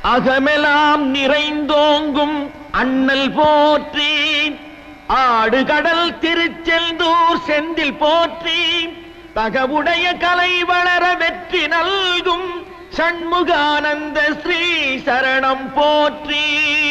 அகமெல்லாம் நிறைந்தோங்கும் அண்ணல் போற்றி ஆடு கடல் திருச்செந்தூர் செந்தில் போற்றி தகவுடைய கலை வளர வெற்றி நல்கும் சண்முகானந்த ஸ்ரீ சரணம் போற்றி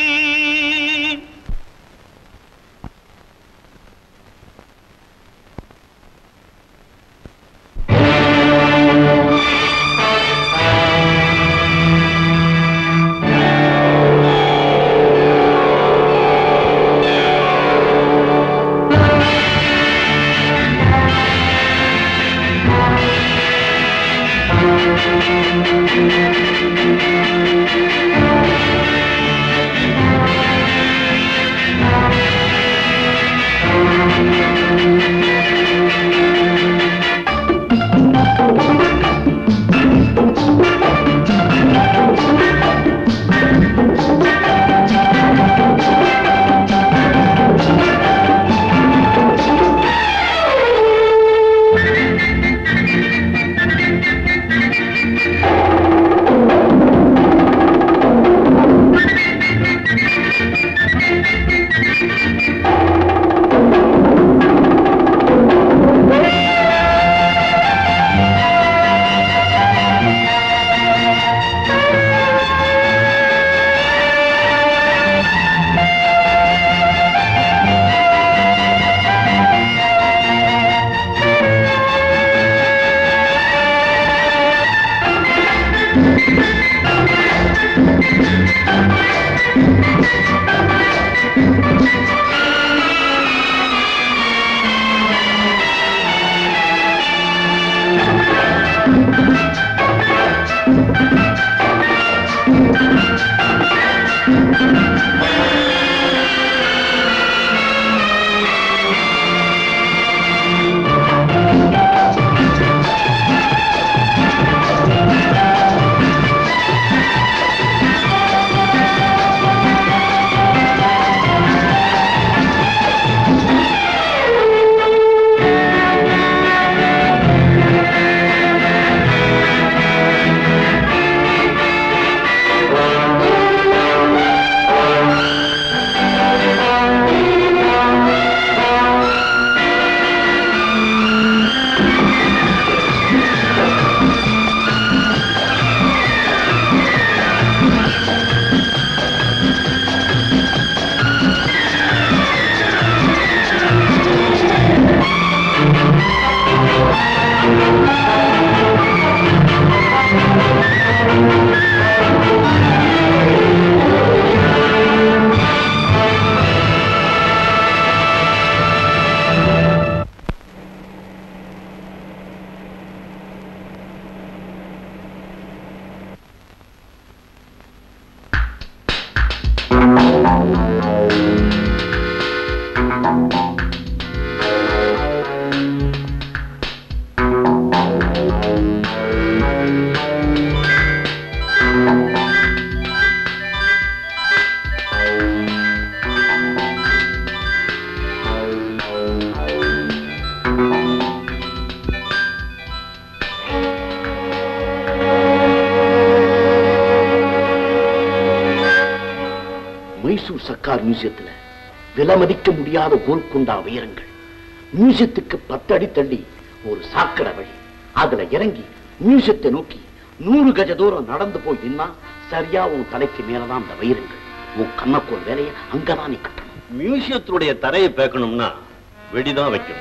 மைசூர் சர்க்கார் மியூசியத்துல விலை மதிக்க முடியாத கோல்கொண்டா உயரங்கள் மியூசியத்துக்கு பத்து அடி தள்ளி ஒரு சாக்கடை வழி அதுல இறங்கி மியூசியத்தை நோக்கி நூறு கஜ தூரம் நடந்து போய் நின்னா சரியா உன் தலைக்கு மேலதான் அந்த வைரங்கள் உன் கண்ணக்கோல் வேலையை அங்கதான் நீ கட்டணும் மியூசியத்தினுடைய தரையை பேக்கணும்னா வெடிதான் வைக்கணும்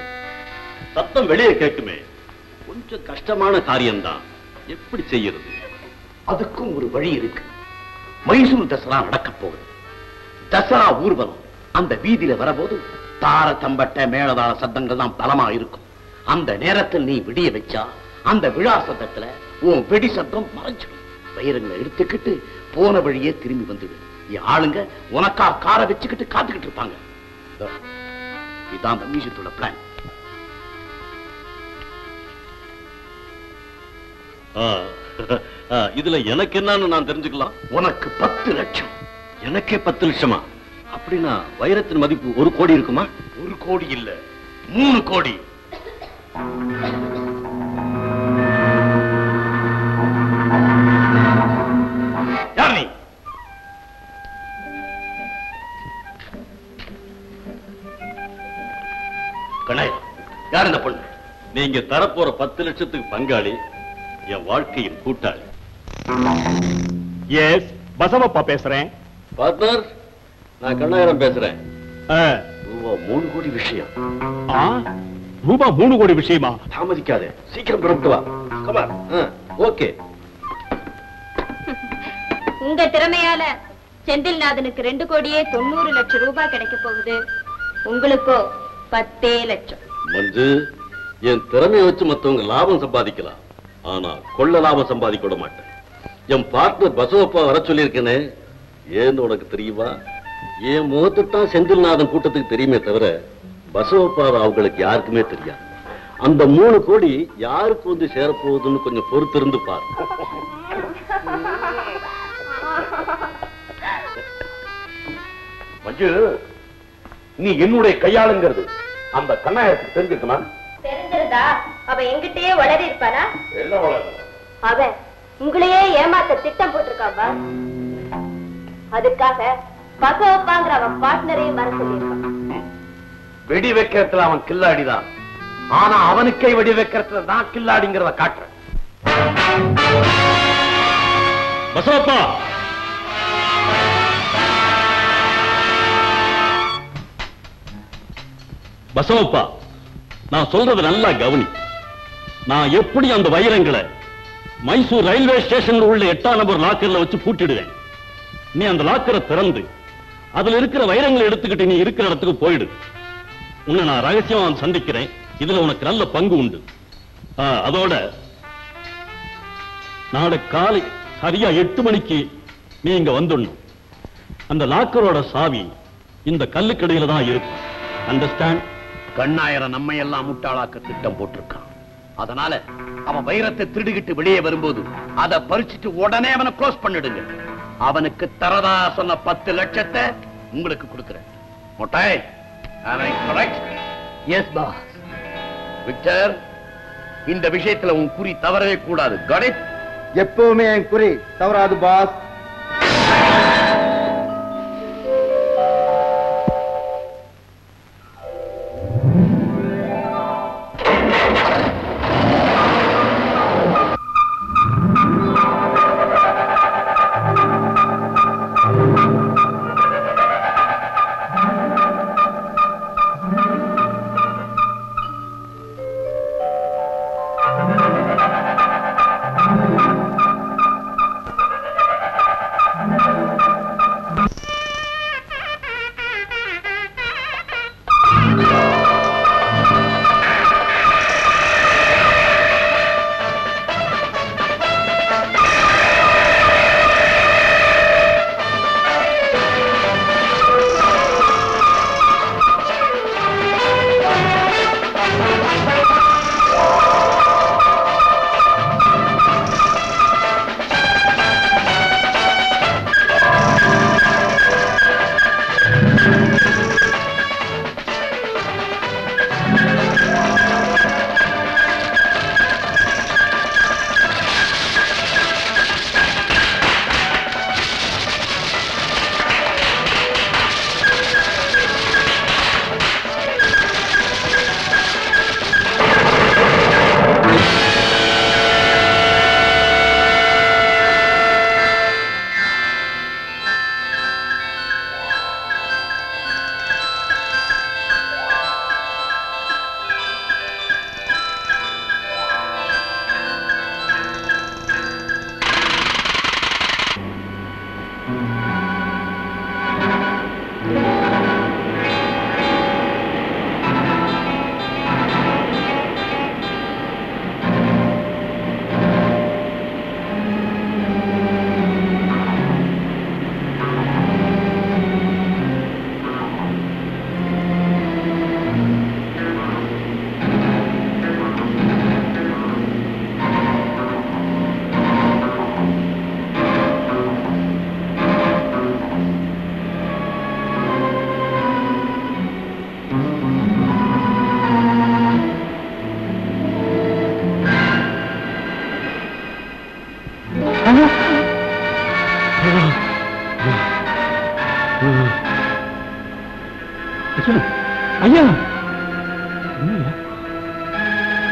சத்தம் வெளியே கேட்குமே கொஞ்சம் கஷ்டமான காரியம்தான் எப்படி செய்யறது அதுக்கும் ஒரு வழி இருக்கு மைசூர் தசரா நடக்க போகுது தசரா ஊர்வலம் அந்த வீதியில வரபோது தார தம்பட்ட மேளதாள சத்தங்கள் தான் பலமா இருக்கும் அந்த நேரத்தில் நீ விடிய வச்சா அந்த விழா சத்தத்துல உன் வெடி சத்தம் மறைஞ்சிடும் வைரங்களை எடுத்துக்கிட்டு போன வழியே திரும்பி வந்துடு என் ஆளுங்க உனக்கா காரை வச்சுக்கிட்டு காத்துக்கிட்டு இருப்பாங்க இதோ, இதான் அந்த மியூசியத்தோட பிளான் இதுல எனக்கு என்னன்னு நான் தெரிஞ்சுக்கலாம் உனக்கு பத்து லட்சம் எனக்கே பத்து லட்சமா அப்படின்னா வைரத்தின் மதிப்பு ஒரு கோடி இருக்குமா ஒரு கோடி இல்ல மூணு கோடி யார் நீ கண்ணாயிரம் யார் இந்த பொண்ணு நீங்க தரப்போற பத்து லட்சத்துக்கு பங்காளி என் வாழ்க்கையின் கூட்டாளி எஸ் பசவப்பா பேசுறேன் பார்ட்னர் நான் கண்ணாயிரம் பேசுறேன் ஆ, ரூபா மூணு கோடி விஷயம் ஆ, ரூபா மூணு கோடி விஷயமா தாமதிக்காதே சீக்கிரம் புறப்பட்டு வா கமான் ஓகே உங்க திறமையால செந்தில்நாதனுக்கு ரெண்டு கோடியே தொண்ணூறு லட்சம் ரூபாய் கிடைக்க போகுது உங்களுக்கோ பத்தே லட்சம் மஞ்சு என் திறமையை வச்சு மத்தவங்க லாபம் சம்பாதிக்கலாம் ஆனா கொள்ள லாபம் சம்பாதிக்க விட மாட்டேன் என் பார்ட்னர் பசவப்பா வர சொல்லியிருக்கேனே ஏன்னு உனக்கு தெரியுமா என் முகத்துத்தான் செந்தில்நாதன் கூட்டத்துக்கு தெரியுமே தவிர பசவப்பா அவங்களுக்கு யாருக்குமே தெரியாது அந்த மூணு கோடி யாருக்கு வந்து சேரப்போகுதுன்னு கொஞ்சம் பொறுத்திருந்து பாரு மஞ்சு நீ என்னுடைய கையாளுங்கிறது அந்த கண்ணாயிரத்துக்கு தெரிஞ்சிருக்குமா தெரிஞ்சிருந்தா அவ எங்கிட்டயே வளரி இருப்பானா என்ன வளர்ந்து அவன் உங்களையே ஏமாத்த திட்டம் போட்டிருக்காப்பா அதுக்காக பசவப்பாங்கிற அவன் பார்ட்னரையும் வர சொல்லியிருக்கான் வெடி வைக்கிறதுல அவன் கில்லாடிதான் ஆனா அவனுக்கே வெடி வைக்கிறதுல தான் கில்லாடிங்கிறத காட்டுறேன் பசவப்பா பசவப்பா நான் சொல்றது நல்லா கவனி நான் எப்படி அந்த வைரங்களை மைசூர் ரயில்வே ஸ்டேஷன்ல உள்ள எட்டாம் நம்பர் லாக்கர்ல வச்சு பூட்டிடுவேன் நீ அந்த லாக்கரை திறந்து அதுல இருக்கிற வைரங்களை எடுத்துக்கிட்டு நீ இருக்கிற இடத்துக்கு போயிடு உன்னை நான் ரகசியமா வந்து சந்திக்கிறேன் இதுல உனக்கு நல்ல பங்கு உண்டு ஆ, அதோட நாளை காலை சரியா எட்டு மணிக்கு நீ இங்க வந்துடணும் அந்த லாக்கரோட சாவி இந்த கல்லுக்கடையில தான் இருக்கும் அண்டர்ஸ்டாண்ட் கண்ணாயிரம் நம்ம எல்லாம் முட்டாளாக்க திட்டம் போட்டிருக்கான் அதனால அவன் வைரத்தை திருடிக்கிட்டு வெளியே வரும்போது அதை பறிச்சுட்டு உடனே அவனை க்ளோஸ் பண்ணிடுங்க அவனுக்கு தரதா சொன்ன பத்து லட்சத்தை உங்களுக்கு கொடுக்கிறேன் மொட்டாய் எஸ் பாஸ் விக்டர் இந்த விஷயத்துல உன் குறி தவறவே கூடாது கணித் எப்பவுமே என் குறி தவறாது பாஸ்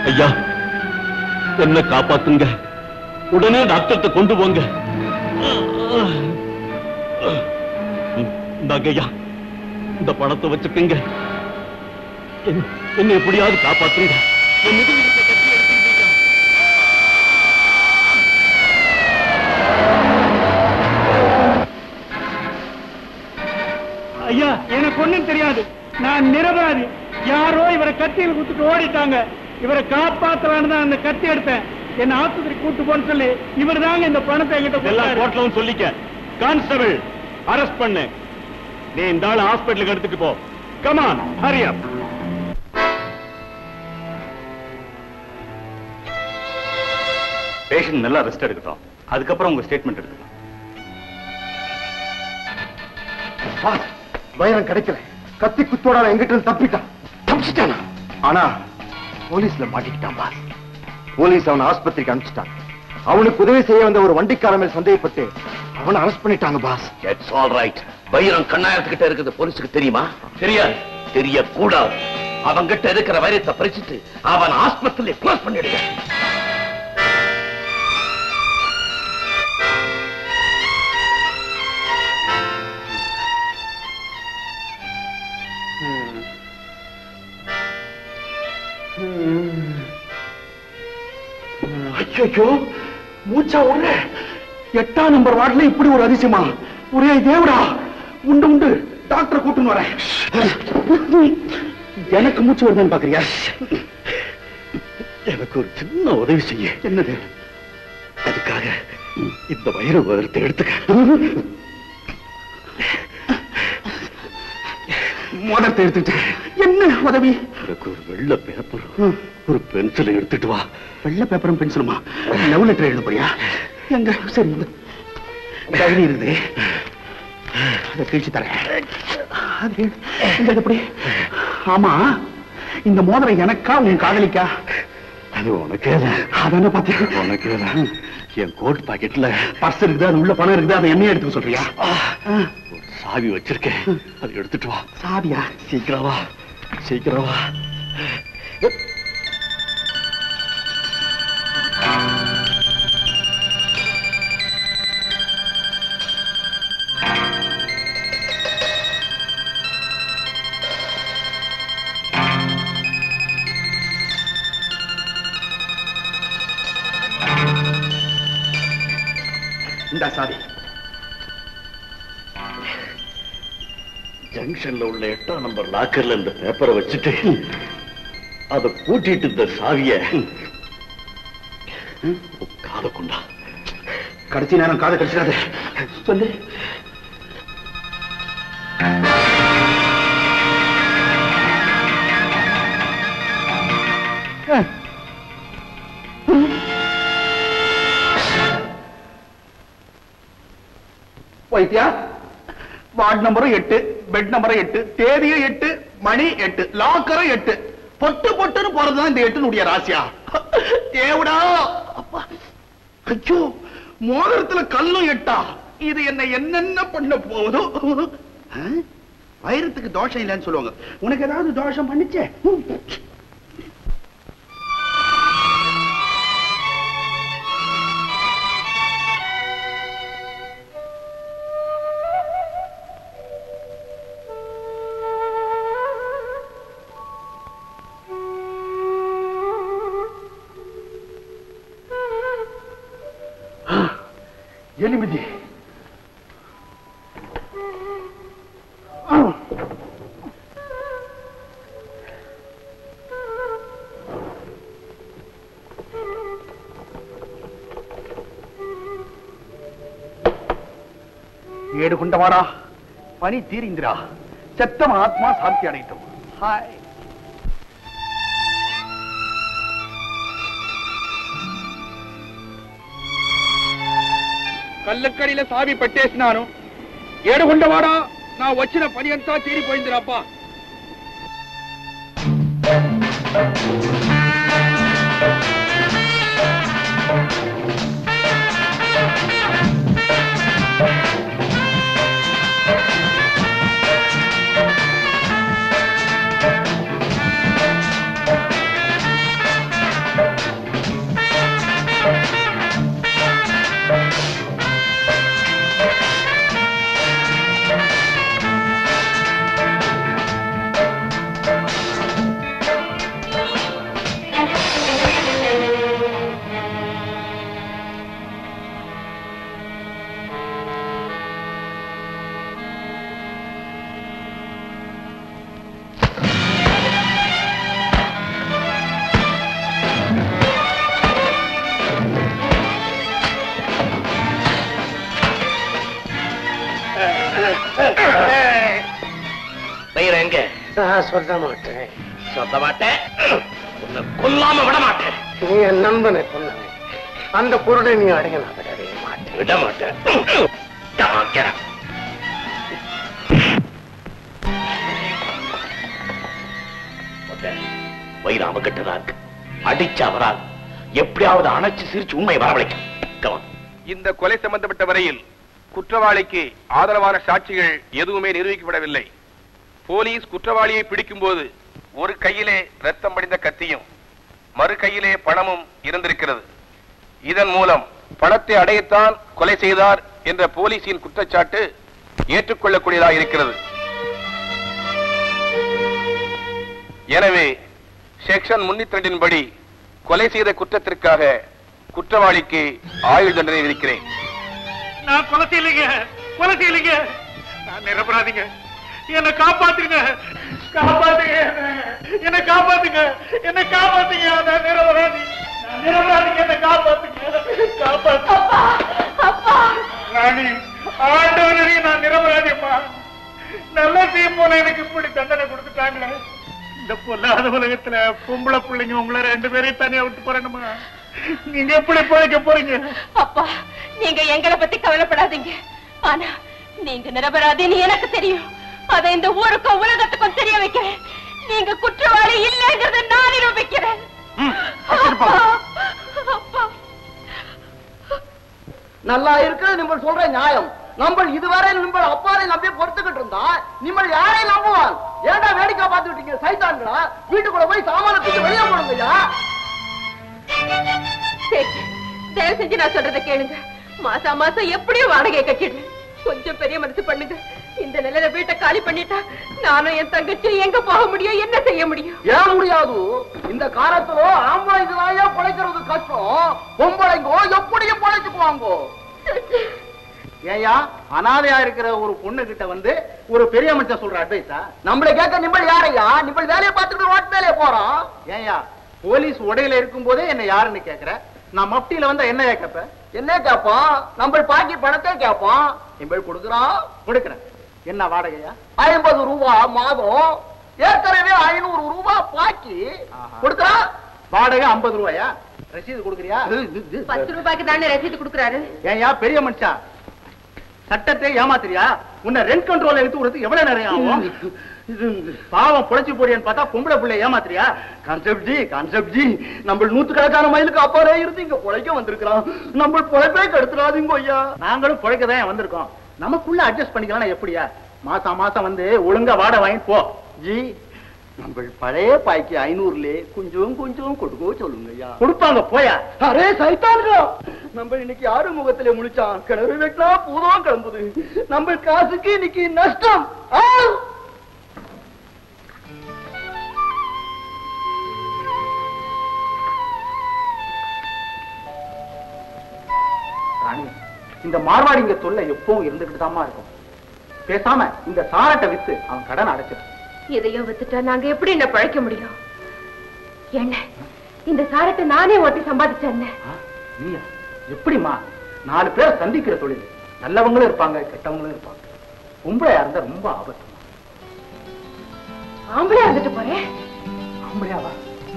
ஐயா என்ன காப்பாத்துங்க உடனே டாக்டர்கிட்ட கொண்டு போங்க இந்தாங்க ஐயா இந்த பணத்தை வச்சுக்கங்க என்ன- என்ன எப்படியாவது காப்பாத்துங்க என் முதுகுல இருக்க கத்தியை எடுத்துக்கிட்டீங்க. ஐயா எனக்கு ஒண்ணும் தெரியாது நான் நிரபராதி யாரோ இவரை கத்தியில் குத்துட்டு ஓடிட்டாங்க இவரை காப்பாத்தலான்னு தான் அந்த கத்தி எடுத்தேன் என்ன ஆஸ்பத்திரி கூட்டு போன்னு சொல்லி இவர் தாங்க இந்த பணத்தை என்கிட்ட எல்லாம் கோர்ட்ல சொல்லிக்க கான்ஸ்டபிள் அரெஸ்ட் பண்ணு நீ இந்த ஆள் ஹாஸ்பிட்டலுக்கு எடுத்துட்டு போ கமான் ஹரியா பேஷண்ட் நல்லா ரெஸ்ட் எடுக்கட்டும் அதுக்கப்புறம் உங்க ஸ்டேட்மெண்ட் எடுக்கணும் பாஸ் பைரன் கிடைக்கல கத்தி குத்தோட அவன் எங்கிட்ட இருந்து தப்பிட்டான் தப்பிச்சிட்டானா ஆனா போலீஸ்ல மாட்டிக்கிட்டான் பாஸ் போலீஸ் அவனை ஆஸ்பத்திரிக்கு அனுப்பிச்சிட்டாங்க அவனுக்கு உதவி செய்ய வந்த ஒரு வண்டிக்காரன் மேல் சந்தேகப்பட்டு அவனை அரெஸ்ட் பண்ணிட்டாங்க பாஸ் இட்ஸ் ஆல் ரைட் வைரம் கண்ணாயிரத்துக்கிட்ட இருக்குது போலீஸுக்கு தெரியுமா தெரியாது தெரியக்கூடாது அவன்கிட்ட இருக்கிற வைரத்தை பறிச்சுட்டு அவன் ஆஸ்பத்திரியில க்ளோஸ் பண்ணிடுங்க ஐயோ மூச்சா உள்ள எட்டாம் நம்பர் வார்டுல இப்படி ஒரு அதிசயமா ஒரே தேவடா உண்டு உண்டு டாக்டரை கூட்டுன்னு வரேன் எனக்கு மூச்சு வருதுன்னு பாக்குறியா எனக்கு ஒரு சின்ன உதவி செய்ய என்னது அதுக்காக இந்த வயிறு உதரத்தை எடுத்துக்க மோதிரத்தை எடுத்துட்டு என்ன உதவி எனக்கு ஒரு வெள்ளை பேப்பரும் ஒரு பென்சிலை எடுத்துட்டு வா வெள்ளை பேப்பரும் பென்சிலுமா லவ் லெட்டர் எழுத போறியா எங்க சரி இந்த டைரி இருக்குது அதை கிழிச்சு தரேன் அது இந்த இது எப்படி ஆமா இந்த மோதிரம் எனக்கா உன் காதலிக்கா அது உனக்கே தான் அதான பாத்து உனக்கே தான் என் கோட் பாக்கெட்ல பர்ஸ் இருக்குது அது உள்ள பணம் இருக்குது அதை என்னையே எடுத்துக்க சொல்றியா ஒரு சாவி வச்சிருக்கேன் அதை எடுத்துட்டு வா சாவியா சீக்கிரம் வா சீக்கிரம் வா இந்த சாவி ஜங்ஷன்ல உள்ள எட்டாம் நம்பர் லாக்கர்ல இந்த பேப்பரை வச்சுட்டு அதை பூட்டிட்டு இந்த சாவிய காதை கொண்டா கடைசி நேரம் காதை கடிச்சிடாத சொல்லு வைத்தியா வார்டு நம்பரும் எட்டு பெட் நம்பரும் எட்டு தேதியும் எட்டு மணி எட்டு லாக்கரும் எட்டு பொட்டு பொட்டுன்னு போறதுதான் இந்த எட்டுனுடைய ராசியா தேவடா அப்பா ஐயோ மோதிரத்துல கல்லும் எட்டா இது என்ன என்னென்ன பண்ண போகுதோ ஆ? வைரத்துக்கு தோஷம் இல்லைன்னு சொல்லுவாங்க உனக்கு ஏதாவது தோஷம் பண்ணிச்சே எலுமிதி ஏடு கொண்டவாடா பனி தீரிந்திரா செத்தம் ஆத்மா சாந்தி அடையட்டும் ஹாய் కళ్ళక్కడిలో సావి పట్టేసినాను ఏడుగుండవాడా నా వచ్చిన పని అంతా తీరిపోయిందిరాప్పా நான் சொல்ல மாட்டேன் சொல்ல மாட்டேன் உன்னை கொல்லாம விட மாட்டேன் நீ என் நண்பனை கொன்னவன் அந்த பொருளை நீ அடைய நான் விடவே மாட்டேன் விட மாட்டேன் Come on, get up. ஒத்த, வயிறு அவகிட்டதா இருக்கு அடிச்சா வராது எப்படியாவது அணைச்சு சிரிச்சு உண்மை வரவழைக்கும் Come on. இந்த கொலை சம்பந்தப்பட்ட வரையில் குற்றவாளிக்கு ஆதரவான சாட்சிகள் எதுவுமே நிரூபிக்கப்படவில்லை போலீஸ் குற்றவாளியை பிடிக்கும்போது ஒரு கையிலே ரத்தம் படிந்த கத்தியும் மறு கையிலே பணமும் இருந்திருக்கிறது இதன் மூலம் பணத்தை அடையத்தான் கொலை செய்தார் என்ற போலீசின் குற்றச்சாட்டு ஏற்றுக்கொள்ளக்கூடியதாக இருக்கிறது எனவே செக்ஷன் முன்னூத்தி ரெண்டின் படி கொலை செய்த குற்றத்திற்காக குற்றவாளிக்கு ஆயுள் தண்டனை விதிக்கிறேன் நான் கொலை செய்யலைங்க கொலை செய்யலைங்க நான் நிரபராதிங்க என்னை காப்பாத்துங்க காப்பாத்துங்க என்னை காப்பாத்துங்க என்னை காப்பாத்துங்க நான் நிரபராதி நான் நிரபராதிங்க என்னை காப்பாத்துங்க காப்பாத்து ராணி ஆண்டவனே நான் நிரபராதியம்மா நல்லா செய்யும் போல எனக்கு இப்படி தண்டனை கொடுத்துட்டாங்களே இந்த பொல்லாத உலகத்துல பொம்பளை பிள்ளைங்க உங்களை ரெண்டு பேரையும் தனியா விட்டு போறேனுமா நீங்க எப்படி பிழைக்க போறீங்க அப்பா நீங்க எங்களை பத்தி கவலைப்படாதீங்க ஆனா நீங்க நிரபராதின்னு எனக்கு தெரியும் அதை இந்த ஊருக்கும் உலகத்துக்கும் தெரிய வைக்கிறேன் நீங்க குற்றவாளி இல்லைங்கிறத நான் நிரூபிக்கிறேன் அப்பா, அப்பா நல்லா இருக்கிறது நீங்கள் சொல்ற நியாயம் நம்ம இதுவரை நம்ம அப்பாரை நம்பி பொறுத்துக்கிட்டு இருந்தா நீங்கள் யாரை நம்புவான் ஏன்டா வேடிக்கை பார்த்துக்கிட்டீங்க சைத்தான்களா வீட்டுக்குள்ள போய் சாமானத்துக்கு வெளியே போடுங்கய்யா சரி தயவு செஞ்சு நான் சொல்றதை கேளுங்க மாசா மாசம் எப்படியும் வாடகை கட்டிடுறேன் கொஞ்சம் பெரிய மனசு பண்ணுங்க இந்த நிலையில வீட்டை காலி பண்ணிட்டா நானும் என் தங்கச்சியும் எங்க போக முடியும் என்ன செய்ய முடியும் ஏன் முடியாது இந்த காலத்துல ஆம்பளைங்க தாயா பிழைக்கிறது கஷ்டம் பொம்பளைங்கோ எப்படியும் பிழைச்சுக்குவாங்கோ ஏயா அனாதையா இருக்கிற ஒரு பொண்ணு கிட்ட வந்து ஒரு பெரிய மனுஷன் சொல்ற அட்வைஸா நம்மள கேட்க நிம்மள் யாரையா நிம்மள் வேலையை பார்த்துட்டு ரோட் வேலையை போறோம் ஏயா போலீஸ் உடையில இருக்கும் போதே என்ன யாருன்னு கேக்குற நான் மப்டியில வந்தா என்ன கேட்கப்ப என்ன கேட்பான் நம்ம பாக்கி பணத்தை கேட்பான் நிம்மள் கொடுக்குறான் கொடுக்குறேன் என்ன வாடகையா ஐம்பது ரூபா மாதம் ஏற்கனவே ஐநூறு ரூபா பாக்கி கொடுக்குறான் வாடகை ஐம்பது ரூபாயா ரசீது கொடுக்குறியா பத்து ரூபாய்க்கு தானே ரசீது கொடுக்குறாரு ஏன்யா பெரிய மனுஷா சட்டத்தை ஏமாத்துறியா உன்னை ரெண்ட் கண்ட்ரோல் எடுத்து கொடுத்து எவ்வளவு நேரம் ஆகும் பாவம் புழைச்சு போடியான்னு பார்த்தா பொம்பளை பிள்ளை ஏமாத்துறியா கான்செப்ட் ஜி கான்செப்ட் ஜி நம்ம நூத்துக்கணக்கான மைலுக்கு அப்பாலே இருந்து இங்க புழைக்க வந்திருக்கிறோம் நம்ம புழைப்பே கெடுத்துறாதீங்க ஐயா நாங்களும் புழைக்க தான் வந்திருக்கோம் நமக்குள்ள அட்ஜஸ்ட் பண்ணிக்கலாம் எப்படியா மாசம் மாசம் வந்து ஒழுங்கா வாடகை வாங்கிட்டு போ ஜி நம்ம பழைய பாய்க்கு ஐநூறுல கொஞ்சம் கொஞ்சம் கொடுக்க சொல்லுங்க ஐயா கொடுப்பாங்க போயா அரே சைத்தான்களா நம்ம இன்னைக்கு யாரு முகத்துல முழிச்சான் கிணறு வெட்டினா பூதம் கிளம்புது நம்ம காசுக்கு இன்னைக்கு நஷ்டம் ஆ! ராணி இந்த மார்வாடிங்க தொல்லை எப்பவும் இருந்துகிட்டு தாமா இருக்கும் பேசாம இந்த சாரட்டை வித்து அவன் கடன் அடைச்சிடும் இதையும் வித்துட்டா நாங்க எப்படி என்ன பழைக்க முடியும் என்ன இந்த சாரத்தை நானே ஓட்டி சம்பாதிச்சேன் ஆ, நீயா எப்படிம்மா நாலு பேர் சந்திக்கிற தொழில் நல்லவங்களும் இருப்பாங்க கெட்டவங்களும் இருப்பாங்க பொம்பளையா இருந்தா ரொம்ப ஆபத்து ஆம்பளையா இருந்துட்டு போறேன் ஆம்பளையாவா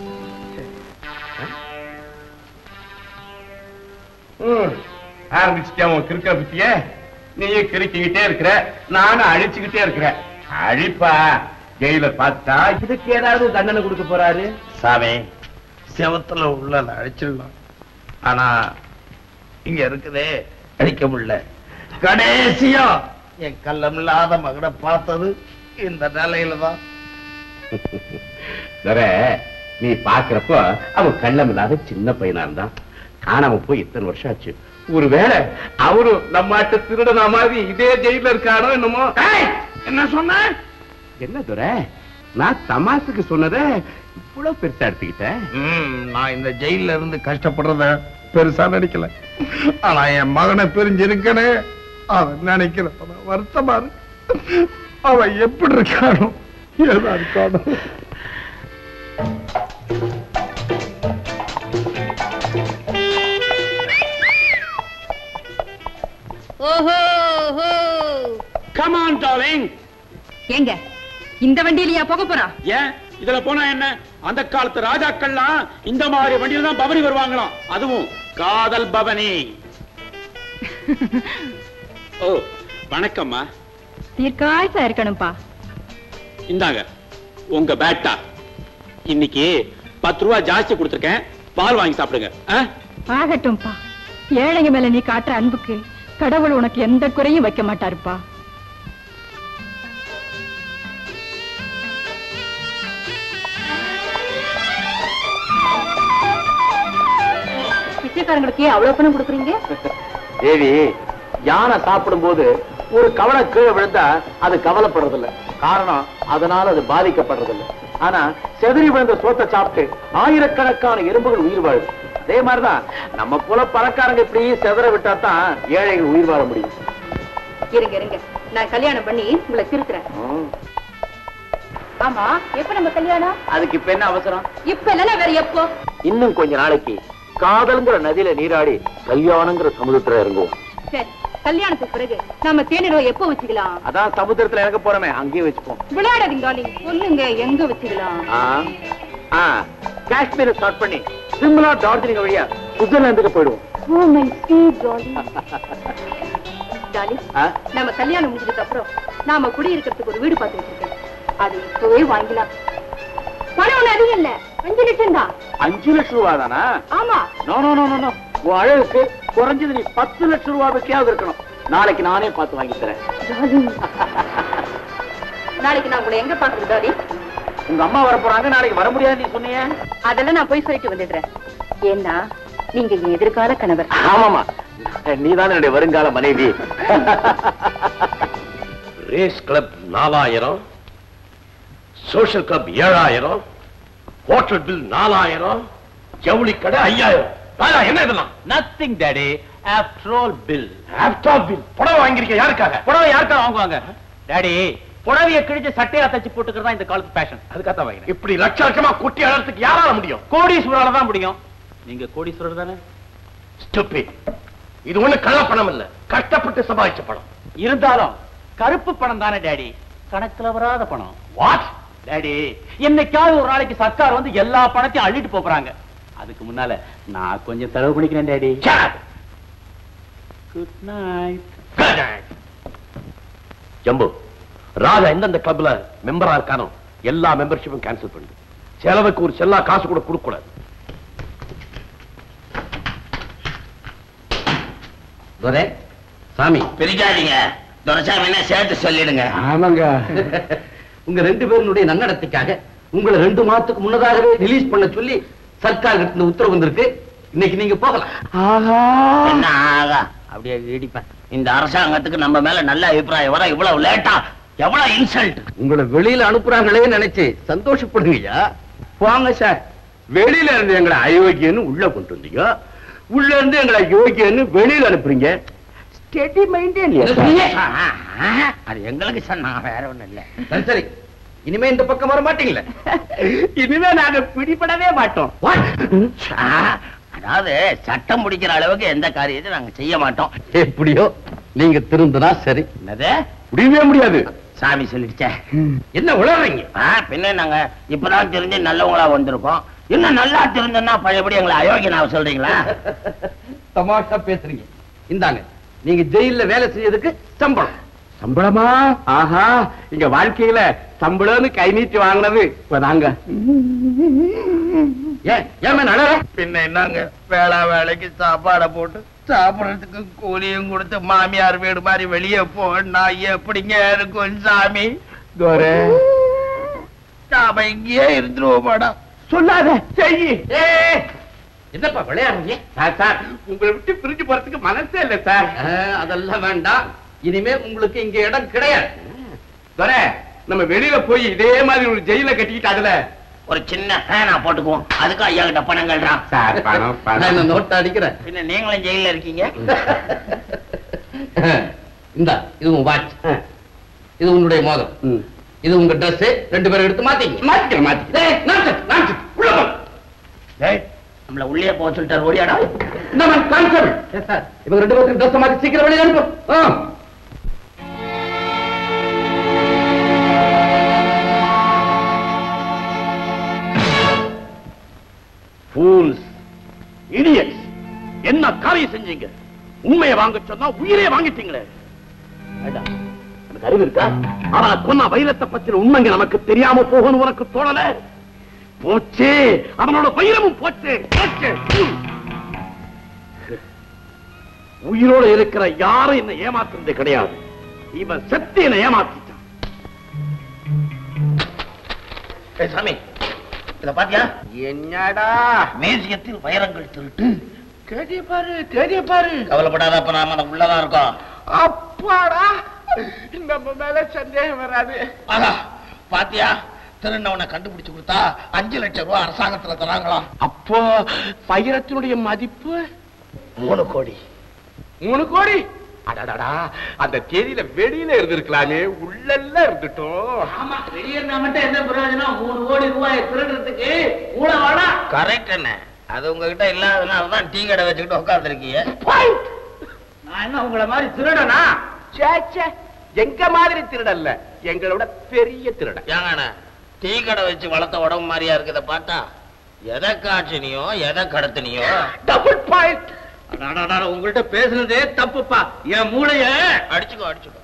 ஆரம்பிச்சுட்டேன் உன் கிறுக்க பத்திய நீயும் கிறுக்கிக்கிட்டே இருக்கிற நானும் அழிச்சுக்கிட்டே இருக்கிறேன் அழிப்பா ஜெயில பார்த்தா இதுக்கு ஏதாவது தண்டனை கொடுக்க போறாரு சாமி செவத்துல உள்ள அழிச்சிடலாம் ஆனா இங்க இருக்குதே அழிக்க முடியல கடைசியா என் கள்ளமில்லாத மகனை பார்த்தது இந்த நிலையில தான் தர நீ பாக்குறப்போ அவன் கள்ளம் இல்லாத சின்ன பையனா இருந்தான் காணாம போய் இத்தனை வருஷம் ஆச்சு ஒருவேளை அவரும் நம்ம ஆட்ட திருடனா மாதிரி இதே ஜெயில இருக்கானோ என்னமோ என்ன சொன்ன என்ன துரை நான் தமாசுக்கு சொன்னதை இவ்வளவு பெருசா எடுத்துக்கிட்டேன் ம், நான் இந்த ஜெயில இருந்து கஷ்டப்படுறத பெருசா நினைக்கல ஆனா என் மகனை பிரிஞ்சிருக்கனே அவன் நினைக்கிறப்ப வருத்தமா இருக்கு அவன் எப்படி இருக்கானோ ஏதா இருக்கானோ ஓஹோ ஹோ Come on, darling. எங்க இந்த வண்டியிலயா போக போறா ஏன் இதுல போனா என்ன அந்த காலத்து ராஜாக்கள்லாம் இந்த மாதிரி வண்டியில தான் பவனி வருவாங்களாம் அதுவும் காதல் பவனி ஓ வணக்கம்மா தீர்க்காயசா இருக்கணும்பா இந்தாங்க உங்க பேட்டா இன்னைக்கு பத்து ரூபா ஜாஸ்தி கொடுத்துருக்கேன் பால் வாங்கி சாப்பிடுங்க ஆ? ஆகட்டும்பா ஏழைங்க மேல நீ காட்டுற அன்புக்கு கடவுள் உனக்கு எந்த குறையும் வைக்க மாட்டாருப்பா பிச்சைக்காரங்களுக்கு அவ்வளவு பணம் கொடுக்குறீங்க தேவி யானை சாப்பிடும் போது ஒரு கவலை கீழே விழுந்தா அது கவலைப்படுறதில்ல காரணம் அதனால அது பாதிக்கப்படுறதில்ல ஆனா செதறி விழுந்த சோத்தை சாப்பிட்டு ஆயிரக்கணக்கான எறும்புகள் உயிர் வாழும் அதே மாதிரிதான் நம்ம போல பணக்காரங்க இப்படி செதற விட்டா தான் ஏழைகள் உயிர் வாழ முடியும் இருங்க இருங்க நான் கல்யாணம் பண்ணி உங்களை திருத்துறேன் ஆமா எப்ப நம்ம கல்யாணம் அதுக்கு இப்ப என்ன அவசரம் இப்ப இல்லைன்னா வேற எப்போ இன்னும் கொஞ்ச நாளைக்கு காதல்ங்கிற நதியில நீராடி கல்யாணங்கிற சமுதிரத்துல இறங்குவோம் சரி கல்யாணத்துக்கு பிறகு நாம தேனிரோ எப்போ வச்சுக்கலாம் அதான் சமுதிரத்துல இறங்க போறோமே அங்கேயே வச்சுப்போம் விளையாடாதீங்க டார்லிங் சொல்லுங்க எங்க வச்சுக்கலாம் ஆ, ஆ, காஷ்மீரை ஸ்டார்ட் பண்ணி சிம்லா டார்ஜிலிங் வழியா சுவிட்சர்லாந்துக்கு போயிடுவோம் oh my sweet darling darling ஆ? நம்ம கல்யாணம் முடிஞ்சதுக்கு அப்புறம் நாம குடியிருக்கிறதுக்கு ஒரு வீடு பார்த்து வச்சிருக்கேன் அது இப்பவே வாங்கிக்கலாம் பணம் ஒண்ணு அதிகம் இல்ல அஞ்சு லட்சம் தான் அஞ்சு லட்சம் ரூபா தானா ஆமா நோ நோ நோ நோ உன் அழகுக்கு குறைஞ்சது நீ பத்து லட்சம் ரூபாய்க்காவது இருக்கணும் நாளைக்கு நானே பார்த்து வாங்கி தரேன் நாளைக்கு நான் உங்களை எங்க பாக்குறது டார்லிங் உங்க அம்மா வர போறாங்க நாளைக்கு வர முடியாது நீ சொன்னீங்க அதெல்லாம் நான் போய் சொல்லிட்டு வந்துடுறேன் ஏன்னா நீங்க என் எதிர்கால கணவர் ஆமாமா நீதான் என்னுடைய வருங்கால மனைவி ரேஸ் கிளப் நாலாயிரம் சோஷியல் கிளப் ஏழாயிரம் ஹோட்டல் பில் நாலாயிரம் ஜவுளி கடை ஐயாயிரம் ராஜா, என்ன இதெல்லாம் nothing daddy after all bill laptop bill புடவை வாங்கியிருக்க யாருக்காக புடவை யாருக்கா வாங்குவாங்க டாடி புடவைய கிழிச்சு சட்டையா தச்சு போட்டுக்கிறதா இந்த காலத்து ஃபேஷன் அதுக்காக வாங்கினேன் இப்படி லட்ச லட்சமா குட்டி அழறதுக்கு யாரால முடியும் கோடீஸ்வரால தான் முடியும் நீங்க கோடீஸ்வரர் தானே Stupid. இது ஒண்ணு கள்ள பணம் இல்ல கஷ்டப்பட்டு சம்பாதிச்ச பணம் இருந்தாலும் கருப்பு பணம் தானே டாடி கணக்குல வராத பணம் வாட் டாடி என்னைக்காவது ஒரு நாளைக்கு சர்க்கார் வந்து எல்லா பணத்தையும் அள்ளிட்டு போறாங்க அதுக்கு முன்னால நான் கொஞ்சம் செலவு பண்ணிக்கிறேன் daddy good night Jambu Raja எந்தெந்த கிளப்ல மெம்பரா இருக்கானோ எல்லா மெம்பர்ஷிப்பும் கேன்சல் பண்ணு செலவுக்கு ஒரு செல்லா காசு கூட கொடுக்க கூடாது துரை சாமி பிரிக்காதீங்க துரைசாமி என்ன சேர்த்து சொல்லிடுங்க ஆமாங்க உங்க ரெண்டு பேருடைய நன்னடத்தைக்காக உங்களை ரெண்டு மாதத்துக்கு முன்னதாகவே ரிலீஸ் பண்ண சொல்லி சர்க்கார் கிட்ட இருந்து உத்தரவு வந்திருக்கு இன்னைக்கு நீங்க போகலாம் என்ன ஆகா அப்படியே இடிப்பேன் இந்த அரசாங்கத்துக்கு நம்ம மேல நல்ல அபிப்பிராயம் வர இவ்வளவு லேட்டா எவ்வளவு இன்சல்ட் உங்களை வெளியில அனுப்புறாங்களே நினைச்சு சந்தோஷப்படுங்கய்யா போங்க சார் வெளியில இருந்து எங்களை அயோக்கியன்னு உள்ள கொண்டு வந்தீங்க உள்ள இருந்து எங்களை யோகியன்னு வெளியில அனுப்புறீங்க ஸ்டெடி மைண்டே அது எங்களுக்கு சொன்னா வேற ஒண்ணும் இல்ல சரி சரி இனிமே இந்த பக்கம் வர மாட்டீங்களே இனிமே நாங்க பிடிபடவே மாட்டோம் ஆ, அதாவது சட்டம் பிடிக்கிற அளவுக்கு எந்த காரியத்தையும் நாங்க செய்ய மாட்டோம் எப்படியோ நீங்க திருந்தினா சரி என்னது முடியவே முடியாது சாமி சொல்லிடுச்சே என்ன உளறீங்க ஆ, பின்ன நாங்க இப்பதான் தெரிஞ்சு நல்லவங்களா வந்திருக்கோம் இன்னும் நல்லா தெரிஞ்சோம்னா பழையபடி எங்களை அயோக்கியனாவ சொல்றீங்களா தமாஷா பேசுறீங்க இந்தாங்க நீங்க ஜெயில்ல வேலை செய்யறதுக்கு சம்பளம் சம்பளமா ஆஹா இங்க வாழ்க்கையில சம்பளம்னு கை நீட்டி வாங்கினது இப்பதாங்க ஏன் ஏன் நட பின்ன என்னங்க வேளா வேலைக்கு சாப்பாடை போட்டு சாப்பிடறதுக்கு கூலியும் கொடுத்து மாமியார் வீடு மாதிரி வெளியே போனா எப்படிங்க இருக்கும் சாமி கோரே நாம இங்கேயே இருந்துருவோமாடா சொல்லாத செய்யி என்னப்பா விளையாடுறீங்க சார் சார் உங்களை விட்டு பிரிஞ்சு போறதுக்கு மனசே இல்ல சார் அதெல்லாம் வேண்டாம் இனிமே உங்களுக்கு இங்க இடம் கிடையாது துரை நம்ம வெளியில போய் இதே மாதிரி ஒரு ஜெயில கட்டிக்கிட்டு அதுல ஒரு சின்ன ஃபேனா போட்டுக்குவோம் அதுக்கு ஐயா கிட்ட பணம் கட்டுறான் சார் பணம் பணம் நோட்டை அடிக்கிறேன் பின்ன நீங்களும் ஜெயில இருக்கீங்க இந்த இது உன் வாட்ச் இது உன்னுடைய மோதிரம் இது உங்க Dress ரெண்டு பேரும் எடுத்து மாத்திங்க மாத்திக்கிறேன் மாத்திக்கிறேன் உள்ள போ டேய், நம்மள உள்ளே போக சொல்லிட்டார் ஓடியாடா நம்ம கான்ஸ்டபிள் இவங்க ரெண்டு பேருக்கு ட்ரெஸ் மாத்தி சீக்கிரம் வெளியே அனுப்பு ஆ. fools idiots என்ன காரியம் செஞ்சீங்க உண்மையை வாங்க சொன்னா உயிரே வாங்கிட்டீங்களே ஏண்டா, உனக்கு அறிவு இருக்கா ஆனா கொன்னா வைரத்தை பத்தின உண்மைங்க நமக்கு தெரியாம போகணும் உனக்கு தோணல போச்சு அவனோட வைரமும் போச்சு போச்சு ம். உயிரோட இருக்கிற யாரும் என்ன ஏமாத்துறது கிடையாது இவன் செத்து என்ன ஏமாத்திட்டான் ஏய் சாமி இத பாத்தியா என்னடா மேசியத்தில் வைரங்கள் திருட்டு தேதிய பாரு தேதிய பாரு கவலைப்படாத அப்ப நாம அந்த உள்ளதான் இருக்கோம் அப்பாடா நம்ம மேல சந்தேகம் வராது ஆகா பாத்தியா திருநவனை கண்டுபிடிச்சு கொடுத்தா அஞ்சு லட்சம் ரூபாய் அரசாங்கத்துல தராங்களாம் அப்போ வைரத்தினுடைய மதிப்பு மூணு கோடி மூணு கோடி அடடடா அந்த தேதியில வெளியில இருந்திருக்கலாமே உள்ளெல்லாம் இருந்துட்டோம் ஆமா வெளியேறினா மட்டும் என்ன பிரயோஜனம் மூணு கோடி ரூபாய் திருடுறதுக்கு மூண வாடா கரெக்ட் என்ன அது உங்ககிட்ட இல்லாதனால தான் டீ கடை வச்சுக்கிட்டு உட்காந்துருக்கீங்க நான் என்ன உங்கள மாதிரி திருடனா சே, சே, எங்க மாதிரி திருடல்ல எங்களோட பெரிய திருடன் ஏங்கண்ண டீ கடை வச்சு வளர்த்த உடம்பு மாதிரியா இருக்குத பார்த்தா எதை காய்ச்சினியோ எதை கடத்தினியோ டபுள் பாயிண்ட் அடாடாடா, உங்கள்ட்ட பேசுனதே தப்புப்பா என் மூளைய அடிச்சுக்கோ அடிச்சுக்கோ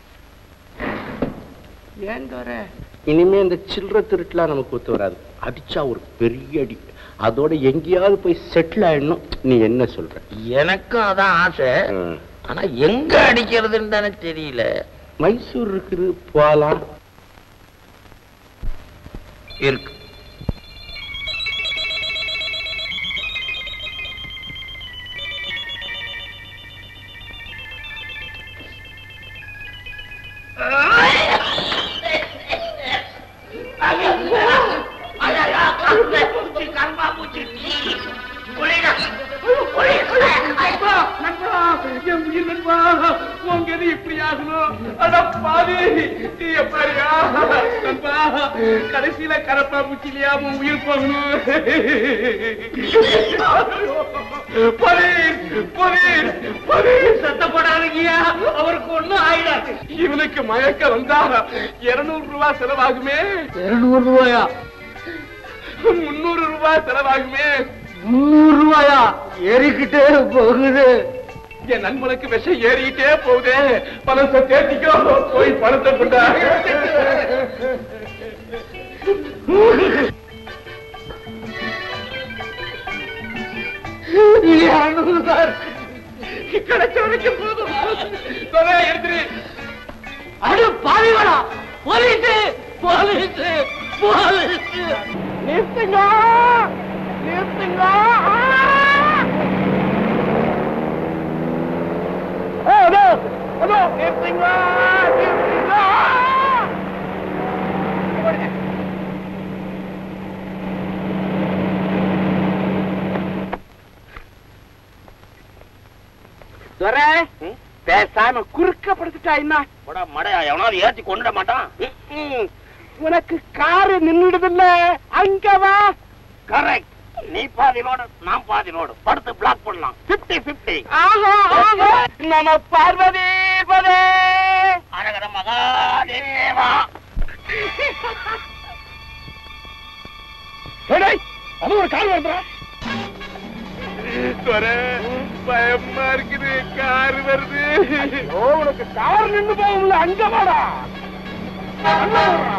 ஏன் தோர இனிமே இந்த சில்லற திருட்டுலாம் நமக்கு ஒத்து வராது அடிச்சா ஒரு பெரிய அடி அதோட எங்கேயாவது போய் செட்டில் ஆயிடணும் நீ என்ன சொல்ற எனக்கும் அதான் ஆசை ம். ஆனா எங்க அடிக்கிறதுன்னு தானே தெரியல மைசூர் இருக்குது போலாம் இருக்கு என் உயிர் நண்பா உங்க எது இப்படி ஆகணும் அட பாவி நீ எப்படியா நண்பா கடைசியில கரப்பா பூச்சிலியா உன் உயிர் போகணும் போலீஸ் போலீஸ் போலீஸ் சத்தப்படாதீங்கயா அவருக்கு ஒண்ணும் ஆயிடாது இவனுக்கு மயக்க வந்தா இருநூறு ரூபாய் செலவாகுமே இருநூறு ரூபாயா முன்னூறு ரூபாய் செலவாகுமே முன்னூறு ரூபாயா ஏறிக்கிட்டே போகுது என் நண்பனுக்கு விஷம் ஏறிக்கிட்டே போகுதே பணத்தை தேர்த்திக்கோ போய் பணத்தை கொண்டா கிடைச்ச வரைக்கும் போதும் தொலை எடுத்துரு அடு பாவிகளா போலீஸ் போலீஸ் போலீஸ் நிறுத்துங்க நிறுத்துங்க அதோ அதோ நிறுத்துங்க நிறுத்துங்க துரை பேசாம குறுக்க படுத்துட்டா என்ன போடா மடையா எவனாவது ஏத்தி கொண்டுட மாட்டான் ம்ம். உனக்கு காரு நின்னுடுதுல்ல அங்க வா கரெக்ட் நீ பாதி நோடு நான் பாதி நோடு படுத்து பிளாக் பண்ணலாம் பிப்டி பிப்டி ஆஹா ஆஹா நம பார்வதி பதே அரகர மகாதேவா டேய், அது ஒரு கார் வருதுடா துரை, பயமா இருக்குது கார் வருது ஓ உனக்கு கார் நின்னு போகும்ல அங்க வாடா அங்க வாடா.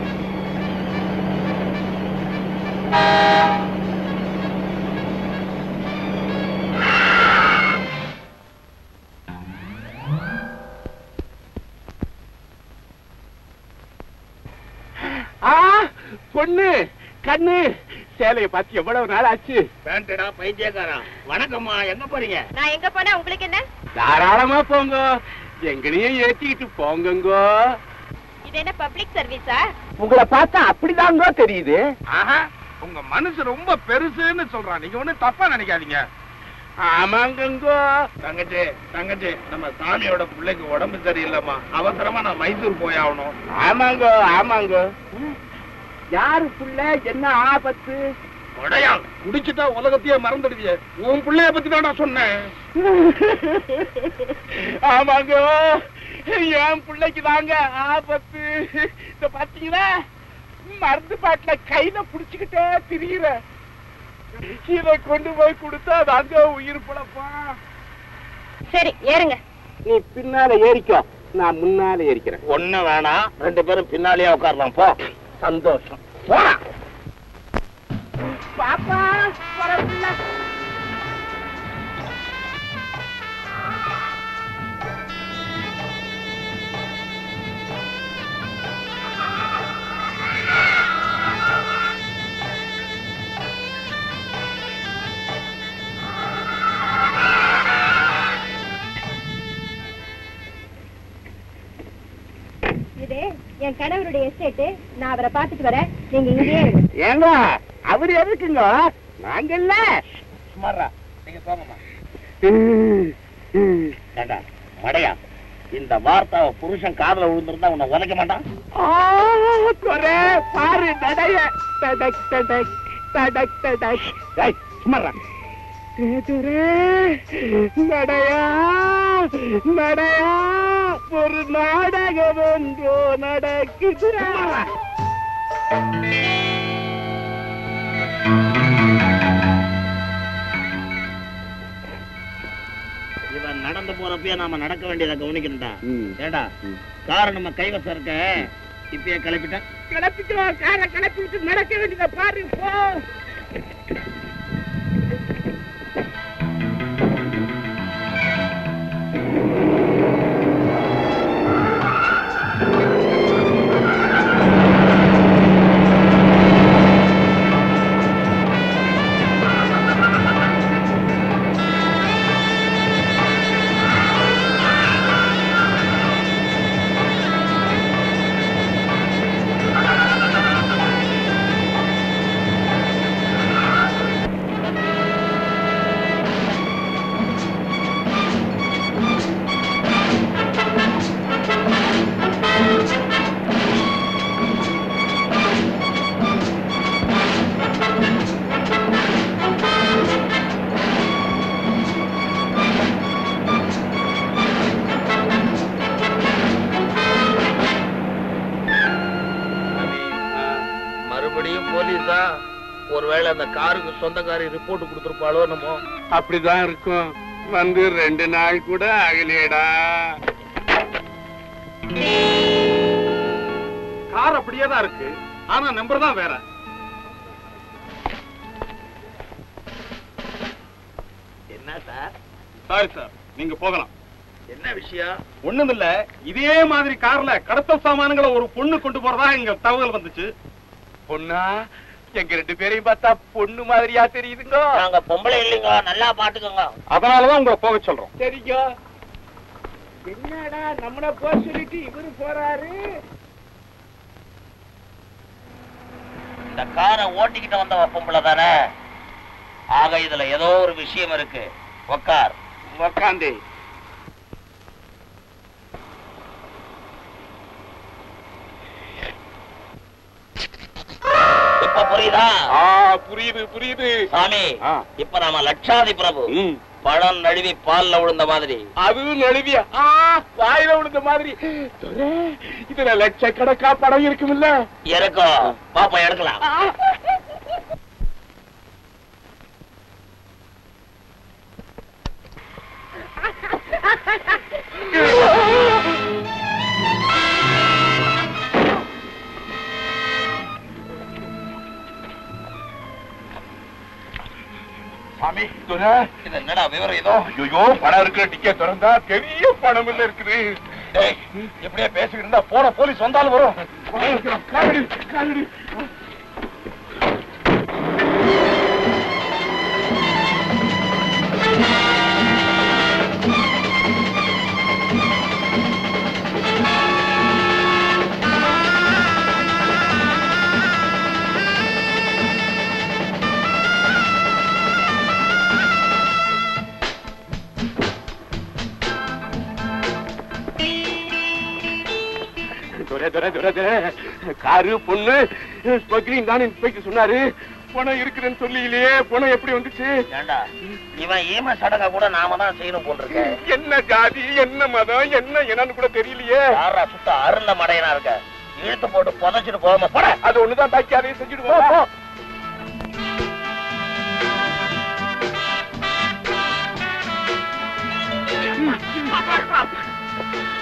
ஆ பொண்ணு கண்ணு சேலைய பார்த்து எவ்வளவு நாள் ஆச்சு பேண்டடா பைத்தியக்காரன் வணக்கம்மா எங்க போறீங்க நான் எங்க போனா உங்களுக்கு என்ன தாராளமா போங்க எங்களையும் ஏத்திக்கிட்டு போங்கங்கோ இது என்ன பப்ளிக் சர்வீஸா உங்களை பார்த்தா அப்படிதாங்க தெரியுது ஆஹா உங்க மனசு ரொம்ப பெருசுன்னு சொல்றான் நீங்க ஒண்ணும் தப்பா நினைக்காதீங்க ஆமாங்கங்கோ தங்கச்சி தங்கச்சி நம்ம சாமியோட பிள்ளைக்கு உடம்பு சரியில்லைம்மா அவசரமா நான் மைசூர் போய் ஆகணும் ஆமாங்கோ ஆமாங்கோ யாரு புள்ள என்ன ஆபத்து உடையான் குடிச்சுட்டா உலகத்தையே மறந்துடுவிய உன் பிள்ளைய பத்தி தான் நான் சொன்னேன் ஆமாங்கோ என் பிள்ளைக்கு தாங்க ஆபத்து இந்த பாத்தீங்களா மருந்து பாட்டுல கையில புடிச்சுக்கிட்டே திரியுற இதை கொண்டு போய் கொடுத்தா அது அங்க உயிர் பழப்பா சரி ஏறுங்க நீ பின்னால ஏறிக்கோ நான் முன்னால ஏறிக்கிறேன் ஒண்ணு வேணாம் ரெண்டு பேரும் பின்னாலேயே உட்காரலாம் போ சந்தோஷம் போடா பாப்பா வரப்பில்ல இது என் கணவருடைய எஸ்டேட்டு நான் அவரை பார்த்துட்டு வரேன் நீங்க இங்கேயே இருங்க ஏங்க அவர் எதுக்குங்க நாங்கல்ல சுமாரா நீங்க போங்கம்மா ஏண்டா மடையா இந்த வார்த்தை அவன் புருஷன் காதுல விழுந்திருந்தா உன்னை உதைக்க மாட்டான் குறை பாரு நடைய தடக் தடக் தடக் தடக் ஏய், சும்மாடா. நடையா நடையா ஒரு நாடகம் ஒன்றோ நடக்குது இவன் நடந்து போறப்பயே நாம நடக்க வேண்டியதை கவனிக்கணும்டா ம். ஏண்டா காரை நம்ம கைவசம் இருக்க இப்பயே கிளப்பிட்டா கிளப்பிக்கிறோம் காரை கிளப்பிட்டு நடக்க வேண்டியதை பாரு போ மறுபடியும் போலீஸா ஒருவேளை அந்த காருக்கு சொந்தக்காரி ரிப்போர்ட் கொடுத்துருப்பாளோ என்னமோ அப்படிதான் இருக்கும் வந்து ரெண்டு நாள் கூட ஆகலையடா கார் அப்படியே தான் இருக்கு ஆனா நம்பர் தான் வேற என்ன சார் சாரி சார் நீங்க போகலாம் என்ன விஷயம் ஒண்ணுமில்ல இதே மாதிரி கார்ல கடத்தல் சாமான்களை ஒரு பொண்ணு கொண்டு போறதா இங்க தகவல் வந்துச்சு பொண்ணா எங்க ரெண்டு பேரையும் பார்த்தா பொண்ணு மாதிரியா தெரியுதுங்க நாங்க பொம்பளை இல்லைங்க நல்லா பாத்துக்கோங்க அதனாலதான் உங்களை போக சொல்றோம் சரிங்க என்னடா நம்மள போக சொல்லிட்டு இவரு போறாரு இந்த காரை ஓட்டிக்கிட்டு வந்தவ பொம்பளை தானே ஆக இதுல ஏதோ ஒரு விஷயம் இருக்கு உக்கார் உக்காந்து இப்ப புரியுதா ஆ புரியுது புரியுது சாமி ஆ. இப்ப நாம லட்சாதி பிரபு ம். பழம் நழுவி பால்ல விழுந்த மாதிரி அதுவும் நழுவியா ஆ வாயில விழுந்த மாதிரி துரை, இதுல லட்சக்கணக்கா படம் இருக்குமில்ல இருக்கும் பாப்பா எடுக்கலாம் சாமி துரை, இது என்னடா விவரம் ஏதோ ஐயோ பணம் இருக்கிற டிக்கெட் திறந்தா பெரிய பணம் இல்ல இருக்குது டேய், இப்படியே பேசிக்கிட்டு இருந்தா போன போலீஸ் வந்தாலும் வரும் காலடி காலடி துரை, துரை, துரை, துரை. காரு பொண்ணு ஸ்மக்லிங் தான் இன்ஸ்பெக்டர் சொன்னாரு பணம் இருக்குதுன்னு சொல்லியிலேயே பணம் எப்படி வந்துச்சு ஏண்டா இவன் ஈம சடங்கை கூட நாம தான் செய்யணும் போல் என்ன ஜாதி என்ன மதம் என்ன என்னன்னு கூட தெரியலையே யாரா சுத்த அருள மடையனா இருக்க இழுத்து போட்டு புதைச்சிட்டு போகாம போட அது ஒண்ணுதான் பாக்கி அதையும் செஞ்சுடுவோம்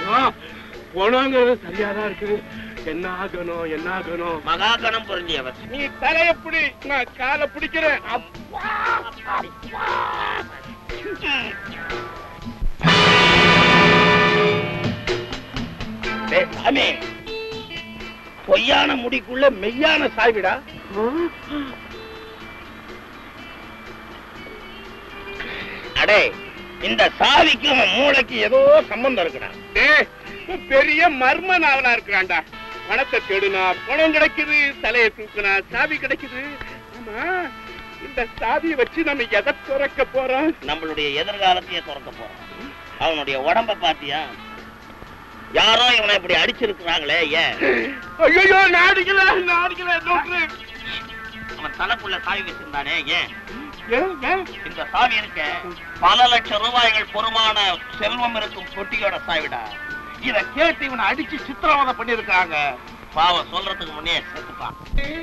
போனாங்கிறது சரியாதான் இருக்குது என்ன ஆகணும் என்ன ஆகணும் மகாகணம் பொருந்தியவர் நீ தலைய பிடி நான் காலை பிடிக்கிறேன் அப்பா டேய் சாமி பொய்யான முடிக்குள்ள மெய்யான சாவிடா அடே இந்த சாவிக்கும் மூளைக்கு ஏதோ சம்பந்தம் இருக்குடா டேய், பெரிய மர்ம நாவலா இருக்கிறான்டா பணத்தை தேடுனா பணம் கிடைக்குது தலையை தூக்குனா சாவி கிடைக்குது ஆமா இந்த சாவியை வச்சு நம்ம எதை துறக்க போறோம் நம்மளுடைய எதிர்காலத்தையே திறக்க போறான் அவனுடைய உடம்ப பாத்தியா யாரோ இவனை இப்படி அடிச்சிருக்கிறாங்களே ஏன் ஐயோ நாடிக்கல நாடிக்கல டாக்டர் அவன் தலைக்குள்ள சாவி வச்சிருந்தானே ஏன் ஏன் ஏன் இந்த சாவி இருக்க பல லட்சம் ரூபாய்கள் பொறுமான செல்வம் இருக்கும் பொட்டியோட சாவிடா இத கேட்டு இவனை அடிச்சு சித்திரவதை பண்ணிருக்காங்க பாவம் சொல்றதுக்கு முன்னே செத்துப்பான்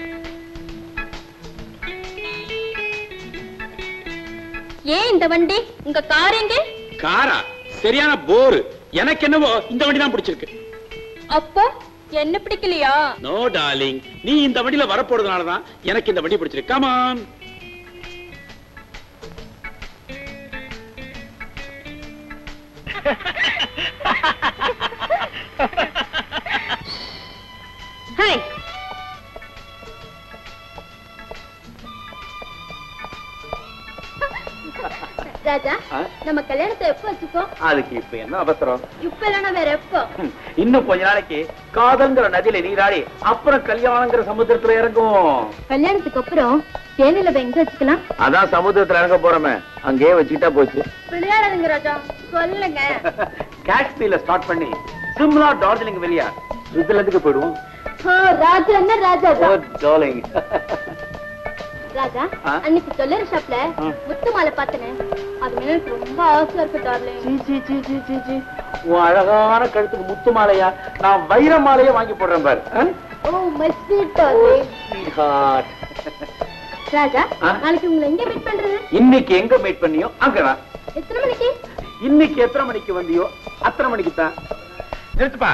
ஏன் இந்த வண்டி உங்க கார் எங்க காரா சரியான போர் எனக்கு என்னவோ இந்த வண்டி தான் பிடிச்சிருக்கு அப்போ என்ன பிடிக்கலையா நோ டார்லிங் நீ இந்த வண்டியில வரப்போறதுனால தான் எனக்கு இந்த வண்டி பிடிச்சிருக்கு கமான் ஹாய் ராஜா நம்ம கல்யாணத்தை எப்போ வச்சுக்கோ அதுக்கு இப்ப என்ன அவசரம் இப்ப இல்லைன்னா வேற எப்போ ஹம், இன்னும் கொஞ்ச நாளைக்கு காதல்ங்கிற நதியில நீராடி அப்புறம் கல்யாணங்கிற சமுத்திரத்துல இறங்கும் கல்யாணத்துக்கு அப்புறம் தேனில எங்க வச்சுக்கலாம் அதான் சமுத்திரத்துல இறங்க போறோமே அங்கேயே வச்சுக்கிட்டா போச்சு விளையாடாதுங்க ராஜா சொல்லுங்க காஷ்மீர்ல ஸ்டார்ட் பண்ணி சிம்லா டார்ஜிலிங் வெளியா சுவிட்சர்லாந்துக்கு போயிடுவோம் ஆ, ராஜா என்ன ராஜா ஓ டார்லிங் ராஜா ஆ? அன்னைக்கு சொல்லற ஷாப்ல ஆ. முத்து மாலை பார்த்தனே அது மேல எனக்கு ரொம்ப ஆசையா இருக்கு டார்லிங் சீ, சீ, சீ, சீ, சீ, சீ. உன் அழகான கழுத்துக்கு முத்து மாலையா நான் வைர மாலையே வாங்கி போடுறேன் பாரு ஆ? Oh my sweet darling Sweetheart. Raja ஆ? நாளைக்கு உங்களை எங்க மீட் பண்றது இன்னைக்கு எங்க மீட் பண்ணியோ அங்கதான் எத்தனை மணிக்கு இன்னைக்கு எத்தனை மணிக்கு வந்தியோ அத்தனை மணிக்கு தான் நிறுத்துப்பா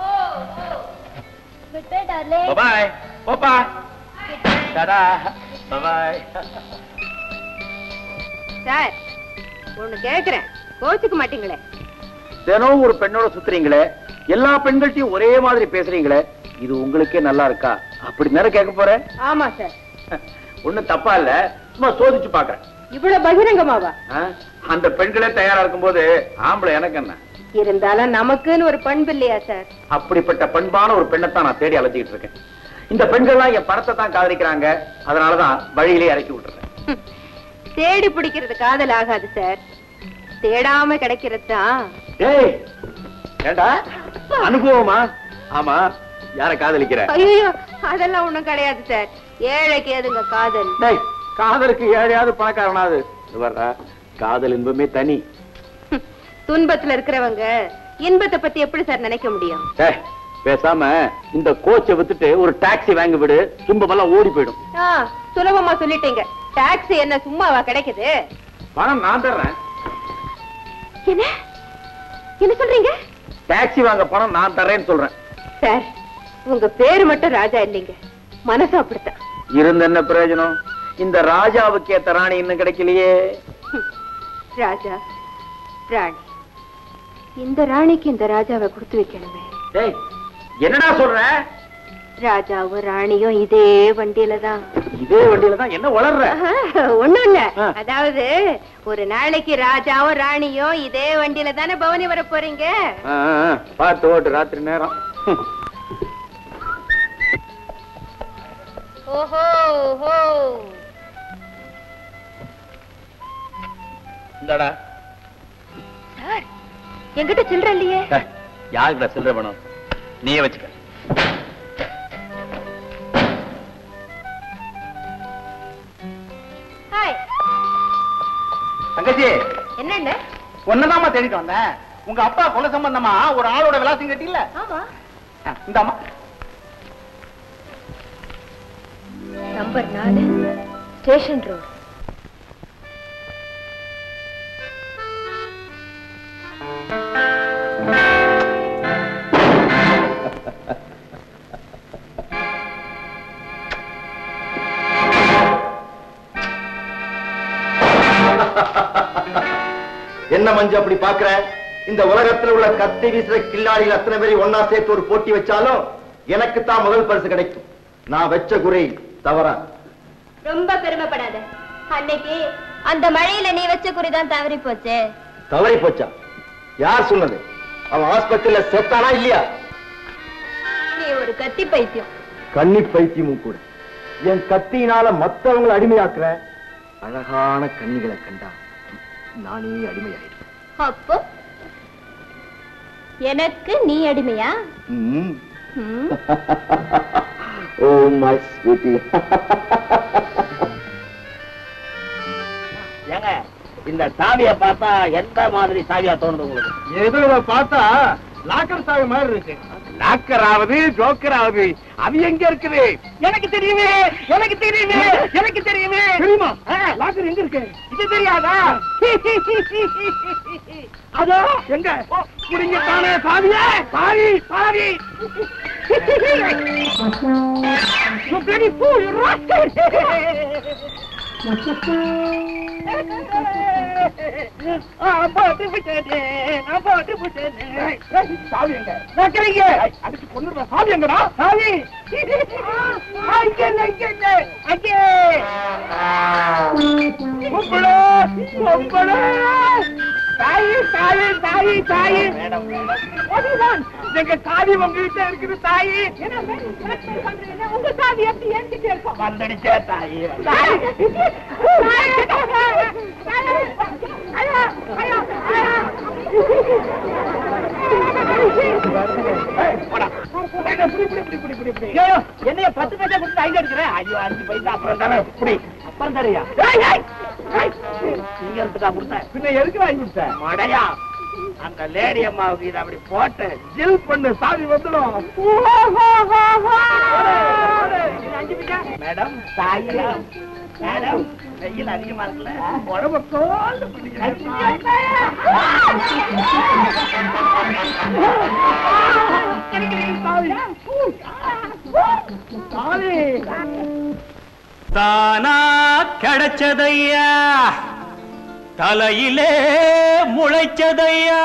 குட் பை டார்லிங் பாய் போப்பா டாடா பாய் சார் ஒண்ணு கேக்குறேன் கோச்சுக்க மாட்டீங்களே தினம் ஒரு பெண்ணோட சுத்துறீங்களே எல்லா பெண்கள்ட்டையும் ஒரே மாதிரி பேசுறீங்களே இது உங்களுக்கே நல்லா இருக்கா அப்படி நேரம் கேட்க போறேன் ஆமா சார் ஒண்ணும் தப்பா இல்ல சும்மா சோதிச்சு பாக்குறேன் இவ்வளவு பகிரங்கமாவா ஆ? அந்த பெண்களே தயாரா இருக்கும்போது ஆம்பளை எனக்கு என்ன இருந்தாலும் நமக்குன்னு ஒரு பண்பு இல்லையா சார் அப்படிப்பட்ட பண்பான ஒரு பெண்ணைத்தான் நான் தேடி அலைஞ்சிட்டு இருக்கேன் இந்த பெண்கள்லாம் என் பணத்தை தான் காதலிக்கிறாங்க அதனாலதான் வழியிலே இறக்கி விட்டுறேன் ஹம். தேடி பிடிக்கிறது காதல் ஆகாது சார் தேடாம கிடைக்கிறது தான் ஏய் ஏண்டா அனுபவமா ஆமா யார காதலிக்கிற ஐயோ அதெல்லாம் ஒண்ணும் கிடையாது சார் ஏழைக்கு எதுங்க காதல் டேய் காதலுக்கு ஏழையாவது பணக்காரனாவது இது வர்றா காதல் இன்பமே தனி ஹம். துன்பத்துல இருக்கிறவங்க இன்பத்தை பத்தி எப்படி சார் நினைக்க முடியும் டேய் பேசாம இந்த கோச்சை வித்துட்டு ஒரு டாக்ஸி வாங்கி விடு துன்பமெல்லாம் ஓடி போயிடும் ஆ, சுலபமா சொல்லிட்டீங்க டாக்ஸி என்ன சும்மாவா கிடைக்குது பணம் நான் தர்றேன் என்ன என்ன சொல்றீங்க டாக்ஸி வாங்க பணம் நான் தர்றேன்னு சொல்றேன் சார் உங்க பேரு மட்டும் ராஜா இல்லைங்க மனசு அப்படித்தான் இருந்த என்ன பிரயோஜனம் இந்த ராஜாவுக்கு ஏத்த ராணி இன்னும் கிடைக்கலையே ஹம். ராஜா ராணி இந்த ராணிக்கு இந்த ராஜாவை கொடுத்து வைக்கணுமே டேய் என்னடா சொல்ற ராஜாவும் ராணியும் இதே வண்டியில தான் இதே வண்டியில தான் என்ன வளர்ற ஒண்ணும் இல்ல ஆ. அதாவது ஒரு நாளைக்கு ராஜாவும் ராணியும் இதே வண்டியில தானே பவனி வர போறீங்க ஆ, ஆ, பார்த்து ஓட்டு ராத்திரி நேரம் ஹம். ஓஹோ ஓஹோ இந்தாடா சார் என்கிட்ட சில்லற இல்லையே டேய், யாருக்குடா சில்லற வேணும் நீயே வச்சுக்க ஹாய் தங்கச்சி என்னண்ணே ஒன்னதாமா தேடிட்டு வந்தேன் உங்க அப்பா கொலை சம்பந்தமா ஒரு ஆளோட விலாசம் கேட்டீங்கள ஆமா இந்த அம்மா நம்பர் நாலு ஸ்டேஷன் ரோடு என்ன மஞ்சு அப்படி பாக்குற இந்த உலகத்துல உள்ள கத்தி வீசுற கில்லாடிகள் அத்தனை பேரை ஒன்னா சேர்த்து ஒரு போட்டி வச்சாலும் எனக்கு தான் முதல் பரிசு கிடைக்கும் நான் வச்ச குறி தவறா ரொம்ப பெருமைப்படாத அன்னைக்கு அந்த மழையில நீ வச்ச குறிதான் தவறி போச்சே தவறி போச்சா யார் சொன்னது அவன் ஆஸ்பத்திரியில செத்தானா இல்லையா நீ ஒரு கத்தி பைத்தியம் கன்னி பைத்தியமும் கூட என் கத்தியினால மத்தவங்களை அடிமையாக்குற அழகான கண்ணிகளை கண்டா நானே அடிமையாயிடுவேன் அப்போ எனக்கு நீ அடிமையா ம். ம்? ஓ மை ஸ்வீட்டி ஏங்க இந்த சாவியை பார்த்தா எந்த மாதிரி சாவியா தோணுது உங்களுக்கு ஏதோ இதை பார்த்தா லாக்கர் சாவி மாதிரி இருக்கு லாக்கர் ஆகுது ஜோக்கர் ஆகுது அது எங்க இருக்குது எனக்கு தெரியுமே எனக்கு தெரியுமே எனக்கு தெரியுமே தெரியுமா லாக்கர் எங்க இருக்கு இது தெரியாதா அதோ எங்க முடிங்க தானே சாவியே சாவி சாவி You bloody fool, you rascal! நான் போட்டு விட்டேனே, நான் போட்டு விட்டேனே. ஏய், சாவி எங்க? நான் கிடைங்க. அடிச்சு கொன்னுடுறேன். சாவி எங்கடா? சாவி. அங்கே இல்லை, இங்கே இல்லை. அங்கே. பொம்பளை, பொம்பளை. தாயி, தாயி, தாயி, தாயி. அதுதான். எங்க சாவி உங்ககிட்ட இருக்குது தாயி உங்க சாவி எப்படி என்கிட்ட இருக்கும் வந்துடுச்சே தாயி தாயி என்னைய பத்து பைசா கொடுத்து ஐந்து எடுக்கிறேன் ஐயோ அஞ்சு பைசா அப்புறம் தானே இப்படி அப்புறம் தரையா நீங்க எடுத்துக்கா கொடுத்தேன் பின்ன எதுக்கு வாங்கி கொடுத்தேன் மடையா அந்த லேடி அம்மாவுக்கு இதை அப்படி போட்டு ஜில் பண்ணு சாவி வந்துடும் மேடம் தாயா மேடம் வெயில் அதிகமா இருக்குல்ல உடம்பு கோல்டு தானா கிடைச்சதையா தலையிலே முளைச்சதையா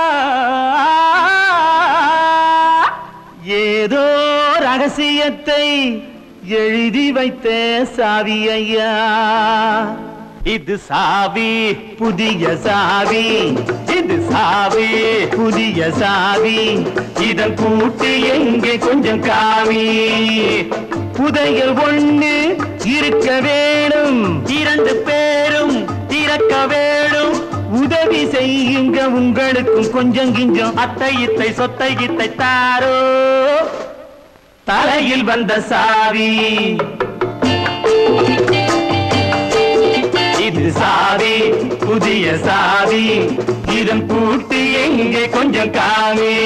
ஏதோ ரகசியத்தை எழுதி வைத்த சாவி ஐயா இது சாவி புதிய சாவி இது சாவி புதிய சாவி இதன் கூட்டு எங்கே கொஞ்சம் காவி புதையல் ஒண்ணு இருக்க வேணும் இரண்டு பேரும் திறக்க வேணும் உதவி செய்யுங்க உங்களுக்கும் கொஞ்சம் கிஞ்சம் அத்தை இத்தை சொத்தை கித்தை தாரோ தலையில் வந்த சாவி இது சாவி புதிய சாவி இதன் கூட்டு எங்கே கொஞ்சம் காவி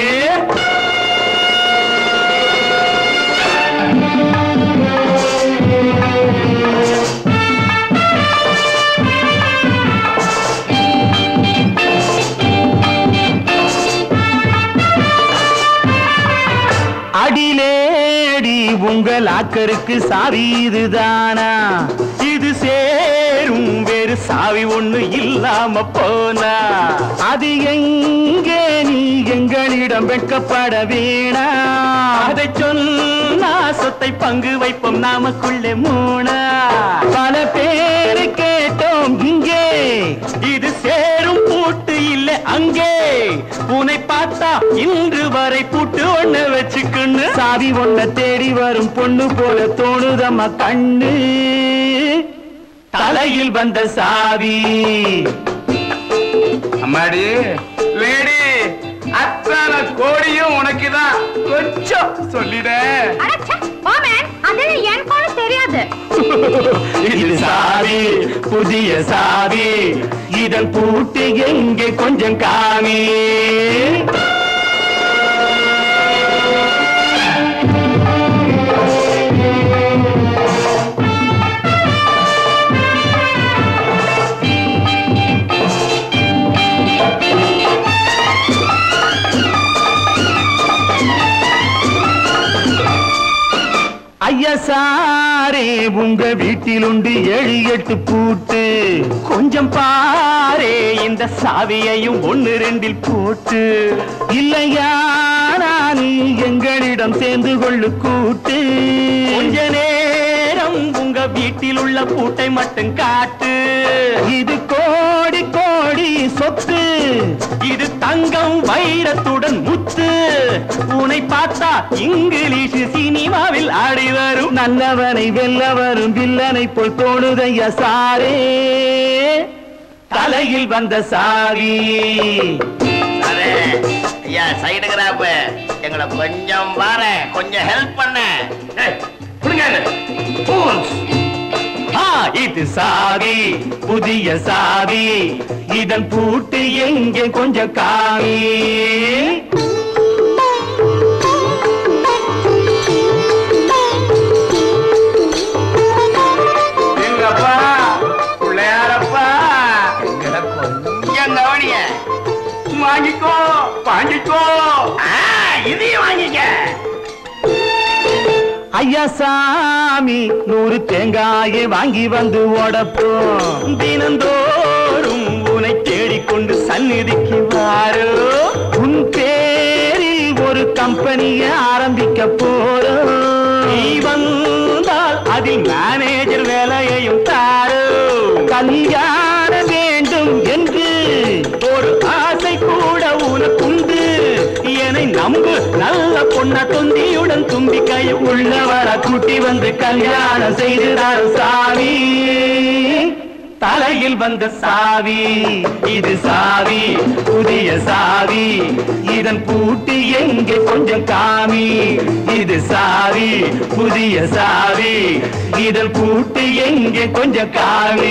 அடிலேடி உங்கள் ஆக்கருக்கு சாவி இதுதானா இது சேரும் வேறு சாவி ஒண்ணு இல்லாம போனா அது எங்கே நீ எங்களிடம் வெட்கப்பட வேணா அதை சொன்னா சொத்தை பங்கு வைப்போம் நாமக்குள்ளே மூணா பல பேரு கேட்டோம் இங்கே இது சேரும் பூட்டு இல்ல அங்கே உன்னை பார்த்தா இன்று வரை பூட்டு ஒண்ணு வச்சுக்கண்ணு சாவி ஒண்ண தேடி வரும் பொண்ணு போல தோணுதம்மா கண்ணு தலையில் வந்த சாவி அம்மாடி லேடி அத்தனை கோடியும் உனக்குதான் கொஞ்சம் சொல்லிட எனக்கு தெரியாது இது சாவி புதிய சாவி இதன் பூட்டு எங்கே கொஞ்சம் காமி ஐயா சாரே உங்க வீட்டில் உண்டு ஏழு எட்டு பூட்டு கொஞ்சம் பாரே இந்த சாவியையும் ஒன்னு ரெண்டில் போட்டு இல்லையா நான் எங்களிடம் சேர்ந்து கொள்ளு கூட்டு கொஞ்ச நேரம் உங்க வீட்டில் உள்ள பூட்டை மட்டும் காட்டு இது கோடி கோடி சொத்து இது தங்கம் வைரத்துடன் முத்து உன்னை பார்த்தா இங்கிலீஷ் சினிமாவில் ஆடி வரும் நல்லவனை வெல்ல வரும் வில்லனை போல் தோணுதையா சாரே தலையில் வந்த சாவி அரே, ஐயா சைடு கிராப் எங்களை கொஞ்சம் பாரு கொஞ்சம் ஹெல்ப் பண்ண ஆ, இது சாவி புதிய சாவி இதன் பூட்டு எங்கே கொஞ்சம் காமி எங்கப்பா பிள்ளையாரப்பா எங்க வழிய வாங்கிக்கோ வாங்கிக்கோ இதையும் வாங்கிக்க ஐயா சாமி நூறு தேங்காயை வாங்கி வந்து உடப்போம் தினந்தோறும் உன்னை தேடிக்கொண்டு சந்நிதிக்கு வாரோ உன் பேரில் ஒரு கம்பெனியை ஆரம்பிக்க போறோம் நீ வந்தால் அதில் மேனேஜர் வேலையையும் தாரோ கல்யாணம் வேண்டும் என்று ஒரு ஆசை கூட உனக்குண்டு என்னை நம்பு நல்ல பொண்ண தொந்தியுடன் தும்பிக்கையை உள்ளவர கூட்டி வந்து கல்யாணம் செய்துதார் சாமி தலையில் வந்த சாவி இது சாவி புதிய சாவி இதன் பூட்டு எங்கே கொஞ்சம் காமி இது சாவி புதிய சாவி இதன் பூட்டு எங்கே கொஞ்சம் காமி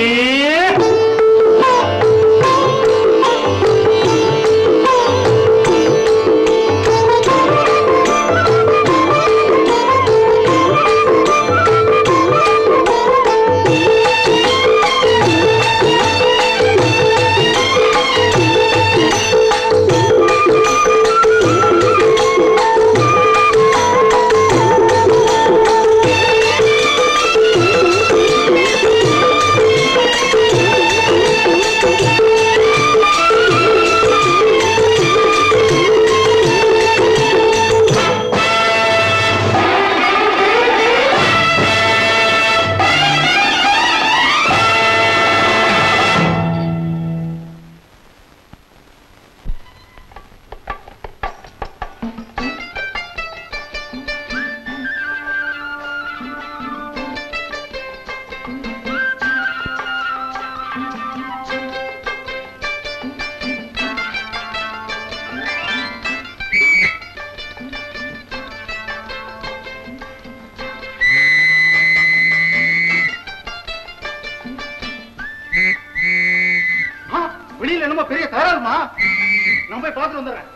ஆ, வெளியில என்னமோ பெரிய தகராறுமா நான் போய் பார்த்துட்டு வந்துடுறேன்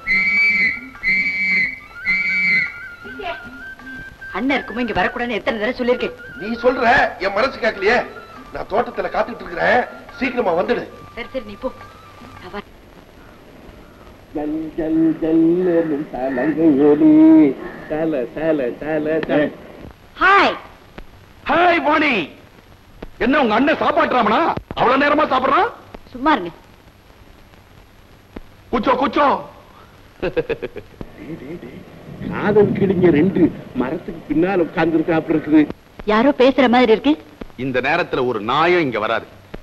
அண்ணன் இருக்குமோ இங்க வரக்கூடாதுன்னு எத்தனை தடவை சொல்லியிருக்கேன் நீ சொல்ற என் மனசு கேட்கலையே நான் தோட்டத்துல காத்துட்டு இருக்கிறேன் சீக்கிரமா வந்துடு சரி சரி நீ போ நான் வரேன். ஜல் ஜல் ஜல்லும் தலங்கையொலி தல தல தல தல ஹாய் ஹாய் வாணி என்ன உங்க அண்ணன் சாப்பாட்டுறாமனா அவ்வளவு நேரமா சாப்பிடுறான் சும்மா இருங்க குச்சோ குச்சோ காதல் கிடிங்க ரெண்டு மரத்துக்கு பின்னால் உட்கார்ந்து இருக்குது யாரோ பேசுற மாதிரி இருக்கு இந்த நேரத்துல ஒரு நாயம் இங்க வராது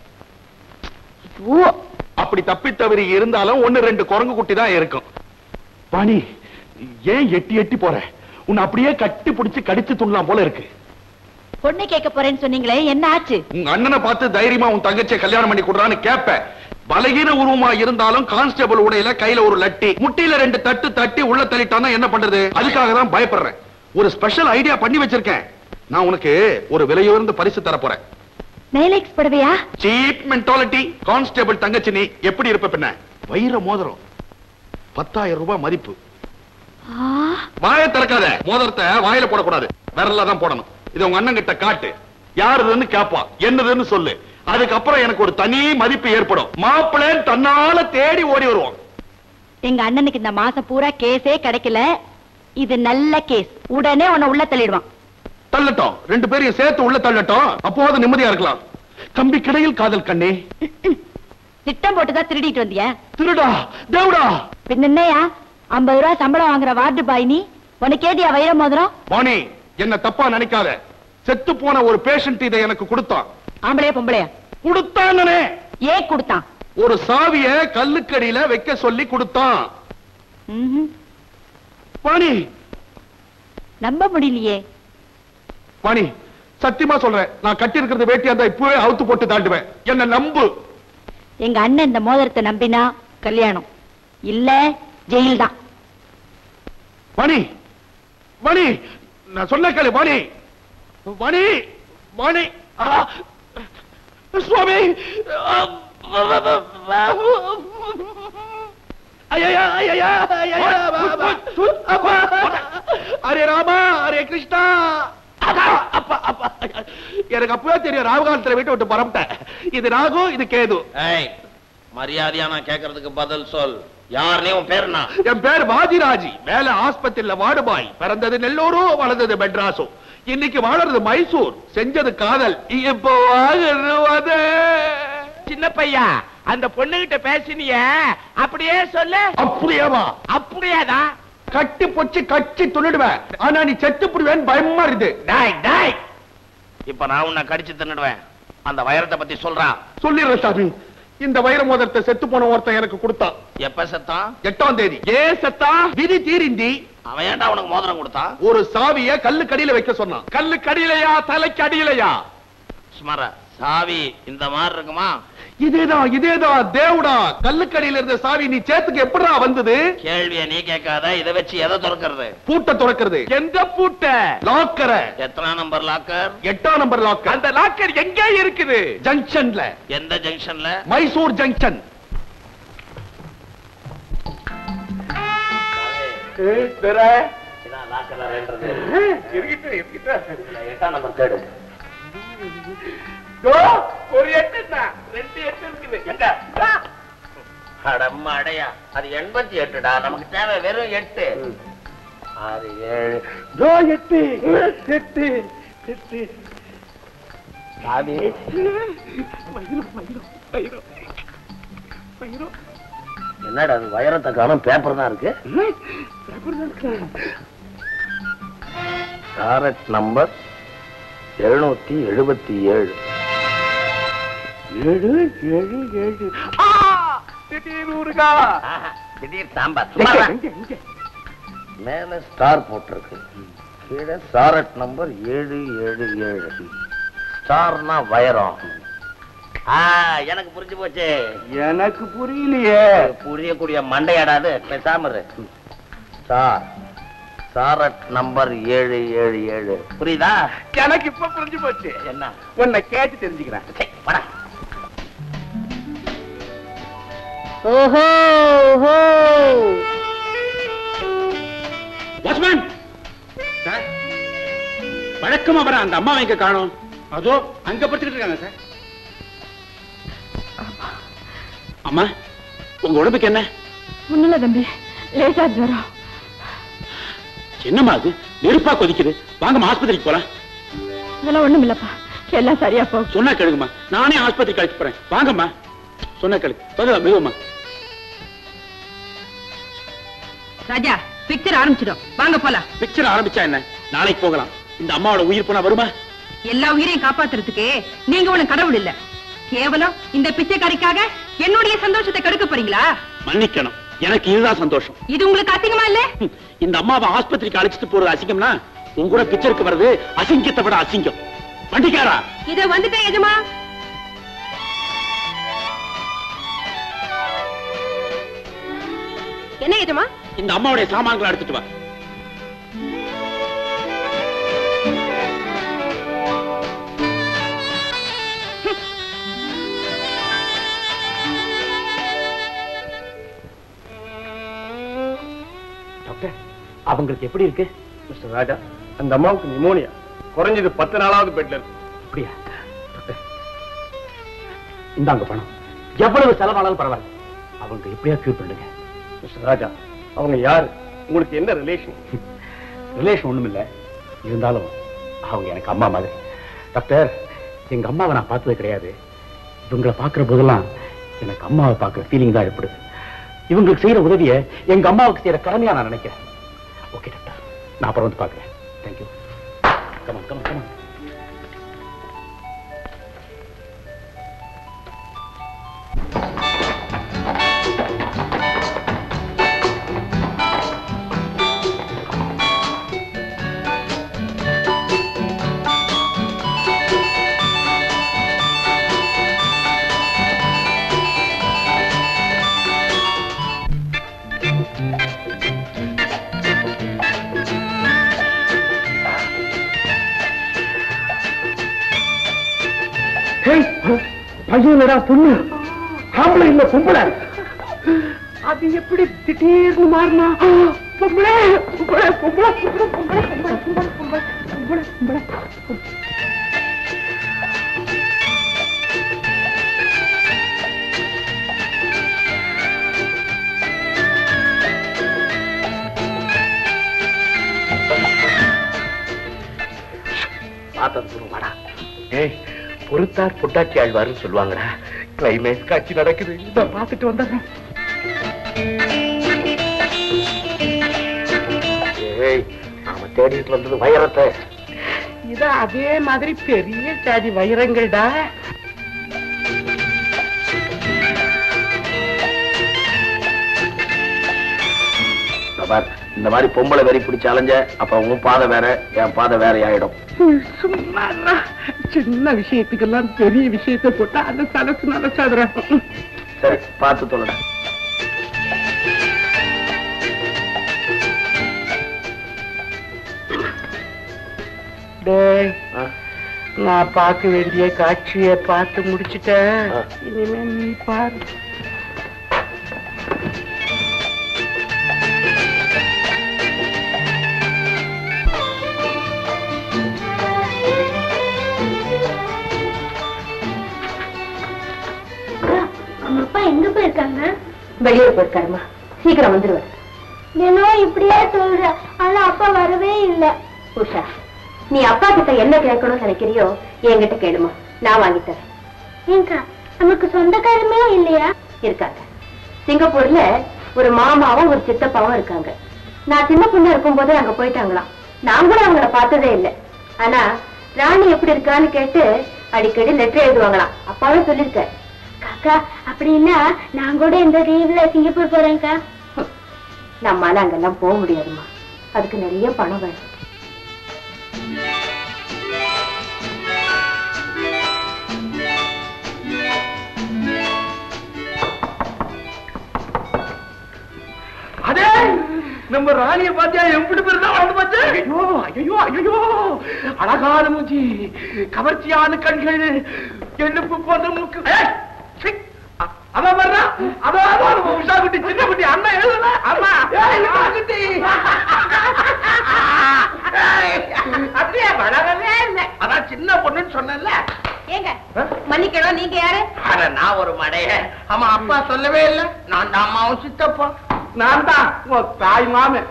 ஓ அப்படி தப்பி தவறி இருந்தாலும் ஒண்ணு ரெண்டு குரங்கு குட்டி தான் இருக்கும் வாணி ஏன் எட்டி எட்டி போற உன்னை அப்படியே கட்டி பிடிச்சு கடிச்சு துண்ணலாம் போல இருக்கு பொண்ணு கேட்க போறேன்னு சொன்னீங்களே என்ன ஆச்சு உங்க அண்ணனை பார்த்து தைரியமா உன் தங்கச்சியை கல்யாணம் பண்ணி கொடுறான்னு கேப்ப பலகீன உருவமா இருந்தாலும் கான்ஸ்டபிள் உடையில கையில ஒரு லட்டி முட்டியில ரெண்டு தட்டு தட்டி உள்ள தள்ளிட்டான்னா என்ன பண்றது அதுக்காக தான் பயப்படுறேன் ஒரு ஸ்பெஷல் ஐடியா பண்ணி வச்சிருக்கேன் நான் உனக்கு ஒரு விலையுயர்ந்த பரிசு தர போறேன் மேலேக்ஸ் படவையா சீப் மென்டாலிட்டி கான்ஸ்டபிள் தங்கச்சி நீ எப்படி இருப்ப பின்ன வைர மோதிரம் பத்தாயிரம் ரூபாய் மதிப்பு வாயை திறக்காத மோதிரத்தை வாயில போடக்கூடாது விரல்ல தான் போடணும் இது உங்க அண்ணன் கிட்ட காட்டு யாருதுன்னு கேப்பா என்னதுன்னு சொல்லு அதுக்கப்புறம் எனக்கு ஒரு தனி மதிப்பு ஏற்படும் மாப்பிள்ளை தன்னால தேடி ஓடி வருவான் எங்க அண்ணனுக்கு இந்த மாசம் பூரா கேஸே கிடைக்கல இது நல்ல கேஸ் உடனே உன்னை உள்ள தள்ளிடுவான் தள்ளட்டும் ரெண்டு பேரையும் சேர்த்து உள்ள தள்ளட்டும் அப்போது நிம்மதியா இருக்கலாம் கம்பி கிடையில் காதல் கண்ணே திட்டம் போட்டுதான் திருடிட்டு வந்தியா திருடா தேவடா பின்ன என்னையா ஐம்பது ரூபாய் சம்பளம் வாங்குற வார்டு பாய் நீ உனக்கு ஏதியா வைர மோதிரம் வாணி என்ன தப்பா நினைக்காத செத்து போன ஒரு பேஷண்ட் இதை எனக்கு கொடுத்தான் ஆம்பளையா பொம்பளையா கொடுத்தானே ஏன் கொடுத்தான் ஒரு சாவிய கல்லுக்கடியில வைக்க சொல்லி கொடுத்தான் ம்ஹும். வாணி நம்ப முடியலையே வாணி சத்தியமா சொல்றேன் நான் கட்டி இருக்கிறது வேட்டியா இருந்தா இப்பவே அவுத்து போட்டு தாண்டுவேன் என்ன நம்பு எங்க அண்ணன் இந்த மோதிரத்தை நம்பினா கல்யாணம் இல்ல ஜெயில் தான் வாணி வாணி நான் சொன்ன கேளு வாணி வாணி வாணி ஆ! சுவாமி ஆ! ஐயையா, ஐயையா, ஐயையா, அப்பா, அப்பா. ஹரே ராமா ஹரே கிருஷ்ணா அப்பா, அப்பா, அப்பா. எனக்கு அப்பவே தெரியும் ராகுகாலத்துல வீட்டை விட்டு பரப்பிட்டேன் இது ராகு இது கேது ஏய் மரியாதையா நான் கேக்குறதுக்கு பதில் சொல் யார் நீ உன் பேர் என்ன என் பேர் வாதிராஜி மேல ஆஸ்பத்திரியில வாடுபாய் பிறந்தது நெல்லூரு வளர்ந்தது மெட்ராஸும் இன்னைக்கு வாழறது மைசூர் செஞ்சது காதல் இப்போ வாங்குறது சின்ன பையா அந்த பொண்ணுகிட்ட பேசினிய அப்படியே சொல்லு அப்படியேவா அப்படியேதான் கட்டி பொச்சு கச்சி துள்ளிடுவேன் ஆனா நீ செத்து புடுவேன் பயமா இருக்குது டாய் டாய் இப்ப நான் உன்னை கடிச்சு தின்னுடுவேன் அந்த வைரத்தை பத்தி சொல்றான் சொல்லிடுறேன் சாமி இந்த வைர மோதிரத்தை செத்து போன ஒருத்தன் எனக்கு கொடுத்தான் எப்ப செத்தான் எட்டாம் தேதி ஏ செத்தா விதி தீரிந்தி அவன் ஏன்டா உனக்கு மோதிரம் கொடுத்தான் ஒரு சாவிய கல்லு கடியில வைக்க சொன்னான் கல்லு கடியிலையா தலைக்கு அடியிலையா சுமாரா சாவி இந்த மாதிரி இருக்குமா இதேதான் இதேதான் தேவுடா கல்லுக்கடியில இருந்த சாவி நீ சேத்துக்கு எப்படிடா வந்தது கேள்விய நீ கேட்காத இதை வச்சு எதை திறக்கிறது பூட்ட துறக்கிறது எந்த பூட்ட லாக்கர எத்தனாம் நம்பர் லாக்கர் எட்டாம் நம்பர் லாக்கர் அந்த லாக்கர் எங்க இருக்குது ஜங்ஷன்ல எந்த ஜங்ஷன்ல மைசூர் ஜங்ஷன் எட்டாம் நம்பர் தேடு ஒரு எட்டு ரெண்டு எட்டு இருக்குது எங்க அடம்மா அடையா அது எண்பத்தி எட்டுடா நமக்கு தேவை வெறும் எட்டு ஆறு ஏழு ஜோ எட்டு எட்டு எட்டு சாவி என்னடா அது வைரத்தை காணும் பேப்பர் தான் இருக்கு கேரட் நம்பர் எழுநூத்தி எழுபத்தி ஏழு ஏழு ஏழு ஏழு திடீர் ஊருகா திடீர் சாம்பார் சும்மா இரு. மேல ஸ்டார் போட்டிருக்கு கீழே சாரட் நம்பர் ஏழு ஏழு ஏழு ஸ்டார்னா வைரம் ஆ, எனக்கு புரிஞ்சு போச்சு எனக்கு புரியலையே புரியக்கூடிய மண்டையாடாது பேசாம இரு ஸ்டார் சாரட் நம்பர் ஏழு ஏழு ஏழு புரியுதா எனக்கு இப்ப புரிஞ்சு போச்சு என்ன உன்னை கேட்டு தெரிஞ்சுக்கிறேன் சே, வாடா. ஓஹோ ஓஹோ வாட்ச்மேன் வழக்கமா வர அந்த அம்மா எங்க காணோம் அதோ அங்க படுத்துக்கிட்டு இருக்காங்க சார் அம்மா உங்க உடம்புக்கு என்ன ஒண்ணுல தம்பி லேசா ஜுரம் என்னம்மா அது நெருப்பா கொதிக்குது வாங்கம்மா ஆஸ்பத்திரிக்கு போலாம் அதெல்லாம் ஒண்ணும் இல்லப்பா எல்லாம் சரியா போகும் சொன்னா கேளுங்கம்மா நானே ஆஸ்பத்திரிக்கு அழைச்சு போறேன் வாங்கம்மா சொன்னா கேளு வந்து மிகம்மா ராஜா பிக்சர் ஆரம்பிச்சிடும் வாங்க போலாம் பிக்சர் ஆரம்பிச்சா என்ன நாளைக்கு போகலாம் இந்த அம்மாவோட உயிர் போனா வருமா எல்லா உயிரையும் காப்பாத்துறதுக்கு நீங்க ஒண்ணு கடவுள் இல்ல கேவலம் இந்த பிச்சைக்காரிக்காக என்னுடைய சந்தோஷத்தை கெடுக்க போறீங்களா மன்னிக்கணும் எனக்கு இதுதான் சந்தோஷம் இது உங்களுக்கு அசிங்கமா இல்ல ஹம், இந்த அம்மாவை ஆஸ்பத்திரிக்கு அழைச்சிட்டு போறது அசிங்கம்னா உங்க கூட பிக்சருக்கு வர்றது அசிங்கத்தை விட அசிங்கம் வண்டிக்காரா இத வந்துட்டேன் எஜமா என்ன எஜமா இந்த அம்மாவுடைய சாமான்களை எடுத்துட்டு வா டாக்டர் அவங்களுக்கு எப்படி இருக்கு மிஸ்டர் ராஜா அந்த அம்மாவுக்கு நிமோனியா குறைஞ்சது பத்து நாளாவது பெட்ல இருக்கு அப்படியா டாக்டர் இந்தாங்க பணம் எவ்வளவு செலவானாலும் பரவாயில்ல அவங்க எப்படியா கியூர் பண்ணுங்க மிஸ்டர் ராஜா அவங்க யாரு உங்களுக்கு என்ன ரிலேஷன் ரிலேஷன் ஒண்ணும் இல்ல இருந்தாலும் அவங்க எனக்கு அம்மா மாதிரி டாக்டர் எங்க அம்மாவை நான் பார்த்தது கிடையாது இவங்களை பார்க்கிற போதெல்லாம் எனக்கு அம்மாவை பார்க்குற ஃபீலிங் தான் ஏற்படுது இவங்களுக்கு செய்யற உதவியை எங்க அம்மாவுக்கு செய்யற கடமையா நான் நினைக்கிறேன் ஓகே டாக்டர் நான் அப்புறம் வந்து பார்க்குறேன் தேங்க்யூ கமான் கமான் கமான் பையன் இல்லடா பொண்ணு ஆம்பளை இல்ல பொம்பளை அது எப்படி திடீர்னு மாறினா பொம்பளை பொம்பளை பொம்பளை பொம்பளை பொம்பளை பொம்பளை பொம்பளை பொம்பளை பொம்பளை பொம்பளை பார்த்தது தூரம் வாடா ஏய் பொறுத்தார் பொட்டாச்சி ஆழ்வாருன்னு சொல்லுவாங்கடா கிளைமேக்ஸ் காட்சி நடக்குது இதை பார்த்துட்டு வந்துடுறேன் ஏய் நாம தேடிட்டு வந்தது வைரத்தை இது அதே மாதிரி பெரிய ஜாதி வைரங்கள்டா இதோ பார், இந்த மாதிரி பொம்பளை வெறி பிடிச்ச அலைஞ்ச அப்ப உன் பாதை வேற என் பாதை வேற ஆயிடும் சும்மா சின்ன விஷயத்துக்கெல்லாம் பெரிய விஷயத்தை போட்டா அந்த சலசு நலசாதுரா சரி பார்த்து சொல்லடா டேய் நான் பார்க்க வேண்டிய காட்சியை பார்த்து முடிச்சிட்டேன் இனிமே நீ பாரு அவங்க அப்பா எங்க போயிருக்காங்க வெளியூர் போயிருக்காருமா சீக்கிரம் வந்துருவாரு தினம் இப்படியே சொல்ற ஆனா அப்பா வரவே இல்ல உஷா நீ அப்பா கிட்ட என்ன கேட்கணும்னு நினைக்கிறியோ என்கிட்ட கேளுமா நான் வாங்கி தரேன் ஏங்கா நமக்கு சொந்தக்காரமே இல்லையா இருக்காங்க சிங்கப்பூர்ல ஒரு மாமாவும் ஒரு சித்தப்பாவும் இருக்காங்க நான் சின்ன பொண்ணு இருக்கும்போதே அங்க போயிட்டாங்களாம் நான் கூட அவங்கள பார்த்ததே இல்லை ஆனா ராணி எப்படி இருக்கான்னு கேட்டு அடிக்கடி லெட்டர் எழுதுவாங்களாம் அப்பாவே சொல்லியிருக்காரு காக்கா அப்படின்னா நான் கூட இந்த லீவ்ல சிங்கப்பூர் போறேன்க்கா நம்மால அங்கெல்லாம் போக முடியாதுமா அதுக்கு நிறைய பணம் வேணும் அதே நம்ம ராணிய பாத்தியா எப்படி பெருசா வாழ்ந்து பாத்தியா ஐயோ ஐயோ ஐயோ அழகான மூஞ்சி கவர்ச்சியான கண்கள் எழுப்பு போன்ற மூக்கு ஏய், சீ, அ- அதான் வர்றா அதான் அதான் நம்ம உஷா குட்டி சின்ன குட்டி அண்ணன் எழுதுல அம்மா ஏய், உஷா குட்டி ஏய், அப்படியே வளரவே இல்லை அதான் சின்ன பொண்ணுன்னு சொன்னேன்ல ஏங்க மன்னிக்கணும் நீங்க யாரு அட நான் ஒரு மடைய ஆமா அப்பா சொல்லவே இல்ல நான் தான் அம்மாவும் சித்தப்பா நான் தான் உன் தாய் மாமன்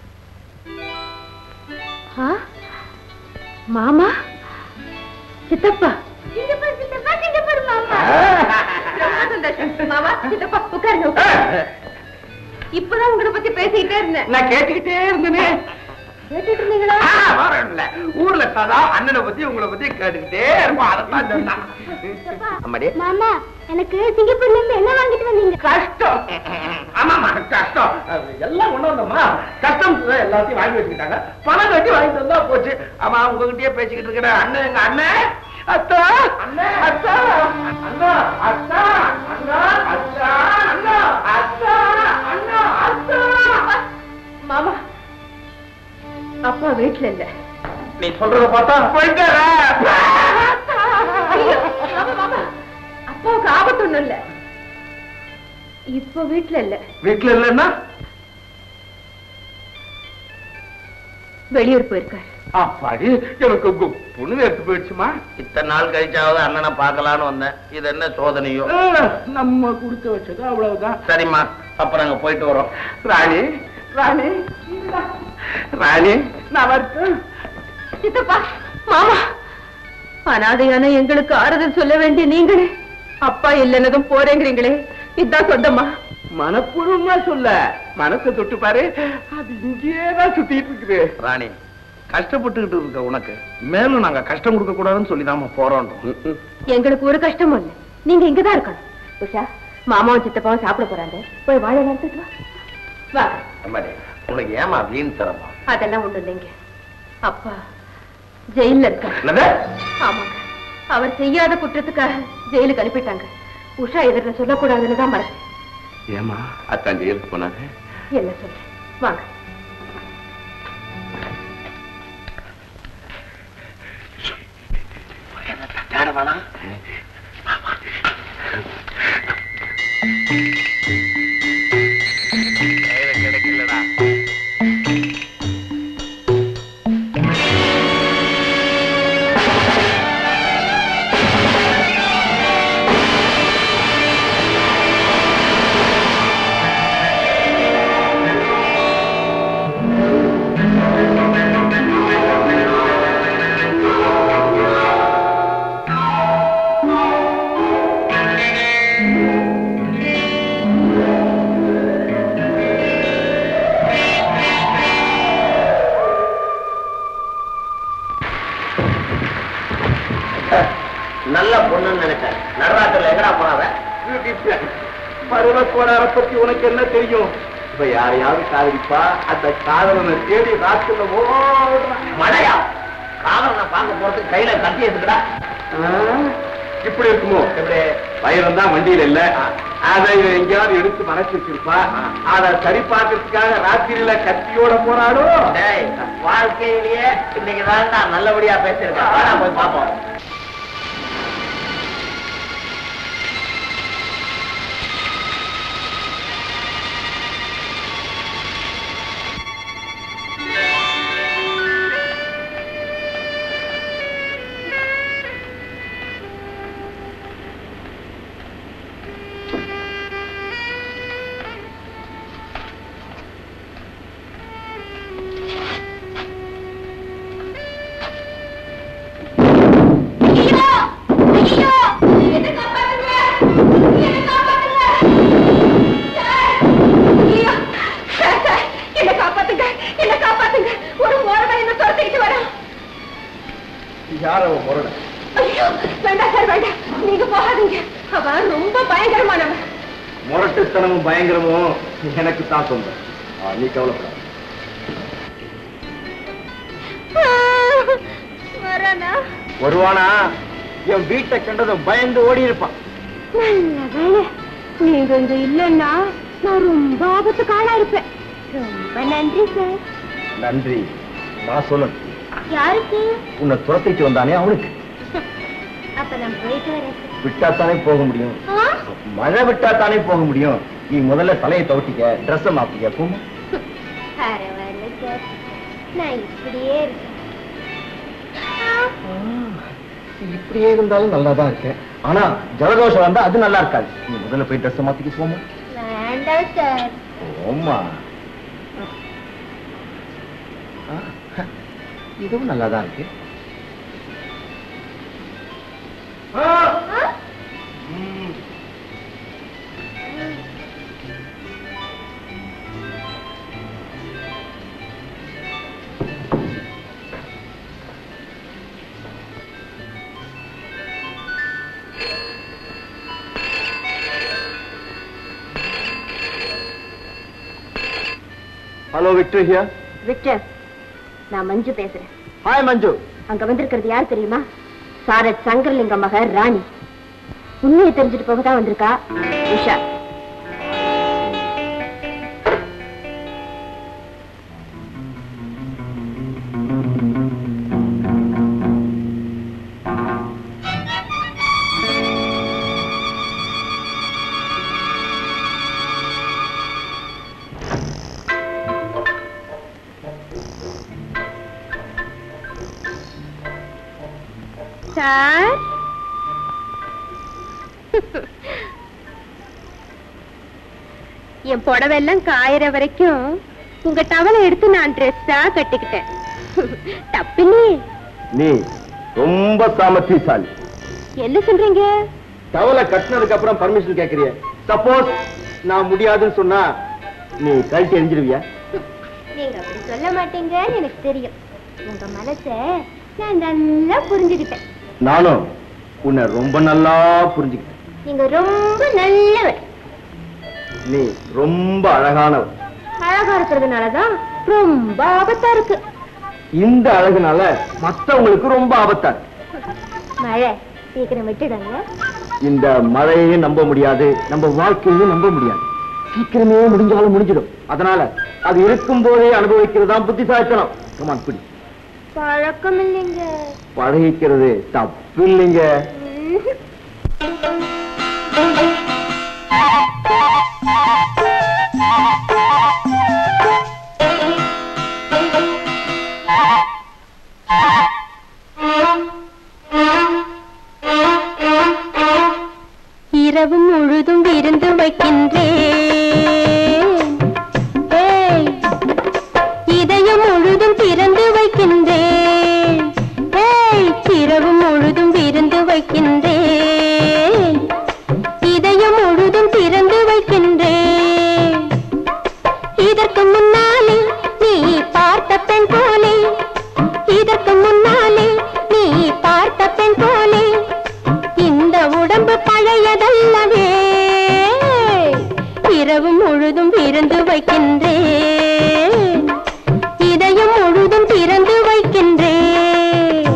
மாமா சித்தப்பா சிங்கப்பூர் சித்தப்பா சிங்கப்பூர் மாமா ரொம்ப சந்தோஷம் மாமா சித்தப்பா உட்காருங்க உட்காருங்க. இப்பதான் உங்களை பத்தி பேசிக்கிட்டே இருந்தேன் நான் கேட்டுக்கிட்டே இருந்தேனே கேட்டுட்டு இருந்தீங்களா ஆ, வரேன்ல. ஊர்ல சதா அண்ணனை பத்தி உங்களை பத்தி கேட்டுக்கிட்டே இருப்பான் அதைத்தான் சொன்னான் அம்மாடி மாமா எனக்கு சிங்கப்பூர்ல இருந்து என்ன வாங்கிட்டு வந்தீங்க கஷ்டம் ஆமாமா கஷ்டம் அது எல்லாம் கொண்டு வந்தோமா கஷ்டம் எல்லாத்தையும் வாங்கி வச்சுக்கிட்டாங்க பணம் கட்டி வாங்கிட்டு வந்தா போச்சு ஆமா உங்ககிட்டயே பேசிக்கிட்டு இருக்கிற அண்ணன் எங்க அண்ணன் அத்தா அண்ணா அத்தா அண்ணா அத்தா அண்ணா அத்தா அண்ணா அத்தா அண்ணா அத்தா மாமா அப்பா வீட்டுல இல்ல நீ சொல்றத பார்த்தா போயிட்டாரா ஐயோ, மாமா, மாமா. அப்பாவுக்கு ஆபத்து ஒண்ணும் இல்ல இப்ப வீட்டுல இல்ல வீட்டுல இல்லைன்னா வெளியூர் போயிருக்காரு அப்பாடி எனக்கு கு- புண்ணு எடுத்து போயிடுச்சுமா இத்தனை நாள் கழிச்சாவது அண்ணனை பார்க்கலான்னு வந்தேன் இது என்ன சோதனையோ அஹ், நம்ம கொடுத்து வச்சது அவ்வளவுதான் சரிம்மா அப்ப நாங்க போயிட்டு வரோம் ராணி ராணி ராணி நான் வரட்டும் சித்தப்பா மாமா அனாதையான எங்களுக்கு ஆறுதல் சொல்ல வேண்டிய நீங்களே அப்பா இல்லைன்னதும் போறேங்கிறீங்களே இதான் சொந்தமா மனப்பூர்வமா சொல்ல மனசை தொட்டு பாரு அது இங்கேதான் சுத்திட்டு இருக்குது ராணி கஷ்டப்பட்டுக்கிட்டு இருக்க உனக்கு மேலும் நாங்க கஷ்டம் கொடுக்க கூடாதுன்னு சொல்லிதாம போறோம் எங்களுக்கு ஒரு கஷ்டமும் இல்ல நீங்க இங்கதான் இருக்கணும் உஷா மாமாவும் சித்தப்பாவும் சாப்பிட போறாங்க போய் வாழை நடத்திட்டு வா வா அம்மாடி உனக்கு ஏமா வீண் தரமா அதெல்லாம் ஒண்ணு இல்லைங்க அப்பா ஜெயில்ல இருக்காரு என்னது ஆமாங்க அவர் செய்யாத குற்றத்துக்காக ஜெயிலுக்கு அனுப்பிட்டாங்க உஷா எதிரில் சொல்லக்கூடாதுன்னு தான் மறந்தேன் ஏமா அத்தான் ஜெயிலுக்கு போனாங்க என்ன சொல்றேன் வாங்க கிடைக்கலடா நல்ல பொண்ணுன்னு நினைச்சேன் நடராத்திரில எங்கடா போனாவ பருவ கோளார பத்தி உனக்கு என்ன தெரியும் இப்ப யாரையாவது காதலிப்பா அந்த காதலனை தேடி ராத்திரில ஓடுறான் மழையா காவலனை பார்க்க போறதுக்கு கையில கத்தி எடுத்துக்கடா இப்படி இருக்குமோ எப்படி வயிறம் தான் வண்டியில இல்ல அதை இவன் எங்கேயாவது எடுத்து மறைச்சு வச்சிருப்பா அத சரி பார்க்கறதுக்காக ராத்திரியில கத்தியோட போறாளோ டேய் வாழ்க்கையிலேயே இன்னைக்கு தான் நல்லபடியா பேசியிருக்கேன் வாடா போய் பாப்போம் என்ன காப்பாத்துங்க என்ன காப்பாத்துங்க ஒரு ஓரமா என்ன துரத்திக்கிட்டு வரேன் யார முரட ஐயோ வேண்டாம் சார் வேண்டாம் நீங்க போகாதீங்க அவன் ரொம்ப பயங்கரமானவன் முரட்டுத்தனமும் பயங்கரமும் எனக்கு தான் சொந்தம் ஆ, நீ கவலைப்படாத வரானா வருவானா என் வீட்டை கண்டதும் பயந்து ஓடி இருப்பான் நல்ல வேலை நீங்க இங்க இல்லைன்னா நான் ரொம்ப ஆபத்துக்கு ஆளா இருப்பேன் ரொம்ப நன்றி சார் நன்றி நான் சொல்லணும் யாருக்கு உன்னை துரத்திட்டு வந்தானே அவனுக்கு அப்ப நான் போயிட்டு வரேன் விட்டாத்தானே போக முடியும் ஆ? மழை விட்டாத்தானே போக முடியும் நீ முதல்ல தலையை தவட்டிக்க ட்ரெஸ் மாத்திக்க போமா பரவாயில்ல சார் நான் இப்படியே இருக்கேன் இப்படியே இருந்தாலும் நல்லா தான் இருக்கேன் ஆனா ஜலதோஷம் வந்தா அது நல்லா இருக்காது நீ முதல்ல போய் ட்ரெஸ் மாத்திக்க போமா வேண்டாம் சார் போமா இதுவும் நல்லா தான் இருக்கு ஹலோ விக்டர் ஹியர் விக்டர் நான் மஞ்சு பேசுறேன் ஹாய் மஞ்சு அங்க வந்திருக்கிறது யார் தெரியுமா சாரத் சங்கரலிங்க மக ராணி உண்மையை தெரிஞ்சுட்டு போக தான் வந்திருக்கா உஷா சார் என் புடவை எல்லாம் காயற வரைக்கும் உங்க டவலை எடுத்து நான் ட்ரெஸ்ஸா கட்டிக்கிட்டேன் தப்பில்லையே நீ ரொம்ப சாமர்த்தியசாலி என்ன சொல்றீங்க டவலை கட்டினதுக்கு அப்புறம் பர்மிஷன் கேக்குறிய சப்போஸ் நான் முடியாதுன்னு சொன்னா நீ கழட்டி எரிஞ்சிருவியா நீங்க அப்படி சொல்ல மாட்டீங்கன்னு எனக்கு தெரியும் உங்க மனச நான் நல்லா புரிஞ்சுக்கிட்டேன் நானும் உன்னை ரொம்ப நல்லா புரிஞ்சுக்கிட்டேன் நீங்க ரொம்ப நல்லவர் நீ ரொம்ப அழகானவன் அழகா இருக்கிறதுனாலதான் ரொம்ப ஆபத்தா இருக்கு இந்த அழகுனால மத்தவங்களுக்கு ரொம்ப ஆபத்தா இருக்கு. மழை சீக்கிரம் விட்டுடுங்க இந்த மழையையும் நம்ப முடியாது நம்ம வாழ்க்கையையும் நம்ப முடியாது சீக்கிரமே முடிஞ்சாலும் முடிஞ்சிடும் அதனால அது இருக்கும் போதே அனுபவிக்கிறது தான் புத்திசாலித்தனம் கமான் குடி பழக்கம் இல்லைங்க பழகிக்கிறது தப்பு இல்லைங்க இரவு முழுதும் விருந்து வைக்கின்றேன் ஏய், இதயம் முழுதும் திறந்து வைக்கின்றேன் ஏய், இரவு முழுதும் விருந்து வைக்கின்றேன் இதயம் முழுதும் திறந்து வைக்கின்றேன் இதற்கு முன்னாலே நீ பார்த்த பெண் போலே இதற்கு முன்னாலே நீ பார்த்த பெண் போலே இந்த உடம்பு பழையதல்லவே இரவு முழுதும் விருந்து வைக்கின்றேன் இதயம் முழுதும் திறந்து வைக்கின்றேன்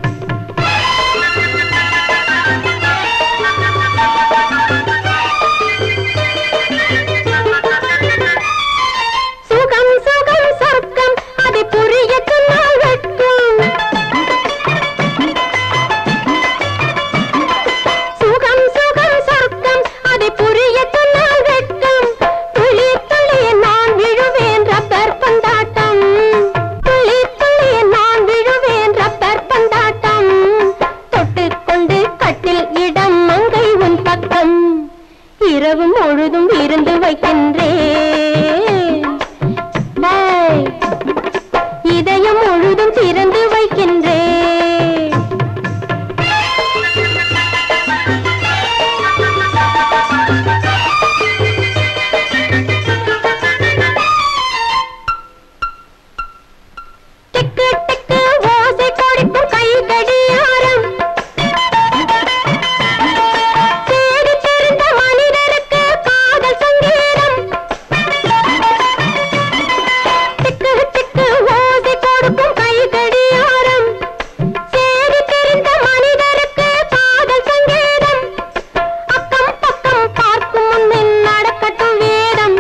சுகம் சுகம் சொர்க்கம் அதை புரிய சொன்னால் வெட்கம் சுகம் சுகம் சொர்க்கம் அதை புரிய சொன்னால் வெட்கம் துளி துளி நான் விழுவேன் ரப்பர் பந்தாட்டம் துளி துளி நான் விழுவேன் ரப்பர் பந்தாட்டம் தொட்டுக்கொண்டு கட்டில் இடம் மங்கை உன் பக்கம் இரவு முழுதும் இருந்து வைக்கின்றேன் ஏய், இதயம் முழுதும் திறந்து வைக்கின்றேன் டிக்கு டிக்கு ஓசை கொடுக்கும் கை கடியாரம் தேடி தெரிந்த மனிதருக்கு காதல் சங்கீதம் டிக்கு டிக்கு ஓசை கொடுக்கும் கை கடியாரம் தேடி தெரிந்த மனிதருக்கு காதல் சங்கீதம் அக்கம் பக்கம் பார்க்கும் முன்னில் நடக்கட்டும் வேதம்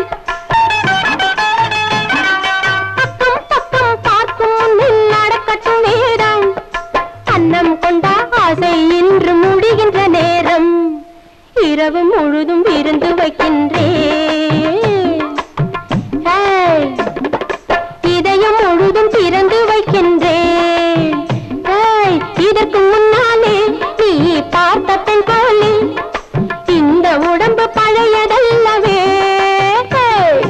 அக்கம் பக்கம் பார்க்கும் முன்னில் நடக்கட்டும் வேதம் அன்னம் கொண்ட ஆசை இன்று முடிகின்ற நேரம் இரவு முழுதும் விருந்து வைக்கின்றேன் ஏய், இதயம் முழுதும் திறந்து வைக்கின்றேன் ஏய், இதற்கு முன்னாலே நீ பார்த்த பெண் போலே இந்த உடம்பு பழையதல்லவே ஏய்.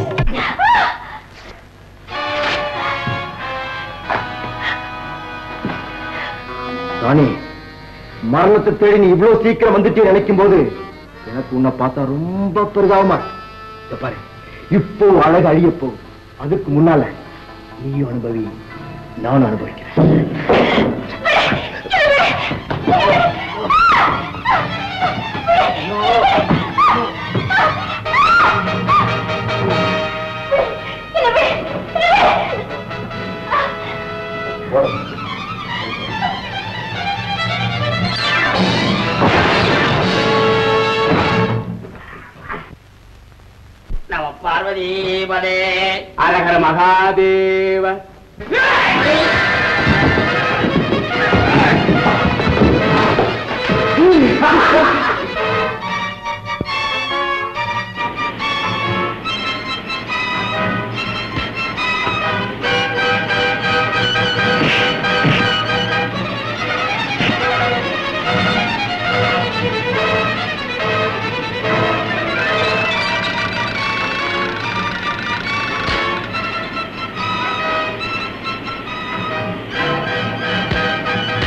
ராணி மரணத்தை தேடி நீ இவ்வளவு சீக்கிரம் வந்துட்டு நினைக்கும் போது எனக்கு உன்னை பார்த்தா ரொம்ப பெரிதாவமா இருக்கு. இதோ பாரு இப்போ அழகு அழிய போகுது அதுக்கு முன்னால நீயும் அனுபவி நானும் அனுபவிக்கிறேன் நம பார்வதி பதே அரகர மகாதேவ ஆ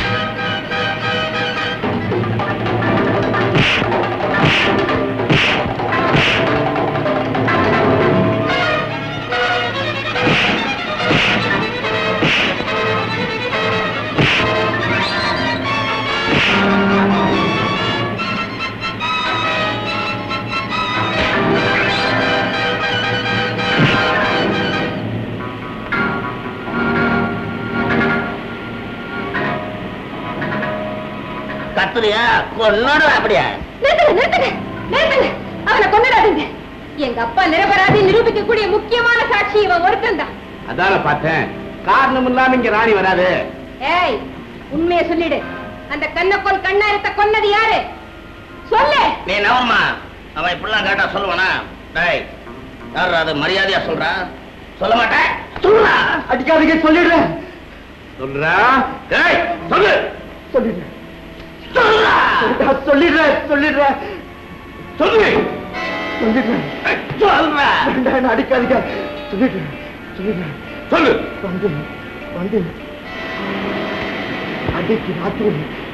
கடத்துறியா கொன்னோட அப்படியா நிறுத்துங்க நிறுத்துங்க நிறுத்துங்க அவனை கொண்டுடாதீங்க எங்க அப்பா நிரபராதி நிரூபிக்கக்கூடிய முக்கியமான சாட்சி இவன் ஒருத்தன் தான் அதான பார்த்தேன் காரணம் இல்லாம இங்க ராணி வராது ஏய் உண்மையை சொல்லிடு அந்த கண்ணக்கோல் கண்ணாரத்தை கொன்னது யாரு சொல்லு நீ நவருமா அவன் இப்படிலாம் கேட்டா சொல்லுவானா டேய் யார் அது மரியாதையா சொல்றா சொல்ல மாட்டேன் சொல்றா அடிக்காதீங்க சொல்லிடுறேன் சொல்றா டேய் சொல்லு சொல்லிடுறேன் சொல்றா சொல்லிடுறேன் சொல்லிடுறேன் சொல்லு சொல்லிடுறேன் சொல்றா வேண்டாம், என்ன அடிக்காதீங்க சொல்லிடுறேன் சொல்லிடுறேன் சொல்லு வந்து வந்து அன்னைக்கு ராத்திரி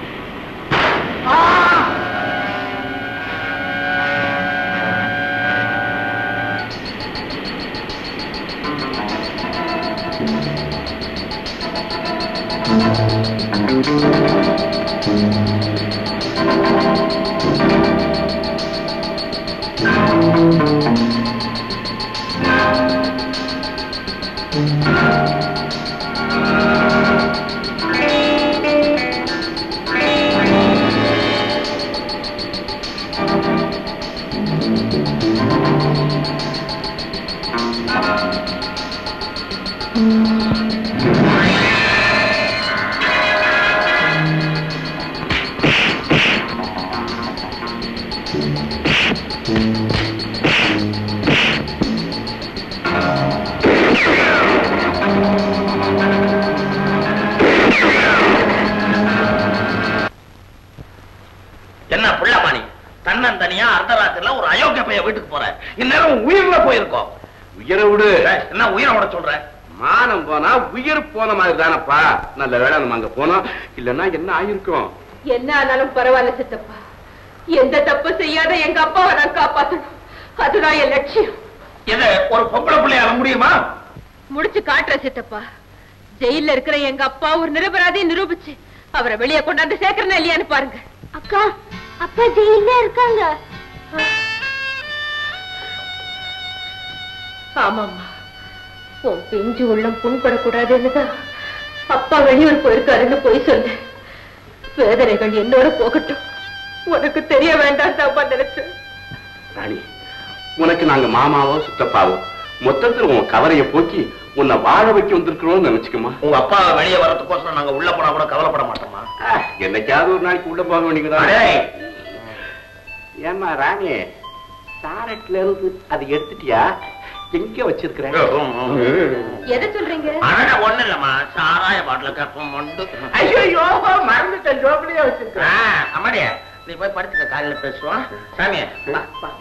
என்ன புள்ளமாணி தன்னந்தனியா அர்த்தராத்திரில ஒரு அயோக்கிய பைய வீட்டுக்கு போற இந்நேரம் உயிர்ல போயிருக்கோம் உயிரை விடு டேய், என்ன உயிரை விட சொல்ற மானம் போனா உயிர் போன மாதிரி தானப்பா நல்ல வேலை நம்ம அங்க போனோம் இல்லன்னா என்ன ஆயிருக்கும் என்ன ஆனாலும் பரவாயில்ல சித்தப்பா எந்த தப்பு செய்யாத எங்க அப்பாவை நான் காப்பாத்தணும் அதுதான் என் லட்சியம் இது ஒரு பொம்பளை பிள்ளையால முடியுமா முடிச்சு காட்டுற சித்தப்பா ஜெயில்ல இருக்கிற எங்க அப்பா ஒரு நிரபராதி நிரூபிச்சு அவரை வெளியே கொண்டாந்து சேர்க்கறனா இல்லையான்னு பாருங்க அக்கா அப்பா ஜெயில இருக்காங்க ஆமாம்மா உன் பிஞ்சு உள்ளம் புண்படக்கூடாதுன்னுதான் அப்பா வெளியூர் போயிருக்காருன்னு போய் சொன்னேன் வேதனைகள் என்னோட போகட்டும் உனக்கு தெரிய வேண்டாம் தான் நினைச்சேன் ராணி உனக்கு நாங்க மாமாவோ சித்தப்பாவோ மொத்தத்துல உன் கவலைய போக்கி உன்னை வாழ வைக்க வந்திருக்கிறோம்னு நினைச்சுக்கமா உங்க அப்பா வெளியே வரதுக்கோசரம் நாங்க உள்ள போனா கூட கவலைப்பட மாட்டோமா என்னைக்காவது ஒரு நாளைக்கு உள்ள போக வேண்டியதுதான் அடேய். ஏமா ராணி சாரட்ல இருந்து அது எடுத்துட்டியா எங்க வச்சிருக்கிறேன் எதை சொல்றீங்க அடடா, ஒண்ணும் இல்லம்மா சாராய பாட்டில கப்பம் மொண்டு ஐயோ மறந்துட்டேன் ஜோபிலேயே வச்சிருக்கேன் ஆ, அம்மாடியா நீ போய் படுத்துக்க காலையில பேசுவோம் சாமியா வா, வா.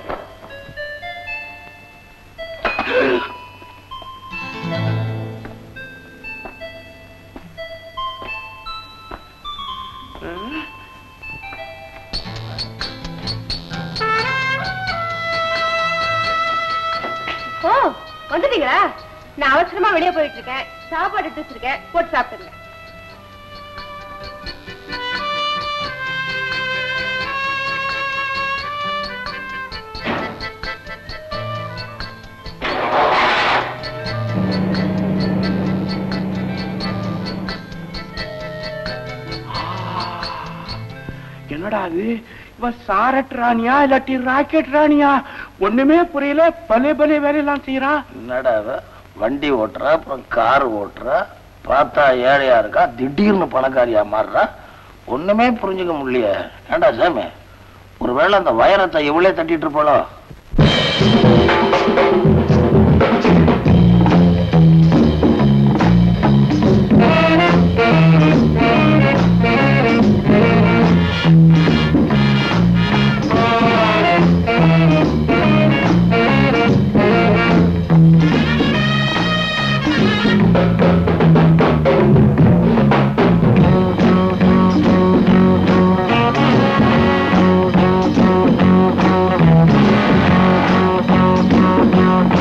ஓ வந்துட்டீங்களா நான் அவசரமா வெளியே போயிட்டு இருக்கேன் சாப்பாடு எடுத்து வச்சிருக்கேன் போட்டு சாப்பிட்டுங்க என்னடா அது இவ சாரட் ராணியா இல்லாட்டி ராக்கெட் ராணியா ஒண்ணுமே புரியல பலே பலே வேலையெல்லாம் செய்யறான் என்னடா இவ? வண்டி ஓட்டுறா அப்புறம் கார் ஓட்டுறா பார்த்தா ஏழையா இருக்கா திடீர்னு பணக்காரியா மாறுறா ஒண்ணுமே புரிஞ்சுக்க முடியல ஏண்டா சாமி ஒருவேளை அந்த வைரத்தை இவளே தட்டிட்டு இருப்பாளோ Thank you.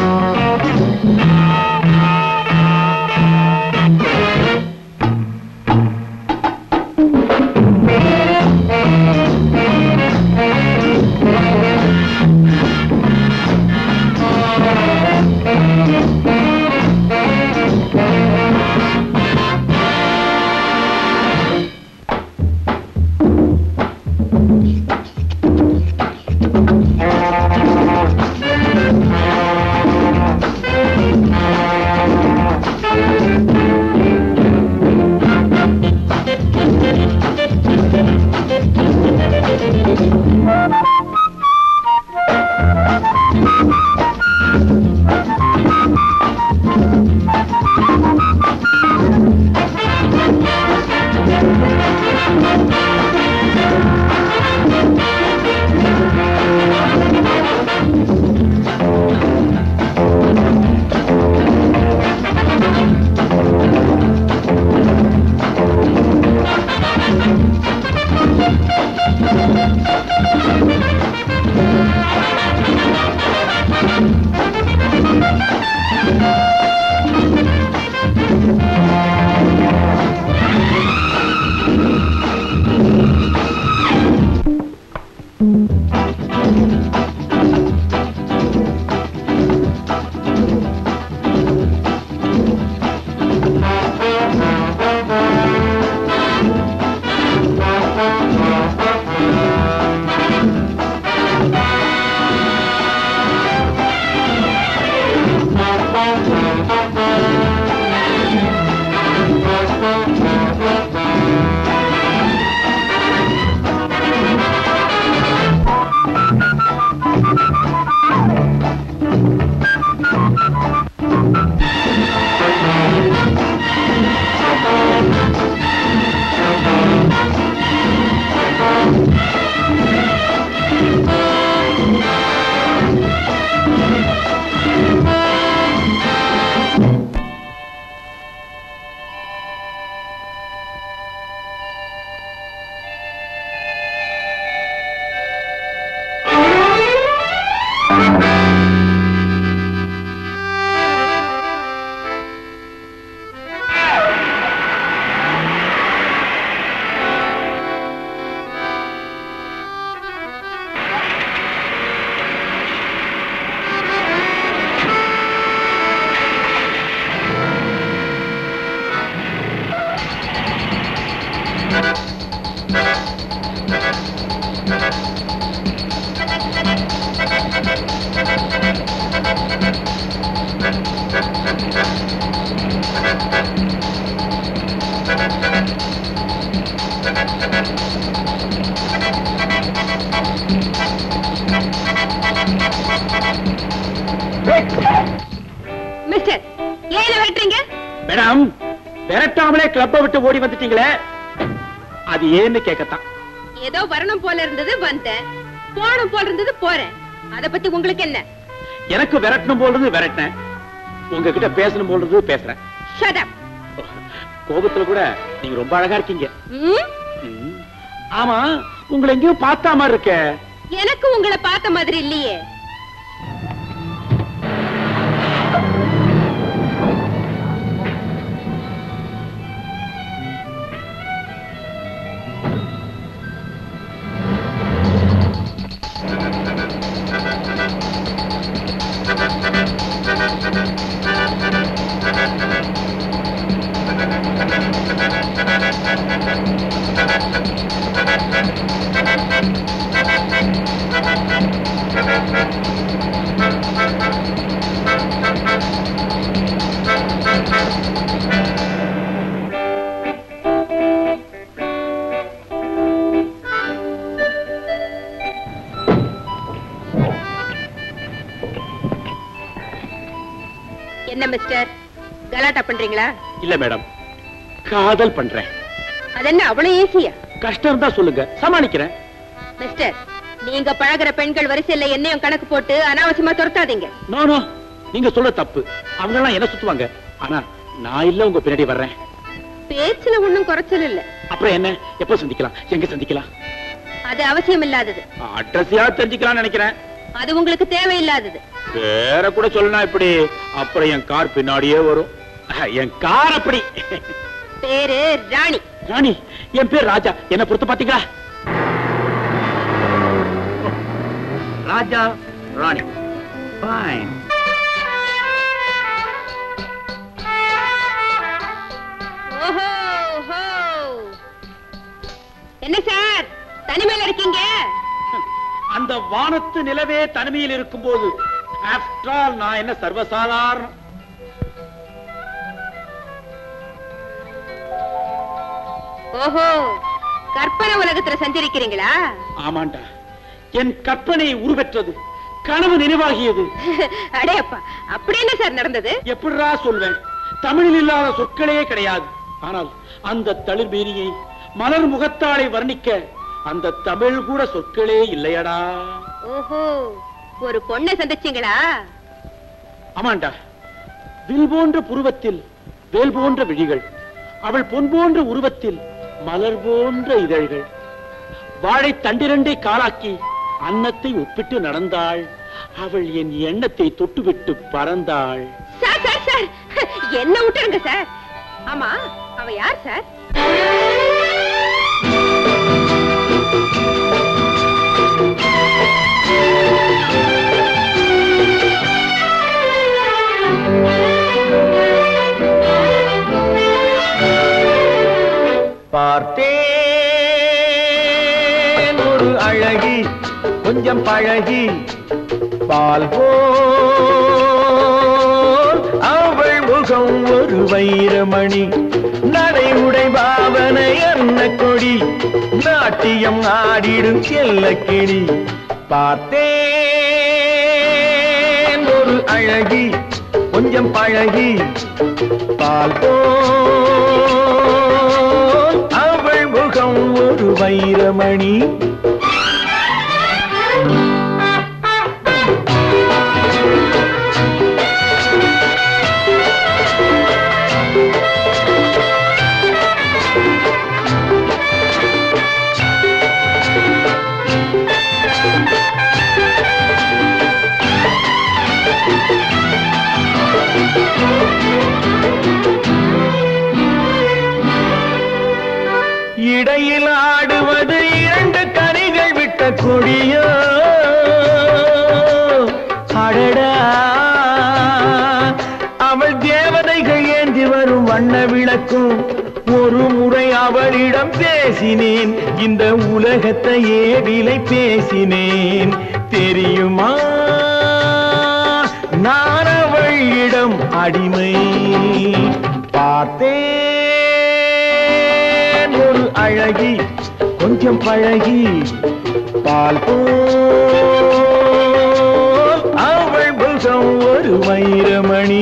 மிஸ்டர் ஏன் விரட்டுறீங்க மேடம் விரட்டாமலே கிளப்பை விட்டு ஓடி வந்துட்டீங்களே அது ஏன்னு கேட்கத்தான் ஏதோ வரணும் போல இருந்தது வந்தேன் போகணும் போல இருந்தது போறேன் அத பத்தி உங்களுக்கு என்ன எனக்கு விரட்டணும் போல்றது விரட்டினேன் உங்ககிட்ட பேசணும் போல்றது பேசுறேன் ஷட் அப் கோபத்துல கூட நீங்க ரொம்ப அழகா இருக்கீங்க ம் ம். ஆமா உங்களை எங்கேயும் பார்த்தா மாதிரி இருக்க எனக்கு உங்களை பார்த்த மாதிரி இல்லையே என்ன மிஸ்டர் கலாட்டா பண்றீங்களா இல்ல மேடம் காதல் பண்றேன் அது என்ன அவ்வளவு ஈஸியா கஷ்டம் தான் சொல்லுங்க சமாளிக்கிறேன் மிஸ்டர் நீங்க பழகுற பெண்கள் வரிசையில என்னையும் கணக்கு போட்டு அனாவசியமா துரத்தாதீங்க நோ நோ நீங்க சொல்ல தப்பு அவங்க எல்லாம் என்ன சுத்துவாங்க ஆனா நான் இல்ல உங்க பின்னாடி வர்றேன் பேச்சுல ஒண்ணும் குறைச்சல் இல்ல அப்புறம் என்ன எப்ப சந்திக்கலாம் எங்க சந்திக்கலாம் அது அவசியம் இல்லாதது அட்ரஸையா தெரிஞ்சுக்கலாம்னு நினைக்கிறேன் அது உங்களுக்கு தேவையில்லாதது வேற கூட சொல்லணும் இப்படி அப்புறம் என் கார் பின்னாடியே வரும் அஹ், என் கார் அப்படி பேரு ராணி ராணி என் பேர் ராஜா என்ன பொறுத்து பாத்தீங்களா ராஜா ராணி ஃபைன் ஓஹோ ஓஹோ என்ன சார் தனிமையில இருக்கீங்க அந்த வானத்து நிலவே தனிமையில் இருக்கும்போது ஆஃப்டர் ஆல் நான் என்ன சர்வசாதாரணம் ஓஹோ கற்பனை உலகத்துல சஞ்சரிக்கிறீங்களா ஆமாண்டா என் கற்பனை உருவெற்றது கனவு நினைவாகியது அடே அப்பா அப்படி என்ன சார் நடந்தது எப்படிடா சொல்வேன் தமிழில் இல்லாத சொற்களே கிடையாது ஆனால் அந்த தளிர் மேனியை மலர் முகத்தாளை வர்ணிக்க அந்த தமிழ் கூட சொற்களே இல்லையடா ஓஹோ ஒரு பொண்ணை சந்திச்சீங்களா ஆமாண்டா வில் போன்ற புருவத்தில் வேல் போன்ற விழிகள் அவள் பொன் போன்ற உருவத்தில் மலர் போன்ற இதழ்கள் வாழை தண்டிரண்டை காலாக்கி அன்னத்தை ஒப்பிட்டு நடந்தாள் அவள் என் எண்ணத்தை தொட்டுவிட்டு பறந்தாள் சார் சார் சார் என்ன விட்டுருங்க சார் ஆமா அவ யார் சார் பார்த்தேன் ஒரு அழகி கொஞ்சம் பழகி பால் போல் அவள் முகம் ஒரு வைரமணி நடை உடை பாவனை அன்ன கொடி நாட்டியம் ஆடிடும் செல்லக்கிளி பார்த்தேன் ஒரு அழகி கொஞ்சம் பழகி பால் போல் அவள் முகம் ஒரு வைரமணி இடையில் ஆடுவது இரண்டு கனிகள் விட்ட கொடியோ அடடா அவள் தேவதைகள் ஏந்தி வரும் வண்ண விளக்கும் ஒரு முறை அவளிடம் பேசினேன் இந்த உலகத்தையே விலை பேசினேன் தெரியுமா நான் அவளிடம் அடிமை பார்த்தேன் ஒரு அழகி கொஞ்சம் பழகி பால் போல் ஒரு வைரமணி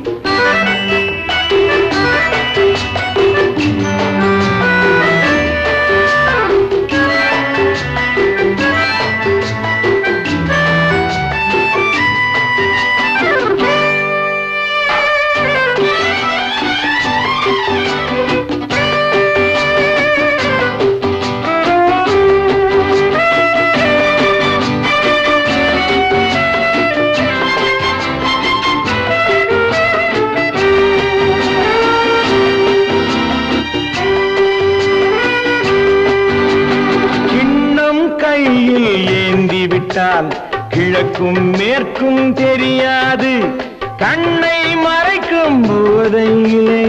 கிண்ணம் கையில் ஏந்தி விட்டால் கிழக்கும் மேற்கும் தெரியாது கண்ணை மறைக்கும் போதையிலே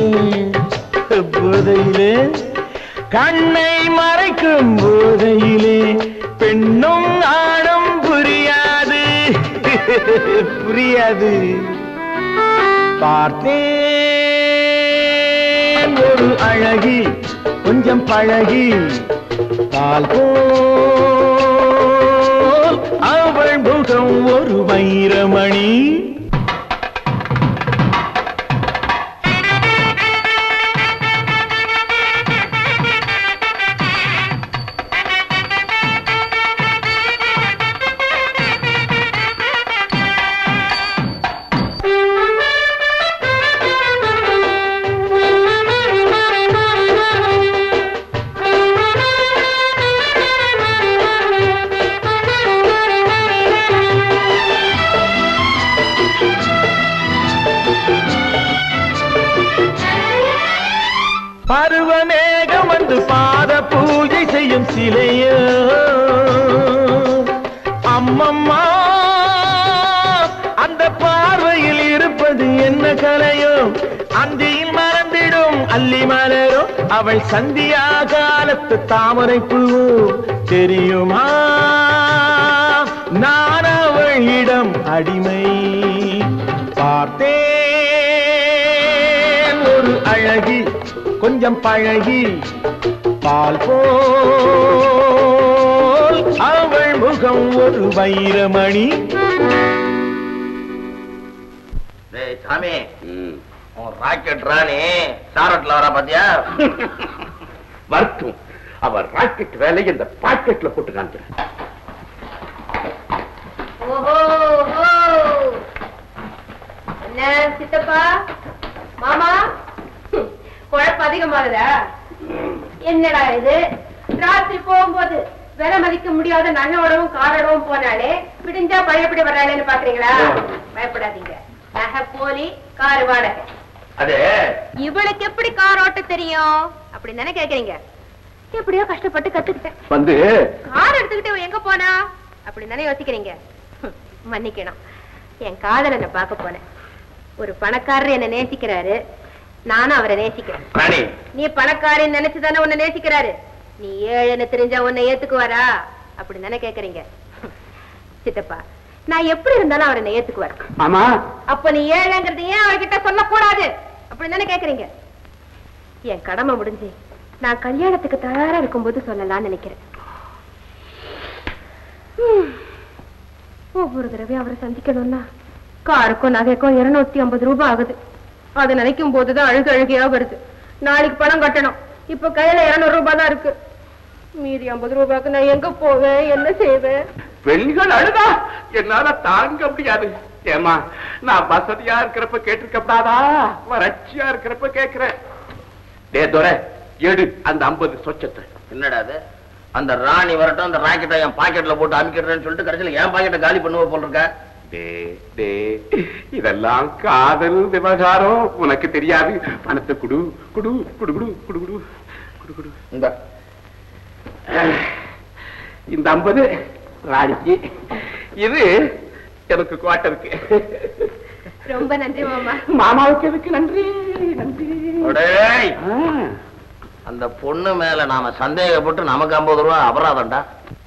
போதையிலே கண்ணை மறைக்கும் போதையிலே பெண்ணும் ஆணும் புரியாது புரியாது பார்த்தேன் ஒரு அழகி கொஞ்சம் பழகி பால் போல் அவள் முகம் ஒரு வைரமணி பருவமேகம் வந்து பாத பூஜை செய்யும் சிலையோ அம்மம்மா அந்த பார்வையில் இருப்பது என்ன கலையோ அந்தியில் மறந்திடும் அல்லி மலரோ அவள் சந்தியா காலத்து தாமரை பூவோ தெரியுமா நான் அவளிடம் அடிமை பார்த்தேன் ஒரு அழகி கொஞ்சம் பழகி பால் போல் அவள் முகம் ஒரு வைரமணி டேய் சாமி உன் ராக்கெட் ராணி சாரட்ல வரா பாத்தியா வரட்டும் அவ ராக்கெட் வேலையை இந்த பாக்கெட்ல போட்டு காமிக்கிறேன் ஓஹோ ஓஹோ. என்ன சித்தப்பா மாமா குழப்பம் அதிகமாகுதா என்னடா இது ராத்திரி போகும்போது விலை மதிக்க முடியாத நகையோடவும் காரோடவும் போனாலே விடிஞ்சா பயப்படி வர்றாளேன்னு பாக்குறீங்களா பயப்படாதீங்க நகை போலி கார் வாடகை அது இவளுக்கு எப்படி கார் ஓட்ட தெரியும் அப்படின்னு தானே கேக்குறீங்க எப்படியோ கஷ்டப்பட்டு கத்துக்கிட்டேன் வந்து கார் எடுத்துக்கிட்டு இவ எங்க போனா அப்படின்னு தானே யோசிக்கிறீங்க ஹம், மன்னிக்கணும் என் காதலனை பார்க்க போனேன் ஒரு பணக்காரர் என்ன நேசிக்கிறாரு நானும் அவரை நேசிக்கிறேன் ராணி நீ பணக்காரன் நினைச்சு தானே உன்னை நேசிக்கிறாரு நீ ஏழைன்னு தெரிஞ்சா உன்னை ஏத்துக்குவாரா அப்படின்னு தானே கேக்குறீங்க ஹம், சித்தப்பா நான் எப்படி இருந்தாலும் அவர் என்னை ஏத்துக்குவார் ஆமா அப்ப நீ ஏழைங்கிறது ஏன் அவர்கிட்ட சொல்லக்கூடாது அப்படின்னு தானே கேக்குறீங்க என் கடமை முடிஞ்சு நான் கல்யாணத்துக்கு தயாரா இருக்கும்போது சொல்லலாம்னு நினைக்கிறேன் ஹம். ஒவ்வொரு தடவையும் அவரை சந்திக்கணும்னா காருக்கும் நகைக்கும் இருநூத்தி ஐம்பது ரூபாய் ஆகுது அதை நினைக்கும் போதுதான் அழுகு அழுகையா வருது நாளைக்கு பணம் கட்டணும் இப்ப கையில இருநூறு ரூபாய் தான் இருக்கு மீதி ஐம்பது ரூபாய்க்கு நான் எங்க போவேன் என்ன செய்வேன் பெண்கள் அழுதா என்னால தாங்க முடியாது ஏமா நான் வசதியா இருக்கிறப்ப கேட்டிருக்கப்படாதா வறட்சியா இருக்கிறப்ப கேக்குறேன் டே துரை எடு அந்த ஐம்பது சொச்சத்தை என்னடா அது அந்த ராணி வரட்டும் அந்த ராக்கெட்டை என் பாக்கெட்ல போட்டு அமுக்கிடுறேன்னு சொல்லிட்டு கடைசியில் என் பாக்கெட்டை காலி பண்ணுவ போல் இருக்க டே டே இதெல்லாம் காதல் விவகாரம் உனக்கு தெரியாது பணத்தை குடு குடு குடு குடு குடு குடு குடு குடு இந்த இந்த ஐம்பது ராணிக்கு இது எனக்கு குவாட்டருக்கு ரொம்ப நன்றி மாமா மாமாவுக்கு எதுக்கு நன்றி நன்றி அடேய், அந்த பொண்ணு மேல நாம சந்தேகப்பட்டு நமக்கு ஐம்பது ரூபா அபராதம்டா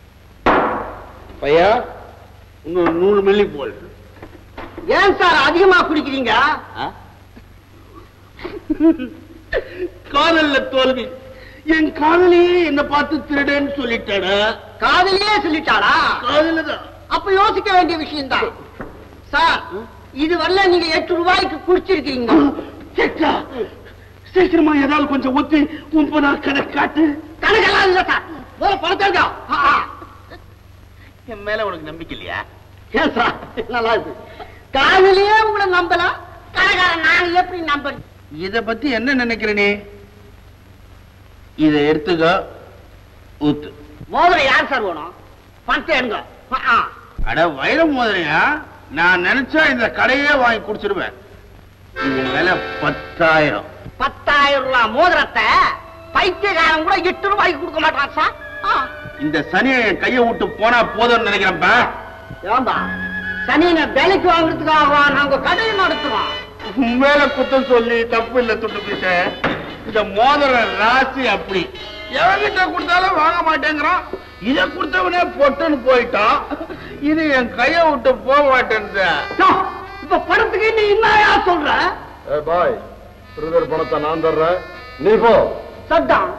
பையா இன்னும் நூறு மில்லி போல் ஏன் சார் அதிகமா குடிக்கிறீங்க காதல்ல தோல்வி என் காதலியே என்ன பார்த்து திருடன்னு சொல்லிட்டாடா காதலியே சொல்லிட்டாளா காதல தான் அப்ப யோசிக்க வேண்டிய விஷயம் தான் சார் இது வரல நீங்க எட்டு ரூபாய்க்கு குடிச்சிருக்கீங்க சீக்கிரமா ஏதாவது கொஞ்சம் ஊத்தி முப்பதா கணக்கு காட்டு கணக்கெல்லாம் இல்ல சார் போல பணத்தாங்க என் மேல உனக்கு நம்பிக்கை இல்லையா ஏன் சார் நல்லா இருக்கு காலையிலேயே உங்களை நம்பலாம் கடைக்காரன் நாங்க எப்படி நம்புறது இத பத்தி என்ன நினைக்கிற நீ இத எடுத்துக்க ஊத்து மோதிரம் யார் சார் வேணும் பணத்தை எடுங்க ஆ, ஆ. அட வைரம் மோதிரையா நான் நினைச்சா இந்த கடையே வாங்கி குடிச்சிருவேன் இது விலை பத்தாயிரம் பத்தாயிரம் ரூபாய் மோதிரத்தை பைத்தியக்காரன் கூட எட்டு ரூபாய்க்கு கொடுக்க மாட்டான் சார் ஆ. இந்த சனியை என் கையை விட்டு போனா போதும்னு நினைக்கிறேன்ப்பா ஏன்பா சனியனை வேலைக்கு வாங்குறதுக்காக நாங்க கடையை நடத்துறோம் உன் மேல குத்தம் சொல்லி தப்பு இல்ல துட்டு பிடிச்ச இந்த மோதிர ராசி அப்படி எவன்கிட்ட கொடுத்தாலும் வாங்க மாட்டேங்கிறான் இத கொடுத்தவனே பொட்டுன்னு போயிட்டான் இது என் கையை விட்டு போக மாட்டேன் இப்ப பணத்துக்கு நீ என்னயா சொல்ற பாய் பிரதர் பணத்தை நான் தர்றேன் நீ போ சட்டான்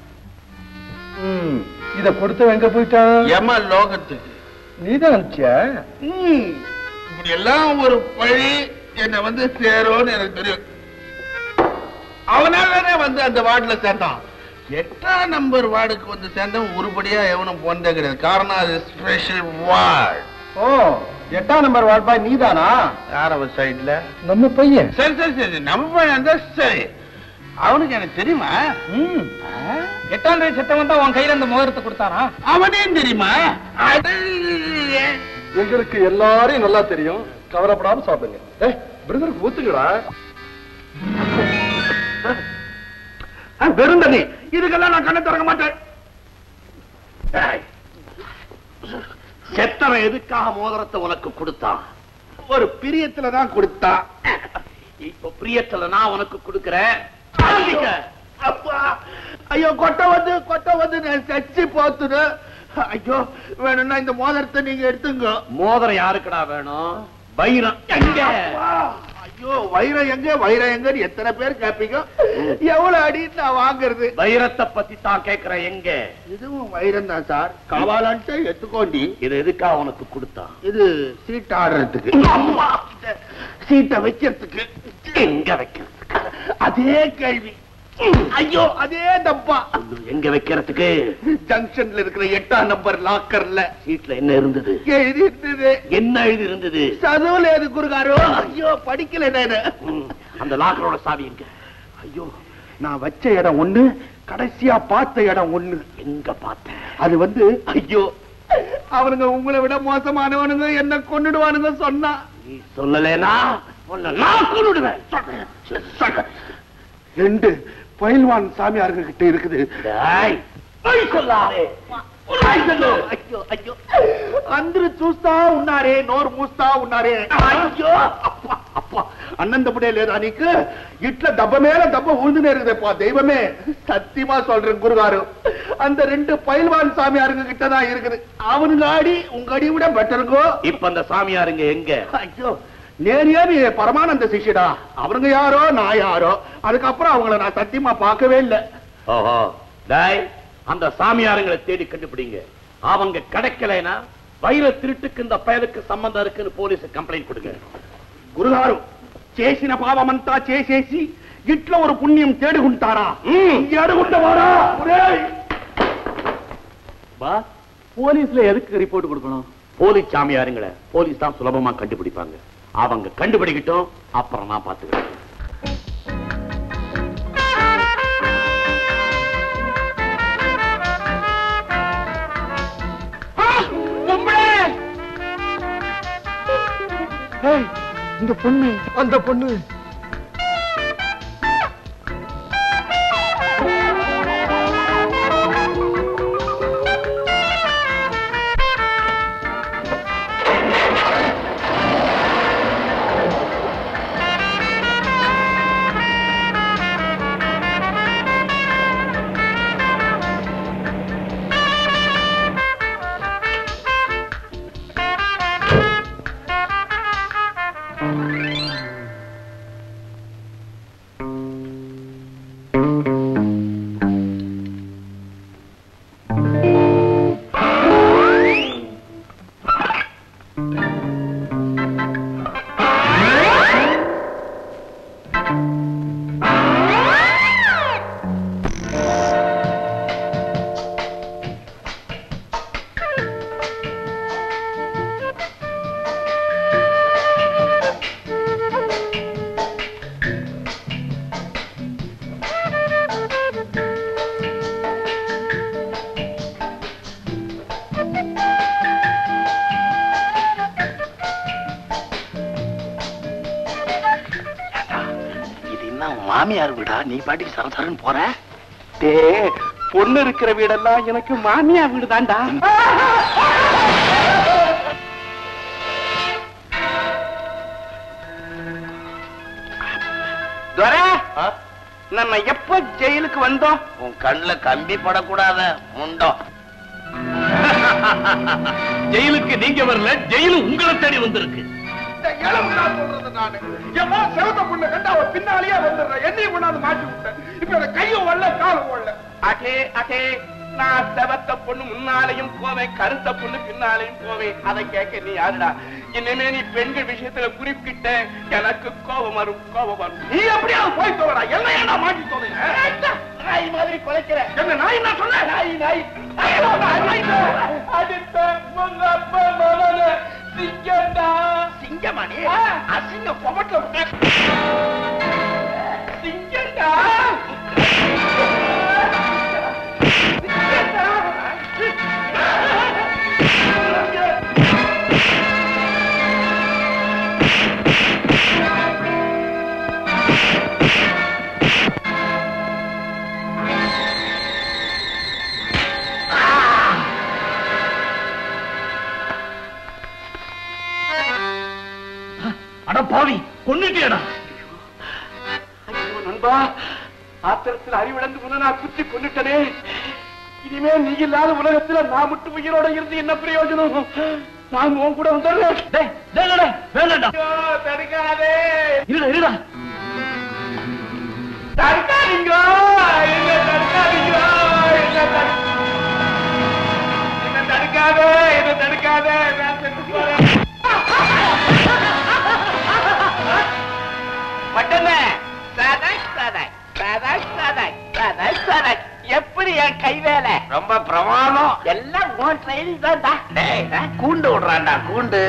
ம், இத கொடுத்து எங்க போயிட்டான் எம லோகத்துக்கு நீதான் அனுப்பிச்சியா ம், இப்படி எல்லாம் ஒரு பழி என்ன வந்து சேரும்னு எனக்கு தெரியும் அவனாலதானே வந்து அந்த வார்டுல சேர்ந்தான் எட்டாம் நம்பர் வார்டுக்கு வந்து சேர்ந்தவன் உருப்படியா எவனும் போனதே கிடையாது காரணம் அது ஸ்பெஷல் வார்டு ஓ எட்டாம் நம்பர் வாழ்பா நீதானா யார் அவன் சைடுல நம்ம பையன் சரி சரி சரி நம்ம பையன் இருந்தா சரி அவனுக்கு எனக்கு தெரியுமா எட்டாம் தேதி செத்தவன் தான் உன் கையில அந்த மோதிரத்தை கொடுத்தானா அவனையும் தெரியுமா அட, எங்களுக்கு எல்லாரையும் நல்லா தெரியும் கவலைப்படாம சாப்பிடுங்க ஏ பிரதருக்கு ஊத்துக்கடா வெறும் தண்ணி இதுக்கெல்லாம் நான் கண்ணை திறக்க மாட்டேன் டேய், செத்தவன் எதுக்காக மோதிரத்தை உனக்கு கொடுத்தான் ஒரு பிரியத்துல தான் கொடுத்தா இப்ப பிரியத்துல நான் உனக்கு கொடுக்கிறேன் அடிக்க. அப்பா ஐயோ கொட்டை வந்து கொட்டை வந்து நான் சச்சி போத்துது ஐயோ வேணும்னா இந்த மோதிரத்தை நீங்க எடுத்துங்க மோதிரம் யாருக்குடா வேணும் வைரம் எங்க அப்பா, ஐயோ வைரம் எங்க வைரம் எங்கன்னு எத்தனை பேர் கேப்பீங்க எவ்வளவு அடின்னு நான் வாங்குறது வைரத்தை பத்தி தான் கேக்குறேன் எங்க இதுவும் வைரம் தான் சார் காவாலான்ட்டு எடுத்துக்கோண்டி இது எதுக்காக உனக்கு கொடுத்தான் இது சீட் ஆடுறதுக்கு அம்மா சீட்டை வைக்கிறதுக்கு எங்க வைக்கிறதுக்கு அதே கேள்வி ஐயோ அதே டப்பா எங்க வைக்கிறதுக்கு ஜங்ஷன்ல இருக்கிற எட்டாம் நம்பர் லாக்கர்ல சீட்ல என்ன இருந்தது எழுதி இருந்தது என்ன எழுதி இருந்தது சதுவுல எது குறுகாரோ ஐயோ படிக்கல நானு ம், அந்த லாக்கரோட சாவி எங்க ஐயோ நான் வச்ச இடம் ஒண்ணு கடைசியா பார்த்த இடம் ஒண்ணு எங்க பார்த்தேன் அது வந்து ஐயோ அவனுங்க உங்களை விட மோசமானவனுங்க என்ன கொன்னுடுவானுங்க சொன்னா நீ சொல்லலைனா உன்னை நான் கொன்னுடுவேன் சொல்றேன். சொல்றேன். ரெண்டு பயில்வான் சாமியாருங்க கிட்ட இருக்குது டேய், பொய் சொல்லாதே பொய் சொல்லு. ஐயோ ஐயோ అందరూ చూస్తా ఉన్నారే నోరు మూస్తా ఉన్నారే అయ్యో అప్పా అప్పా అన్నం తప్పుడే లేదా నీకు ఇట్లా దెబ్బ మీద దెబ్బ ఉழுந்துனே இருக்குதேப்பா தெய்வமே சத்தியமா சொல்றேன் குருகாரு அந்த ரெண்டு பயில்வான் சாமியாருங்க கிட்ட தான் இருக்குது அவனுங்க அடி உங்க அடி விட பெட்டருங்கோ இப்ப அந்த சாமியாருங்க எங்க ஐயோ நேரியா நீ பரமானந்த சிஷ்யடா அவனுங்க யாரோ நான் யாரோ அதுக்கப்புறம் அவங்கள நான் சத்தியமா பார்க்கவே இல்லை ஓஹோ டேய் அந்த சாமியாருங்களை தேடி கண்டுபிடிங்க அவங்க கிடைக்கலைனா வைர திருட்டுக்கு இந்த பயலுக்கு சம்பந்தம் இருக்குன்னு போலீஸ் கம்ப்ளைண்ட் கொடுங்க గురుగారు చేసిన పాపమంతా చేసేసి ఇట్లా ఒక పుణ్యం తేడుకుంటారా ఎడుకుంటావారా பா போலீஸ்ல எதுக்கு ரிப்போர்ட் கொடுக்கணும் போலீஸ் சாமியாருங்களை போலீஸ் தான் சுலபமா கண்டுபிடிப்பாங்க அவங்க கண்டுபிடிக்கட்டும் அப்புறம் நான் பாத்துக்கிறேன் இந்த பொண்ணு அந்த பொண்ணு மாமியார் வீடா நீ பாட்டுக்கு சரசரன்னு போற டே பொண்ணு இருக்கிற வீடெல்லாம் எனக்கு மாமியா வீடு தான்டா துரை, நம்ம எப்ப ஜெயிலுக்கு வந்தோம் உன் கண்ணுல கம்பி படக்கூடாத முண்டம் ஜெயிலுக்கு நீங்க வரல ஜெயிலு உங்களை தேடி வந்திருக்கு இந்த இளவு நான் சொல்றது நானு எவ்வளோ செவத்த பொண்ணு கண்டு அவ பின்னாலேயே வந்துடுறேன் என்னையும் கொண்டாந்து மாட்டி விட்டேன் இப்ப எனக்கு கையும் வரல காலும் வரல அடே அடே நான் செவத்த பொண்ணு முன்னாலையும் போவேன் கருத்த பொண்ணு பின்னாலையும் போவேன் அதை கேட்க நீ யாருடா இனிமே நீ பெண்கள் விஷயத்துல குறிப்பிட்ட எனக்கு கோபம் வரும் கோபம் வரும் நீ எப்படியாவது போய் தோடா என்ன ஏன்டா மாட்டி தோணுங்க நாய் மாதிரி குலைக்கிற என்ன நாய் நான் சொன்னேன் நாய் நாய் ஐயோ, நாய், நாய். அடுத்த உங்க அப்பா மகன சிங்கம்டா சிங்கமா நீ அசிங்க பொமட்ல விட்ட சிங்கம்டா அட பாவி கொன்னுட்டேடா ஐயோ நண்பா ஆத்திரத்தில் அறிவிழந்து முன்ன நான் குத்தி கொண்டுட்டனே இனிமே நீ இல்லாத உலகத்துல நான் மட்டும் உயிரோட இருந்து என்ன பிரயோஜனம் நான் உன் கூட வந்துடுறேன் டேய் டேய் டேய், வேண்டாம்டா ஐயோ, தடுக்காதே இருடா இருடா தடுக்காதீங்க என்ன தடுக்காதீங்க என்ன தடு- என்ன தடுக்காதே என்ன தடுக்காதே நான் செத்து போறேன் பட்டனே சதக் சதக் சதக் சதக் சதக் சதக் எப்படி என் கை வேலை ரொம்ப பிரமாதம் எல்லாம் உன் ட்ரைனிங் தான்டா டேய், கூண்டு விடுறான்டா கூண்டு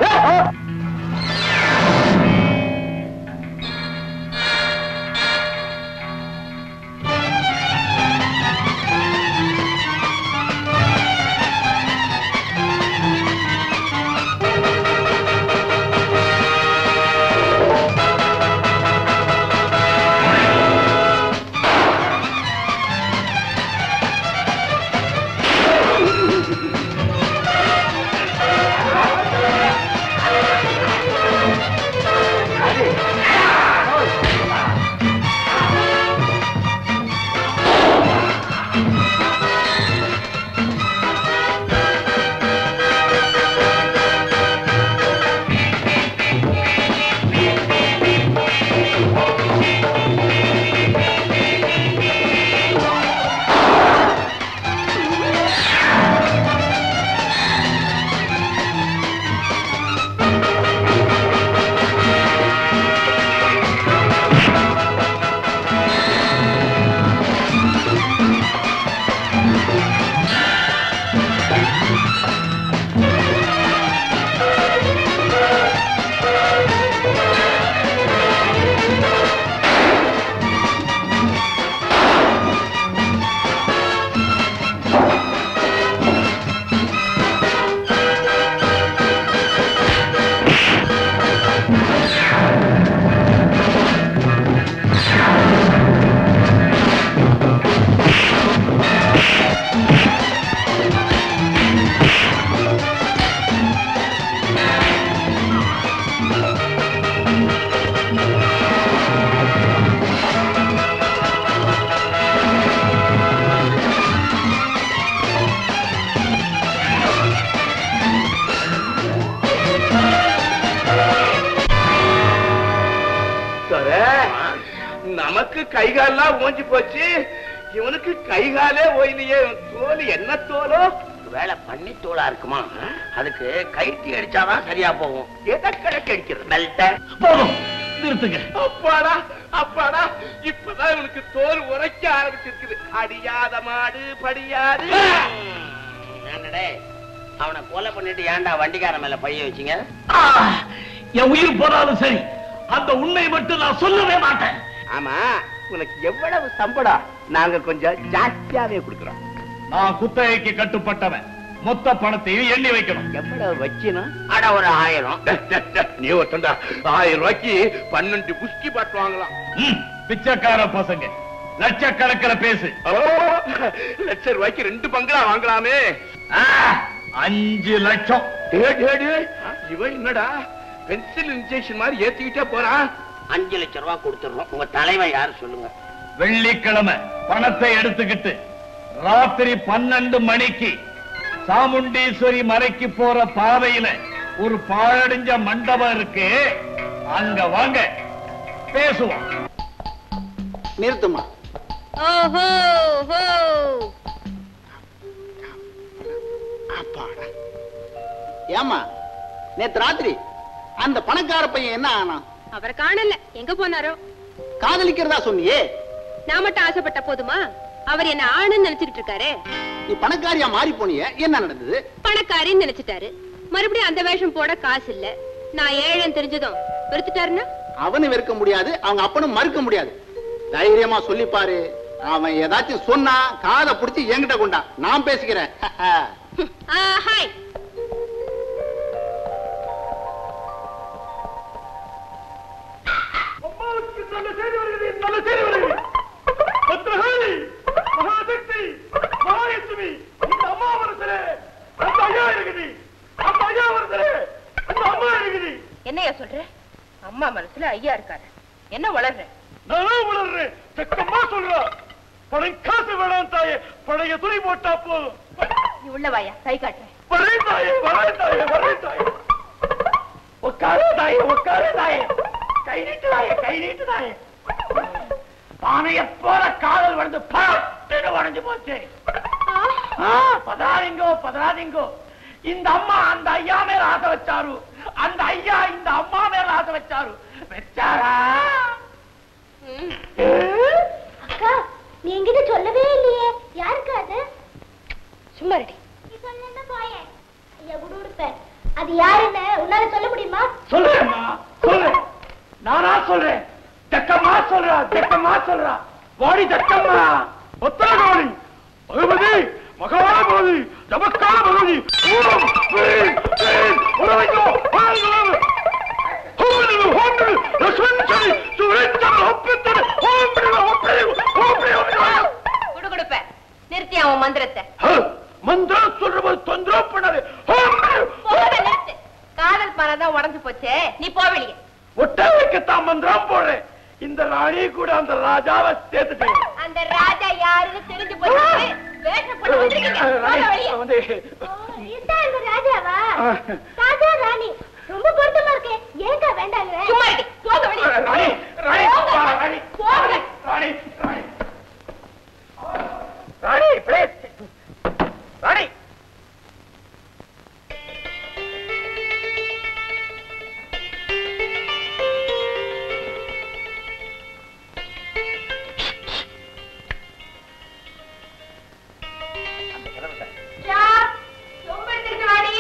நமக்கு கைகாலெல்லாம் ஓஞ்சி போச்சு இவனுக்கு கைகாலே ஓய்லையே தோல் என்ன தோலோ வேலை பண்ணி தோளா இருக்குமா அதுக்கு கைட்டி அடிச்சாதான் சரியா போகும் எதை கிழக்கு அடிக்கிறது பெல்ட்ட போதும் நிறுத்துங்க அப்பாடா அப்பாடா இப்பதான் இவனுக்கு தோல் உரைக்க ஆரம்பிச்சிருக்குது அடியாத மாடு படியாது என்னடே அவனை கொலை பண்ணிட்டு ஏன்டா வண்டிக்காரன் மேல பைய வச்சீங்க ஆ, என் உயிர் போனாலும் சரி அந்த உண்மை மட்டும் நான் சொல்லவே மாட்டேன் ஆமா உனக்கு எவ்வளவு சம்பளம் நாங்க கொஞ்சம் ஜாஸ்தியாவே கொடுக்கிறோம் நான் குத்தகைக்கு கட்டுப்பட்டவன் மொத்த பணத்தையும் எண்ணி வைக்கணும் எவ்வளவு வச்சினா அட ஒரு ஆயிரம் நீ ஒருத்தண்டா ஆயிரம் ரூபாய்க்கு பன்னெண்டு குஸ்கி பாட்டு வாங்கலாம் பிச்சைக்கார பசங்க லட்சக்கணக்கில் பேசு லட்சம் ரூபாய்க்கு ரெண்டு பங்களா வாங்கலாமே அஞ்சு லட்சம் டேய், டேய், டேய். இவன் என்னடா பென்சில் இன்ஜெக்ஷன் மாதிரி ஏத்திக்கிட்டே போறான் அஞ்சு லட்சம் ரூபாய் கொடுத்துடுறோம் உங்க தலைவன் யாரு சொல்லுங்க வெள்ளிக்கிழமை பணத்தை எடுத்துக்கிட்டு ராத்திரி பன்னெண்டு மணிக்கு சாமுண்டீஸ்வரி மலைக்கு போற பாதையில ஒரு பாழடைஞ்ச மண்டபம் இருக்கு அங்க வாங்க பேசுவோம் நிறுத்துமா ஓஹோ ஹோ அப்பாடா ஏமா நேத்து ராத்திரி அந்த பணக்கார பையன் என்ன ஆனா அவரை காணல எங்க போனாரோ காதலிக்கிறதா சொன்னியே நான் மட்டும் ஆசைப்பட்ட போதுமா அவர் என்ன ஆணுன்னு நினைச்சுக்கிட்டு இருக்காரு நீ பணக்காரியா மாறி போனியே என்ன நடந்தது பணக்காரின்னு நினைச்சிட்டாரு மறுபடியும் அந்த வேஷம் போட காசு இல்ல நான் ஏழைன்னு தெரிஞ்சதும் வெறுத்துட்டாருன்னா அவனு வெறுக்க முடியாது அவங்க அப்பனும் மறுக்க முடியாது தைரியமா சொல்லி பாரு அவன் ஏதாச்சும் சொன்னா காதை புடிச்சு என்கிட்ட கொண்டா நான் பேசிக்கிறேன் ஆ, ஹாய் நல்ல செய்தி வருகிறது நல்ல செய்தி வருகிறது பத்ரகாளி மகாசக்தி மகாலட்சுமி இந்த அம்மா வருஷரே அந்த ஐயா இருக்குது அந்த ஐயா வருஷரே அந்த அம்மா இருக்குது என்னையா சொல்ற அம்மா மனசுல ஐயா இருக்காரு என்ன வளர்ற நான் வளர்றேன் செக்கம்மா சொல்றா பணம் காசு வேணாம் தாயே பழைய துணி போட்டா போதும் நீ உள்ள வாயா கை காட்டுறேன் வரேன் தாயே வரேன் தாயே வரேன் தாயே உட்காரு தாயே உட்காரு தாயே கை நீட்டு தாயே கை நீட்டு தாயே பானைய போல காதல் வந்து பட்டுன்னு உடஞ்சு போச்சு ஆ, பதறாதீங்கோ பதறாதீங்கோ இந்த அம்மா அந்த ஐயா மேல ஆசை வச்சாரு அந்த ஐயா இந்த அம்மா மேல ஆசை வச்சாரு வச்சாரா அக்கா நீ என்கிட்ட சொல்லவே இல்லையே யாருக்கு அது சும்மா ரெடி நீ சொல்லு போயேன் ஐயா குடு கொடுப்பேன் அது யாருன்னு உன்னால சொல்ல முடியுமா சொல்றேம்மா சொல்றேன் நானா சொல்றேன் ஜக்கம்மா சொல்றா ஜக்கம்மா சொல்றா வாடி ஜக்கம்மா உத்தரகோடி பகவதி மகாபகவதி நமக்கான பகவதி ஓம் வீம் வீம் உறவைக்கோ உறவைக்கோ ஹோமிடு ஹோமிடு ரசவஞ்சரி சுரேந்தர் ஒப்பித்தர் ஹோமிடு ஹோமிடு ஹோமிடு ஹோமிடு குடு கொடுப்பேன் நிறுத்தி அவன் மந்திரத்தை மந்திரம் சொல்றபோது தொந்தரவு பண்ணாரு ஹோமிடு போக நிறுத்து காதல் பானை தான் உடஞ்சு போச்சே நீ போ வெளியே ஒட்ட வைக்கத்தான் மந்திரம் போடுறேன் இந்த ராணி கூட அந்த ராஜாவை சேர்த்துட்டேன் அந்த ராஜா யாருன்னு தெரிஞ்சு போச்சு வேஷம் போட்டு வந்திருக்கீங்க போங்க வெளியே வந்து இதான் இந்த ராஜாவா ராஜா ராணி ரொம்ப பொருத்தமா இருக்கு ஏங்கா வேண்டாங்க சும்மா இரு போக வெளியே ராணி ராணி போங்க. வா, ராணி போங்க. ராணி ராணி ராணி please. ராணி ரொம்ப எடுத்துட்டு வாடி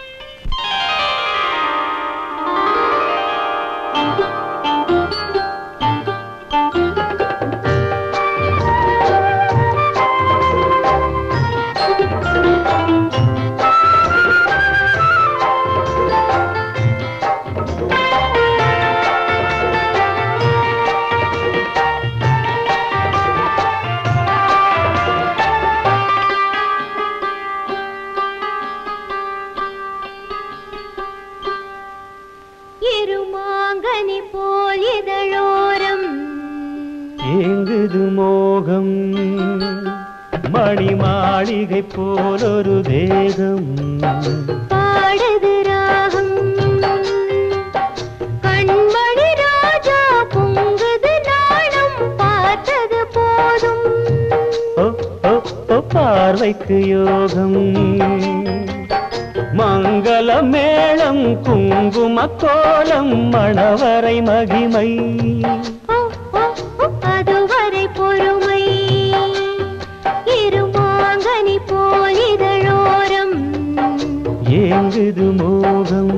இருமாங்கனி போல் இதழோரம் ஏங்குது மோகம் மணி மாளிகை போலொரு தேகம் பாடுது ராகம் கண்மணி ராஜா பொங்குது நாணம் பார்த்தது போதும் ஓ, ஓ, ஓ, பார்வைக்கு யோகம் மங்கள மேளம் குங்கும கோலம் மணவரை மகிமை ஓ, ஓ, ஓ, அதுவரை பொறுமை இருமாங்கனி போல் இதழோரம் ஏங்குது மோகம்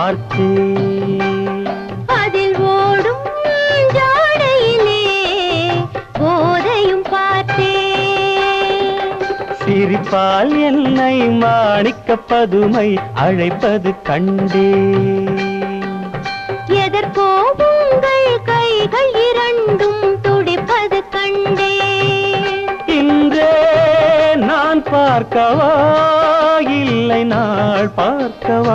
பார்த்தேன் அதில் ஓடும் ஜாடையிலே போதையும் பார்த்தேன் சிரிப்பால் என்னை மாணிக்க பதுமை அழைப்பது கண்டேன் எதற்கோ உங்கள் கைகள் இரண்டும் துடிப்பது கண்டேன் இன்றே நான் பார்க்கவா இல்லை நாள் பார்க்கவா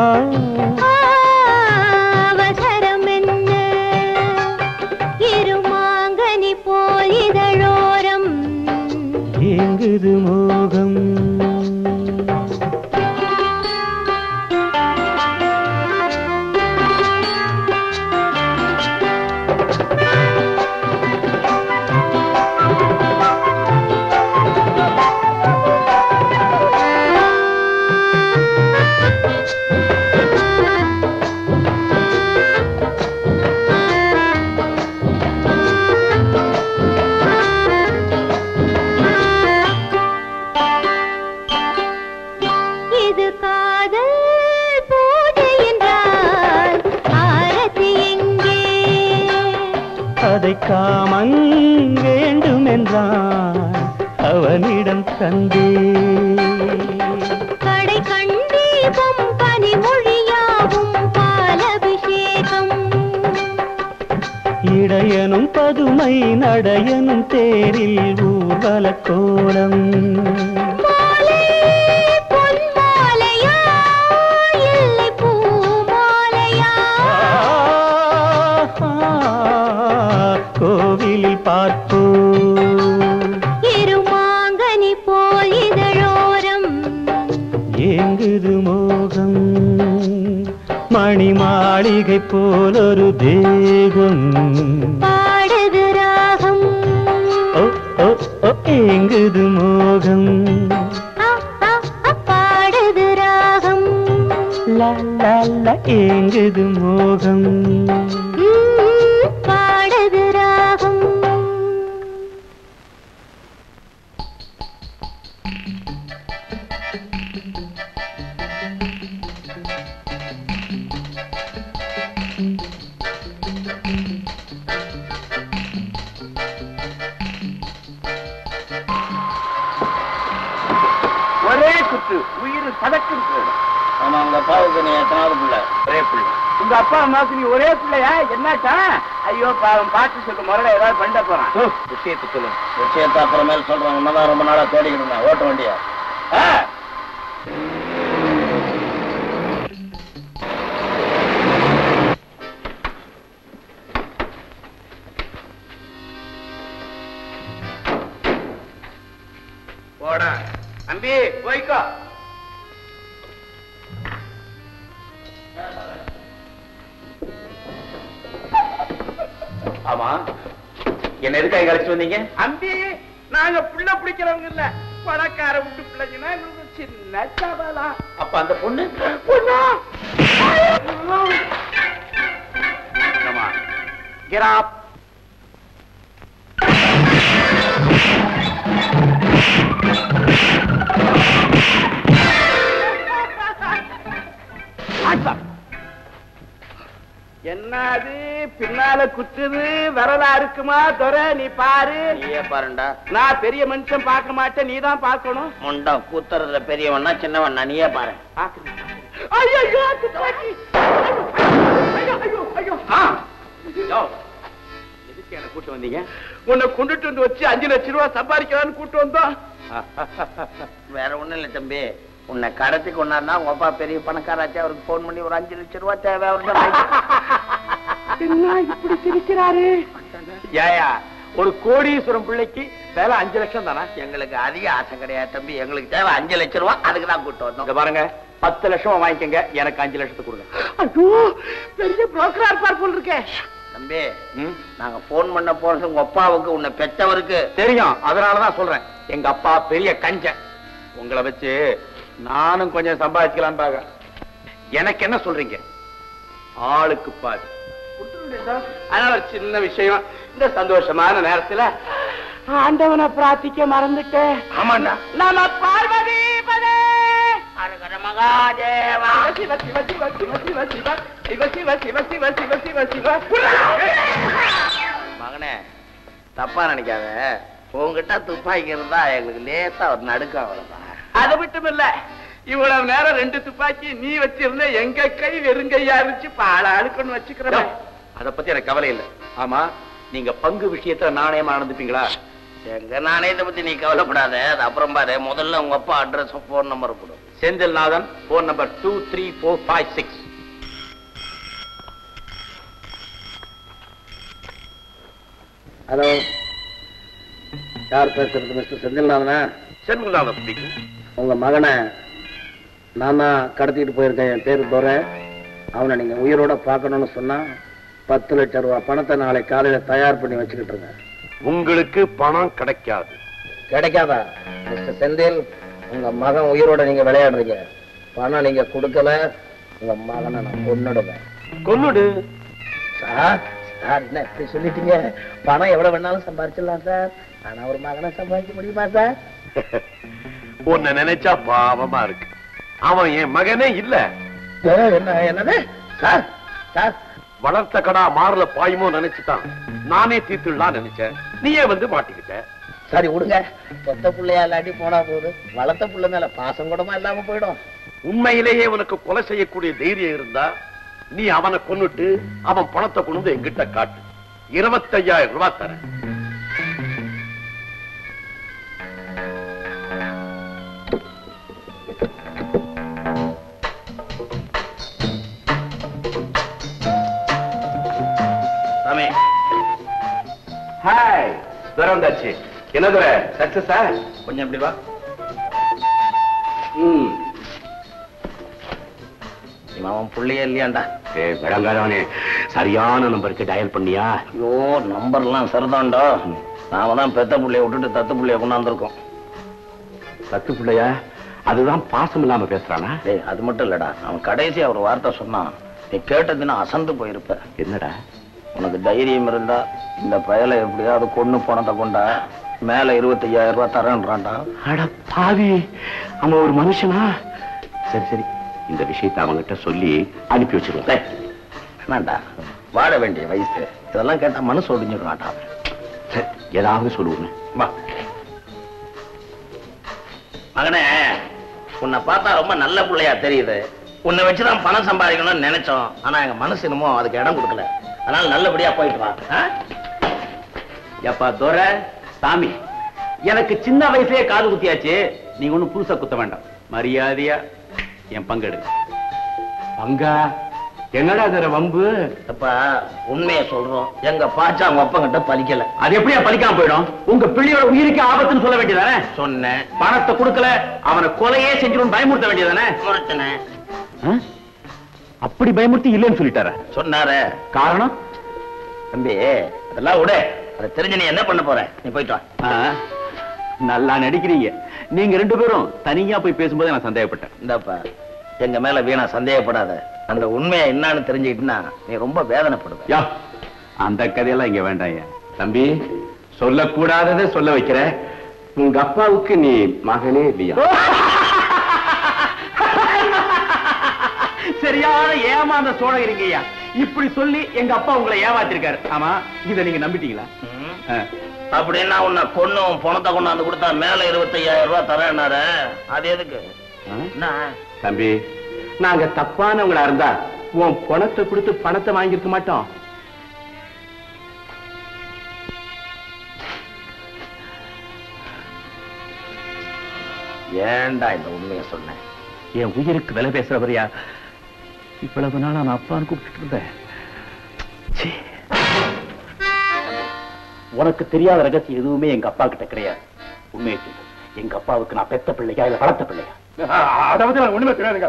அவசரம் என்ன இருமாங்கனி போல் இதழோரம் ஏங்குது மோகம் இது காதல் பூஜை என்றால் ஆரத்தி எங்கே அதை காமன் வேண்டும் என்றான் அவனிடம் தந்தே கடை கண்டீபம் பனிமொழியாகும் பாலபிஷேகம் இடையனும் பதுமை நடையனும் தேரில் ஊர்வல கோலம் மாலை பொன்மாலையா இல்லை பூமாலையா கோவிலில் பார்ப்போ இருமாங்கனி போல் இதழோரம் ஏங்குது மோகம் மணி மாளிகை போலொரு தேகம் பாடுது ராகம் ஓ ஓ ஓ ஏங்குது மோகம் ஆ, ஆ, ஆ, பாடுது ராகம் லா லா லா ஏங்குது மோகம் ம், பாடுது ராகம் ஒரே குத்து உயிர் சதக்கு ஆமா உங்க அப்பாவுக்கு நீ எத்தனாவது பிள்ளை ஒரே பிள்ளை உங்க அப்பா அம்மாவுக்கு நீ ஒரே பிள்ளையா என்னாச்சா ஐயோ பாவம் பார்த்து சொல்லு முறையில ஏதாவது பண்ண போறான் விஷயத்தை சொல்லு விஷயத்தை அப்புறமேல் சொல்றேன் உன்னதான் ரொம்ப நாளா தேடிக்கிட்டு இருந்தேன் ஓட்ட வண்டியா போடா அம்பி போய்க்கோ ஆமா என்ன எதுக்காக கழிச்சு வந்தீங்க அம்பி நாங்க புள்ள பிடிக்கிறவங்க இல்ல பணக்கார விட்டு பிள்ளைங்கன்னா எங்களுக்கு சின்ன சபலா அப்ப அந்த பொண்ணு பொண்ணா கிராப் என்னது பின்னால குத்துது விரலா இருக்குமா துரை நீ பாரு நீயே பாருண்டா நான் பெரிய மனுஷன் பார்க்க மாட்டேன் நீ தான் பார்க்கணும் முண்டா கூத்துறதுல பெரியவண்ணா சின்னவண்ணா நீயே பாரு ஐயோ துப்பாக்கி ஐயோ ஐயோ ஐயோ ஆ யோ, எதுக்கு என்ன கூட்டு வந்தீங்க உன்னை கொண்டுட்டு வந்து வச்சு அஞ்சு லட்சம் ரூபாய் சம்பாதிக்கலாம்னு கூட்டு வந்தோம் வேற ஒண்ணும் இல்ல தம்பி உன்னை கடத்தி கொண்டாருனா உங்க அப்பா பெரிய பணக்காராச்சு அவருக்கு போன் பண்ணி ஒரு அஞ்சு லட்சம் ரூபாய் தேவை அவருக்கு என்ன இப்படி சிரிக்கிறாரு ஏயா ஒரு கோடீஸ்வரம் பிள்ளைக்கு வேலை அஞ்சு லட்சம் தானே எங்களுக்கு அதிக ஆசை கிடையாது தம்பி எங்களுக்கு தேவை அஞ்சு லட்சம் ரூபாய் அதுக்கு தான் கூட்டு வந்தோம் இங்க பாருங்க பத்து லட்சம் வாங்கிக்கங்க எனக்கு அஞ்சு லட்சத்துக்கு கொடுங்க ஐயோ பெரிய புரோக்கரா இருப்பார் போல் இருக்கே தம்பி நாங்க போன் பண்ண போறது உங்க அப்பாவுக்கு உன்னை பெற்றவருக்கு தெரியும் அதனாலதான் சொல்றேன் எங்க அப்பா பெரிய கஞ்சன் உங்களை வச்சு நானும் கொஞ்சம் சம்பாதிக்கலாம்னு பாக்குறேன் எனக்கு என்ன சொல்றீங்க ஆளுக்கு பாதி அதனால ஒரு சின்ன விஷயம் இந்த சந்தோஷமான நேரத்துல ஆண்டவனை பிரார்த்திக்க மறந்துட்டேன் ஆமாண்டா நம்ம பார்வதி பதே அரகர மக மகாதேவா சிவ சிவ சிவ சிவ சிவ சிவ சிவ சிவ சிவ சிவ சிவ சிவ சிவ மகனே தப்பா நினைக்காத உங்ககிட்ட துப்பாக்கி இருந்தா எங்களுக்கு லேசா ஒரு நடுக்கம் அவ்வளவுதான் அது மட்டும் இல்ல இவ்வளவு நேரம் ரெண்டு துப்பாக்கி நீ வச்சிருந்த எங்க கை வெறுங்கையா இருந்துச்சு பால அழுக்கணும் வச்சுக்கிறேன் அத பத்தி எனக்கு கவலை இல்ல ஆமா நீங்க பங்கு விஷயத்துல நாணயமா நடந்துப்பீங்களா எங்க நாணயத்தை பத்தி நீ கவலைப்படாத அது அப்புறம் பாரு முதல்ல உங்க அப்பா அட்ரஸ் போன் நம்பர் கொடு Senthilnathan phone number two three four five six hello யார் பேசுறது மிஸ்டர் செந்தில்நாதனா செந்தில்நாதன் ஸ்பீக்கிங் உங்க மகனை நான் தான் கடத்திட்டு போயிருக்கேன் என் பேரு துரை அவனை நீங்க உயிரோட பார்க்கணும்னு சொன்னா பத்து லட்சம் ரூபாய் பணத்தை நாளை காலையில தயார் பண்ணி வச்சுக்கிட்டு இருக்கேன் உங்களுக்கு பணம் கிடைக்காது கிடைக்காதா மிஸ்டர் செந்தில் உங்க மகன் உயிரோட நீங்க விளையாடுறீங்க பணம் நீங்க கொடுக்கல உங்க மகனை நான் கொன்னுடுவேன் கொன்னுடு சார் சார் என்ன இப்படி சொல்லிட்டீங்க பணம் எவ்வளவு வேணாலும் சம்பாரிச்சிடலாம் சார் ஆனா ஒரு மகனை சம்பாதிக்க முடியுமா சார் உன்னை நினைச்சா பாவமா இருக்கு அவன் என் மகனே இல்ல என்ன என்னது சார் சார் வளர்த்த கடா மாறல பாயுமோ நினைச்சுட்டான் நானே தீர்த்துடலாம் நினைச்சேன் நீயே வந்து மாட்டிக்கிட்ட சரி விடுங்க பெத்த பிள்ளையா இல்லாட்டி போனா போகுது வளர்த்த புள்ள மேல பாசம் கூடமா இல்லாம போயிடும் உண்மையிலேயே உனக்கு கொலை செய்யக்கூடிய தைரியம் இருந்தா நீ அவனை கொன்னுட்டு அவன் பணத்தை கொண்டு வந்து எங்கிட்ட காட்டு இருபத்தையாயிரம் ரூபாய் தரேன் சாமி ஹாய் துரை வந்தாச்சு என்ன துரை சக்சஸா கொஞ்சம் இப்படி வா ம் இவன் அவன் புள்ளையே இல்லையாண்டா ஏய் விளங்காதவனே சரியான நம்பருக்கு டயல் பண்ணியா ஐயோ நம்பர்லாம் சரிதான்டா நாம தான் பெத்த புள்ளைய விட்டுட்டு தத்து புள்ளைய கொண்டாந்துருக்கோம் தத்து பிள்ளையா அதுதான் பாசம் இல்லாம பேசுறானா டேய் அது மட்டும் இல்லடா அவன் கடைசியா ஒரு வார்த்தை சொன்னான் நீ கேட்டதுன்னா அசந்து போயிருப்ப என்னடா உனக்கு தைரியம் இருந்தா இந்த பயலை எப்படியாவது கொன்னு பணத்தை கொண்டா மேல இருபத்தையாயிரம் ரூபாய் தரேன்றான்டா அட பாவி அவன் ஒரு மனுஷனா சரி சரி இந்த விஷயத்தை அவன்கிட்ட சொல்லி அனுப்பி வச்சிருவோம் டேய், வேண்டாம் வாழ வேண்டிய வயசு இதெல்லாம் கேட்டா மனசு ஒடிஞ்சிடுவான்டா சரி, ஏதாவது சொல்லுவோம் வா மகனே உன்னை பார்த்தா ரொம்ப நல்ல பிள்ளையா தெரியுது உன்னை வச்சுதான் பணம் சம்பாதிக்கணும்னு நினைச்சோம் ஆனா எங்க மனசு என்னமோ அதுக்கு இடம் கொடுக்கல அதனால நல்லபடியா போயிட்டு வா ஆ? எப்பா துரை சாமி எனக்கு சின்ன வயசுலயே காது குத்தியாச்சு நீங்க ஒண்ணும் புதுசா குத்த வேண்டாம் மரியாதையா என் பங்கெடு பங்கா என்னடா அதுற வம்பு அப்பா உண்மையை சொல்றோம் எங்க பாச்சா அவங்க அப்பங்கிட்ட பலிக்கல அது எப்படியா பலிக்காம போயிடும் உங்க பிள்ளையோட உயிருக்கு ஆபத்துன்னு சொல்ல வேண்டியதானே சொன்னேன் பணத்தை கொடுக்கல அவனை கொலையே செஞ்சிடும் பயமுறுத்த வேண்டியதானே முறைச்சனேன் அப்படி பயமுறுத்தி இல்லைன்னு சொல்லிட்டார சொன்னாரே காரணம் தம்பி அதெல்லாம் விடு அதை தெரிஞ்சு நீ என்ன பண்ண போற நீ போயிட்டு வா ஆ, நல்லா நடிக்கிறீங்க நீங்க ரெண்டு பேரும் தனியா போய் பேசும்போது நான் சந்தேகப்பட்டேன் இந்தாப்பா எங்க மேல வீணா சந்தேகப்படாத அந்த உண்மையை என்னன்னு தெரிஞ்சுக்கிட்டுனா நீ ரொம்ப வேதனைப்படுவ யா அந்த கதையெல்லாம் இங்க வேண்டாம் ஐயா தம்பி சொல்லக்கூடாததை சொல்ல வைக்கிற உங்க அப்பாவுக்கு நீ மகனே இல்லையா சரியான ஏமாந்த சோழகிறீங்கய்யா இப்படி சொல்லி எங்க அப்பா உங்களை ஏமாத்திருக்காரு ஆமா இத நீங்க நம்பிட்டீங்களா ஆ. அப்படின்னா உன்னை கொன்னும் பணத்தை கொண்டாந்து கொடுத்தா மேல இருபத்தையாயிரம் ரூபாய் தரேன்னாரு அது எதுக்கு என்ன தம்பி நாங்க தப்பானவங்களா இருந்தா உன் பணத்தை கொடுத்து பணத்தை வாங்கியிருக்க மாட்டோம் ஏன்டா இந்த உண்மையை சொன்னேன் என் உயிருக்கு விலை பேசுறவரையா இவ்வளவு நாளா நான் அப்பான்னு கூப்பிட்டு இருந்தேன் சீ. உனக்கு தெரியாத ரகசியம் எதுவுமே எங்க அப்பா கிட்ட கிடையாது உண்மையை சொல்லு எங்க அப்பாவுக்கு நான் பெத்த பிள்ளையா இல்ல வளர்த்த பிள்ளையா அதாவது நான் ஒண்ணுமே தெரியாதுங்க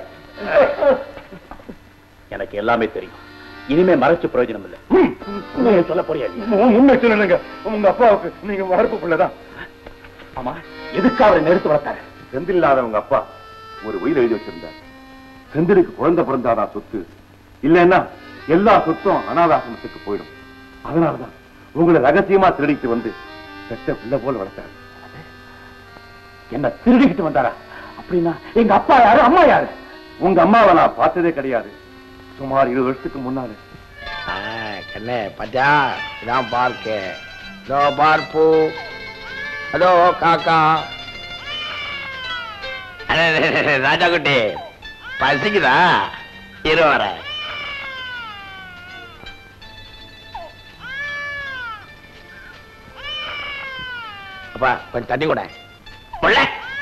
எனக்கு எல்லாமே தெரியும் இனிமே மறைச்சு பிரயோஜனம் இல்லை உண்மையை சொல்ல போறியா நீ? உண்மை சொல்லுங்க உங்க அப்பாவுக்கு நீங்க வளர்ப்பு பிள்ளைதான் ஆமா எதுக்கு அவரை நிறுத்து வளர்த்தாரு செந்தில் இல்லாதவங்க அப்பா ஒரு உயிர் எழுதி வச்சிருந்தார் செந்திலுக்கு குழந்தை பிறந்தாதான் சொத்து இல்லைன்னா எல்லா சொத்தும் அனாதாசிரமத்துக்கு போயிடும் அதனாலதான் உங்களை ரகசியமா திருடிட்டு வந்து பெத்த பிள்ளை போல வளர்த்தாரு என்ன திருடிக்கிட்டு வந்தாரா அப்படின்னா எங்க அப்பா யாரு அம்மா யாரு உங்க அம்மாவை நான் பார்த்ததே கிடையாது சுமார் இருபது வருஷத்துக்கு முன்னால கண்ணே பாத்தியா இதான் பார்க்கு இதோ பார்ப்பு அதோ காக்கா அடே, அடே, அடே, ராஜா குட்டி பசிக்குதா இரு வரேன் அப்பா கொஞ்சம் தண்ணி கூட முள்ள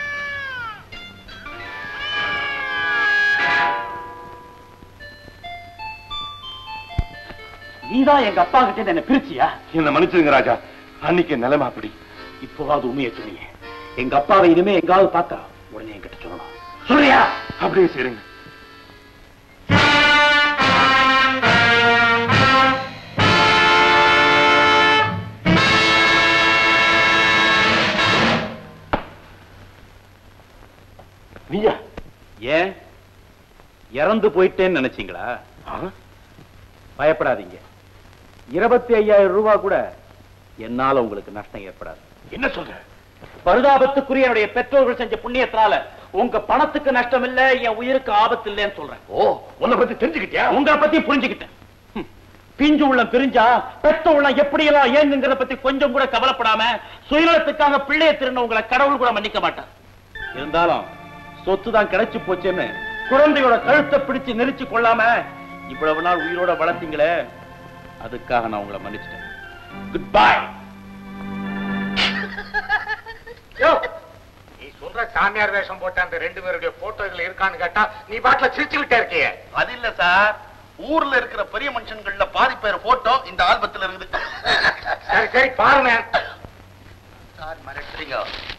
நீதான் எங்க அப்பா கிட்ட என்ன பிரிச்சியா என்ன மன்னிச்சுங்க ராஜா அன்னைக்கு நிலைமை அப்படி இப்போவாது உண்மையை சொன்னீங்க எங்க அப்பாவை இனிமே எங்காவது பார்த்தா உடனே என்கிட்ட சொல்லணும் சொல்றியா அப்படியே செய்யுங்க நீயா ஏன் இறந்து போயிட்டேன்னு நினைச்சீங்களா பயப்படாதீங்க இருபத்தி ஐயாயிரம் ரூபாய் கூட என்னால உங்களுக்கு நஷ்டம் ஏற்படாது என்ன சொல்ற பரிதாபத்துக்குரிய என்னுடைய பெற்றோர்கள் செஞ்ச புண்ணியத்தினால உங்க பணத்துக்கு நஷ்டம் இல்ல என் உயிருக்கு ஆபத்து இல்லைன்னு சொல்றேன் ஓ உன்னை பத்தி தெரிஞ்சுக்கிட்டியா உங்களை பத்தி புரிஞ்சுக்கிட்டேன் ஹம். பிஞ்சு உள்ளம் பிரிஞ்சா பெத்த உள்ளம் எப்படி எல்லாம் ஏங்குங்கிறத பத்தி கொஞ்சம் கூட கவலைப்படாம சுயநலத்துக்காக பிள்ளைய திருந்த உங்களை கடவுள் கூட மன்னிக்க மாட்டார் இருந்தாலும் சொத்து தான் கிடைச்சு போச்சேன்னு குழந்தையோட கழுத்தை பிடிச்சு நெரிச்சு கொள்ளாம இவ்வளவு நாள் உயிரோட வளர்த்தீங்களே அதுக்காக நான் உங்களை மன்னிச்சிட்டேன் குட் பை நீ சொல்ற சாமியார் வேஷம் போட்ட அந்த ரெண்டு பேருடைய போட்டோகள் இருக்கான்னு கேட்டா நீ பாட்டுல சிரிச்சு விட்டே இருக்கிய அது இல்ல சார் ஊர்ல இருக்கிற பெரிய மனுஷன்கள்ல பாதி பேர் போட்டோ இந்த ஆல்பத்துல இருக்குது சரி சரி பாருங்க சார் மிரட்டுறீங்க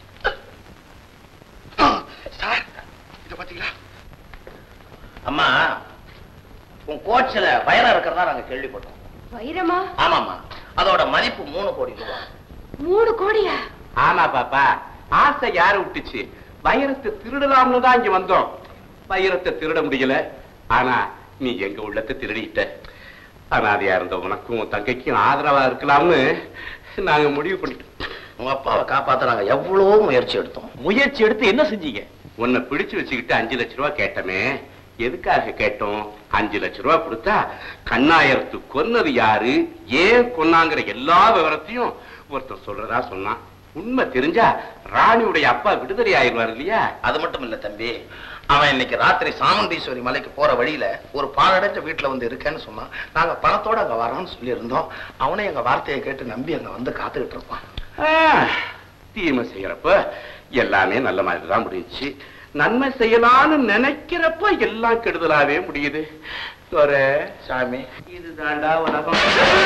சார் இத பாத்தீங்களா அம்மா உன் கோச்சில வயரா இருக்கிறதா நாங்க கேள்விப்பட்டோம் வைரமா ஆமாமா அதோட மதிப்பு மூணு கோடி ரூபாய் மூணு கோடியா ஆமா பாப்பா ஆசை யாரு விட்டுச்சு வைரத்தை திருடலாம்னு தான் இங்க வந்தோம் வைரத்தை திருட முடியல ஆனா நீ எங்க உள்ளத்தை திருடிட்ட அனாதையா இருந்த உனக்கும் உன் தங்கைக்கும் ஆதரவா இருக்கலாம்னு நாங்க முடிவு பண்ணிட்டோம் உங்க அப்பாவை காப்பாத்த நாங்க எவ்வளவோ முயற்சி எடுத்தோம் முயற்சி எடுத்து என்ன செஞ்சீங்க உன்னை பிடிச்சு வச்சுக்கிட்டு அஞ்சு லட்ச ரூபாய் கேட்டமே எதுக்காக கேட்டோம் அஞ்சு லட்ச ரூபாய் கொடுத்தா கண்ணாயிரத்து கொன்னது யாரு ஏன் கொன்னாங்கிற எல்லா விவரத்தையும் ஒருத்தர் சொல்றதா சொன்னான் உண்மை தெரிஞ்சா ராணியுடைய அப்பா விடுதலை ஆயிடுவார் இல்லையா அது மட்டும் இல்ல தம்பி அவன் இன்னைக்கு ராத்திரி சாமுண்டீஸ்வரி மலைக்கு போற வழியில ஒரு பாழடைஞ்ச வீட்டுல வந்து இருக்கேன்னு சொன்னான் நாங்க பணத்தோட அங்க வரோம்னு சொல்லி இருந்தோம் அவனே எங்க வார்த்தையை கேட்டு நம்பி அங்க வந்து காத்துக்கிட்டு இருப்பான் ஆ, தீமை செய்யறப்ப எல்லாமே நல்ல மாதிரி தான் முடிஞ்சுச்சு நன்மை செய்யலாம்னு நினைக்கிறப்ப எல்லாம் கெடுதலாவே முடியுது துரை சாமி இதுதான்டா உலகம்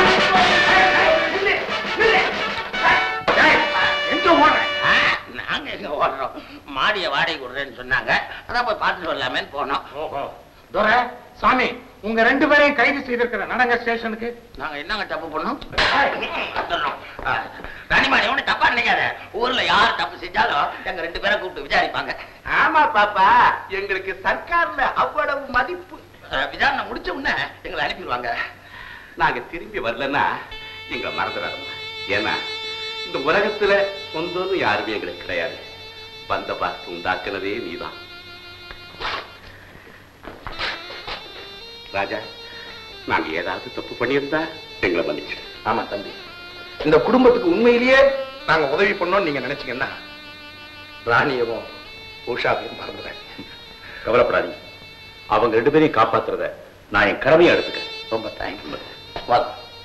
எங்க ஓடுறேன் நாங்க எங்க ஓடுறோம் மாடிய வாடகை விடுறேன்னு சொன்னாங்க அதான் போய் பார்த்துட்டு வரலாமேன்னு போனோம் ஓஹோ துரை சாமி உங்க ரெண்டு பேரையும் கைது செய்திருக்கிற நடங்க ஸ்டேஷனுக்கு நாங்க என்னங்க தப்பு பண்ணோம் சொல்லணும். ஆ, ராணிமாணி ஒண்ணு தப்பா நினைக்காத ஊர்ல யார் தப்பு செஞ்சாலும் எங்க ரெண்டு பேரை கூப்பிட்டு விசாரிப்பாங்க ஆமா பாப்பா எங்களுக்கு சர்க்கார்ல அவ்வளவு மதிப்பு ஆ, விசாரணை முடிச்ச உடனே எங்களை அனுப்பிடுவாங்க நாங்க திரும்பி வரலன்னா எங்களை மறந்துடாதம்மா ஏன்னா இந்த உலகத்துல சொந்தம்னு யாருமே எங்களுக்கு கிடையாது பந்த பார்த்து உண்டாக்குனதே நீதான் ராஜா நாங்க ஏதாவது தப்பு பண்ணியிருந்தா எங்களை மன்னிச்சிடு ஆமா தம்பி இந்த குடும்பத்துக்கு உண்மையிலேயே நாங்க உதவி பண்ணோம்னு நீங்க நினைச்சீங்கன்னா ராணியவும் உஷாவையும் மறந்துடுறேன் கவலைப்படாதீங்க அவங்க ரெண்டு பேரையும் காப்பாத்துறத நான் என் கடமையா எடுத்துக்கிறேன் ரொம்ப தேங்க்யூ வாங்க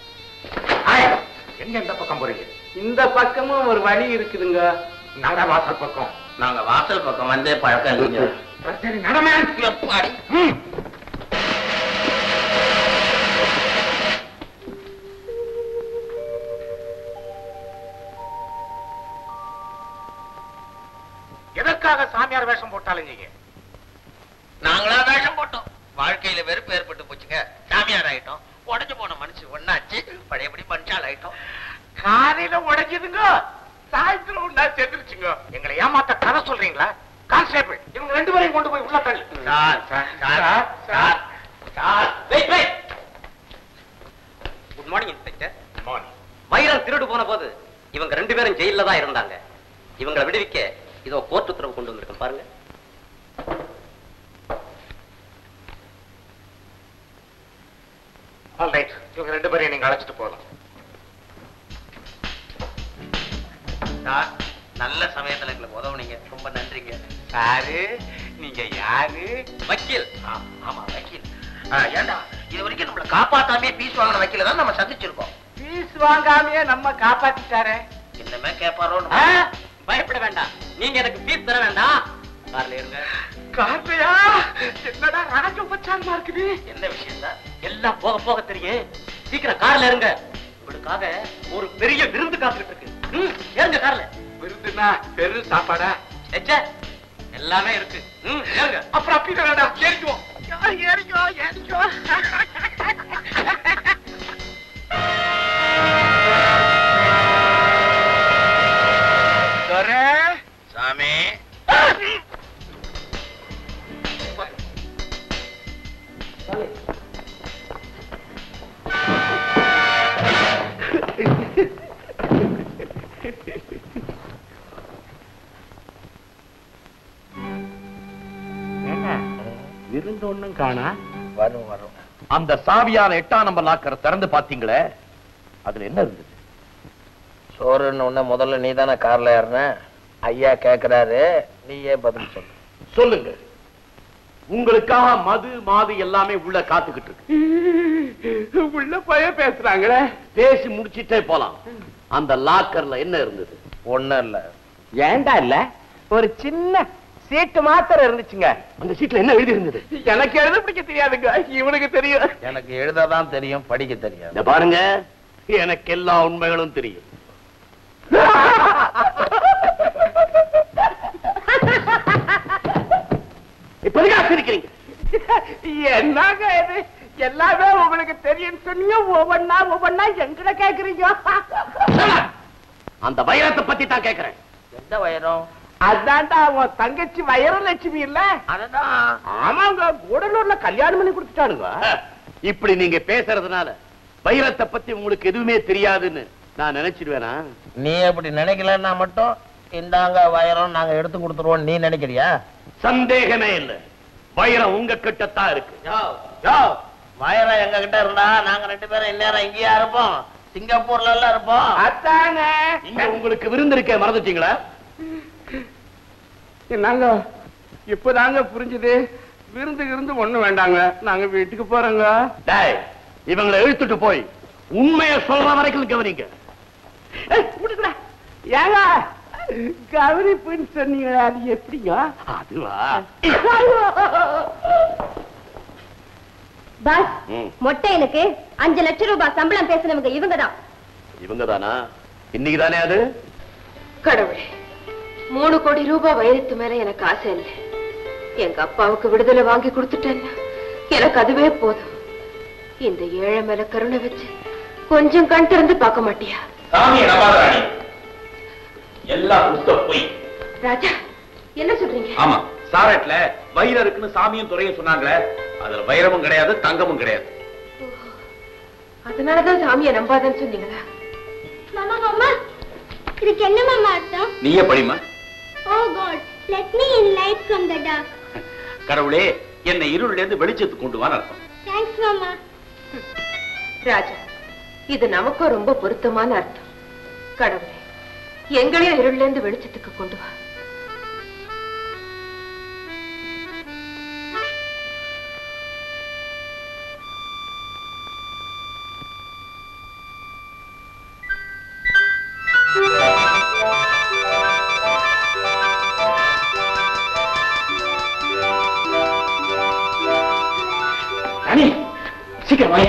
எங்க இந்த பக்கம் போறீங்க இந்த பக்கமும் ஒரு வழி இருக்குதுங்க நாங்க வாசல் பக்கம் நாங்க வாசல் பக்கம் வந்தே பழக்கம் இல்லைங்க சரி நடமே எப்பாடி எதற்காக சாமியார் வேஷம் போட்டாலும் நீங்க நாங்களா வேஷம் போட்டோம் வாழ்க்கையில வெறுப்பு ஏற்பட்டு போச்சுங்க சாமியார் ஆயிட்டோம் உடஞ்சு போன மனுஷன் ஒண்ணாச்சு பழையபடி மனுஷால் ஆயிட்டோம் காலையில உடைக்குதுங்க சாயந்தரம் ஒண்ணா செத்துருச்சுங்க எங்களை ஏமாத்த கதை சொல்றீங்களா கான்ஸ்டேபிள் இவங்க ரெண்டு பேரையும் கொண்டு போய் உள்ள தள்ளு sir sir sir sir sir wait wait good morning inspector வைரம் திருடு போன போது இவங்க ரெண்டு பேரும் ஜெயில தான் இருந்தாங்க இவங்களை விடுவிக்க இதோ கோர்ட் உத்தரவு கொண்டு வந்திருக்கேன் பாருங்க ஆல்ரைட் இவங்க ரெண்டு பேரையும் நீங்க அழைச்சிட்டு போகலாம் சார் நல்ல சமயத்துல எங்களுக்கு உதவுனீங்க ரொம்ப நன்றிங்க சாரு நீங்க யாரு வக்கீல் ஆ, ஆமா வக்கீல் ஆ, ஏண்டா இது வரைக்கும் நம்மள காப்பாத்தாமே பீஸ் வாங்கின வக்கீல தான் நம்ம சந்திச்சிருக்கோம் பீஸ் வாங்காமையே நம்ம காப்பாத்திட்டாரே என்னமே கேட்பாரோ பயப்பட வேண்டாம் நீங்க எனக்கு ஃபீஸ் தர வேண்டாம் கார்ல இருங்க கார்த்தையா என்னடா ராஜோபச்சாரமா இருக்குது என்ன விஷயம் சார் எல்லாம் போக போக தெரியும் சீக்கிரம் கார்ல இருங்க உங்களுக்காக ஒரு பெரிய விருந்து காத்துக்கிட்டு இருக்கு ம், ஏறுங்க கார்ல விருந்துனா பெரும் சாப்பாடா எச்சே எல்லாமே இருக்கு ம், ஏறுங்க அப்புறம் அப்படி வேண்டாம் ஏறிக்குவோம் ஏறிக்கோ ஏறிக்கோ சாமி விருந்து ஒண்ணும் காணா வரும் வரும் அந்த சாவியால எட்டாம் நம்பர் லாக்கரை திறந்து பாத்தீங்களே அதுல என்ன இருந்தது சோறுன்னு உடனே முதல்ல நீ தானே கார்ல ஏறின ஐயா கேக்குறாரு நீயே பதில் சொல்லு சொல்லுங்க உங்களுக்காக மது மாது எல்லாமே உள்ள காத்துக்கிட்டு இருக்கு உள்ள போய் பேசுறாங்களே பேசி முடிச்சிட்டே போலாம் அந்த லாக்கர்ல என்ன இருந்தது ஒண்ணும் இல்ல ஏண்டா இல்ல ஒரு சின்ன சீட்டு மாத்திரம் இருந்துச்சுங்க அந்த சீட்ல என்ன எழுதி இருந்தது எனக்கு எழுத பிடிக்க தெரியாதுங்க இவனுக்கு தெரியும் எனக்கு எழுததான் தெரியும் படிக்க தெரியாது இத பாருங்க எனக்கு எல்லா உண்மைகளும் தெரியும் இப்ப எதுக்கு ஆச்சரிக்கிறீங்க என்னங்க இது எல்லாமே உங்களுக்கு தெரியும் சொன்னீங்க ஒவ்வொன்னா ஒவ்வொன்னா எங்கிட்ட கேக்குறீங்க அந்த வைரத்தை பத்தி தான் கேக்குறேன் எந்த வயரம் அதான்டா உன் தங்கச்சி வைரலட்சுமி இல்ல அததான் ஆமாங்க கூடலூர்ல கல்யாணம் பண்ணி கொடுத்துட்டானுங்க இப்படி நீங்க பேசுறதுனால வைரத்தை பத்தி உங்களுக்கு எதுவுமே தெரியாதுன்னு நான் நினைச்சிடுவேனா நீ அப்படி நினைக்கலன்னா மட்டும் இந்தாங்க வயரம் நாங்க எடுத்து கொடுத்துருவோம் நீ நினைக்கிறியா சந்தேகமே இல்ல வைரம் உங்க கிட்டத்தான் இருக்கு வயரம் எங்க கிட்ட இருந்தா நாங்க ரெண்டு பேரும் இந்நேரம் இங்கேயா இருப்போம் சிங்கப்பூர்ல எல்லாம் இருப்போம் அதானே இங்க உங்களுக்கு விருந்து இருக்க மறந்துட்டீங்களா என்னங்க இப்பதாங்க புரிஞ்சுது விருந்து விருந்து ஒண்ணு வேண்டாங்க நாங்க வீட்டுக்கு போறோங்க டேய் இவங்களை இழுத்துட்டு போய் உண்மையை சொல்ற வரைக்கும் கவனிங்க விடுங்கடா. ஏங்க கவனிப்புன்னு சொன்னீங்களா அது எப்படிங்க அதுவா பாஸ் ம், மொட்டையனுக்கு அஞ்சு லட்சம் ரூபாய் சம்பளம் பேசினவங்க இவங்க தான் இவங்க தானா இன்னைக்கு தானே அது கடவுளே மூணு கோடி ரூபாய் வைரத்து மேல எனக்கு ஆசை இல்லை எங்க அப்பாவுக்கு விடுதலை வாங்கி கொடுத்துட்டேன்னா எனக்கு அதுவே போதும் இந்த ஏழை மேல கருணை வச்சு கொஞ்சம் கண் திறந்து பார்க்க மாட்டியா சாமியை நம்பாத ராணி எல்லாம் சுத்த பொய் ராஜா என்ன சொல்றீங்க ஆமா சாரட்ல வைரம் இருக்குன்னு சாமியும் துறையும் சொன்னாங்களே அதுல வைரமும் கிடையாது தங்கமும் கிடையாது அதனாலதான் சாமியை நம்பாதேன்னு சொன்னீங்களா மாமா மாமா இதுக்கு என்ன மாமா அர்த்தம் நீயே படிமா oh God let me in light from the dark கடவுளே என்னை இருள்ல இருந்து வெளிச்சத்துக்கு கொண்டு வான்னு அர்த்தம் தேங்க்ஸ் மாமா ராஜா இது நமக்கும் ரொம்ப பொருத்தமான அர்த்தம் கடவுளே எங்களையும் இருள்ல இருந்து வெளிச்சத்துக்கு கொண்டு வா ராணி சீக்கிரம் வாயே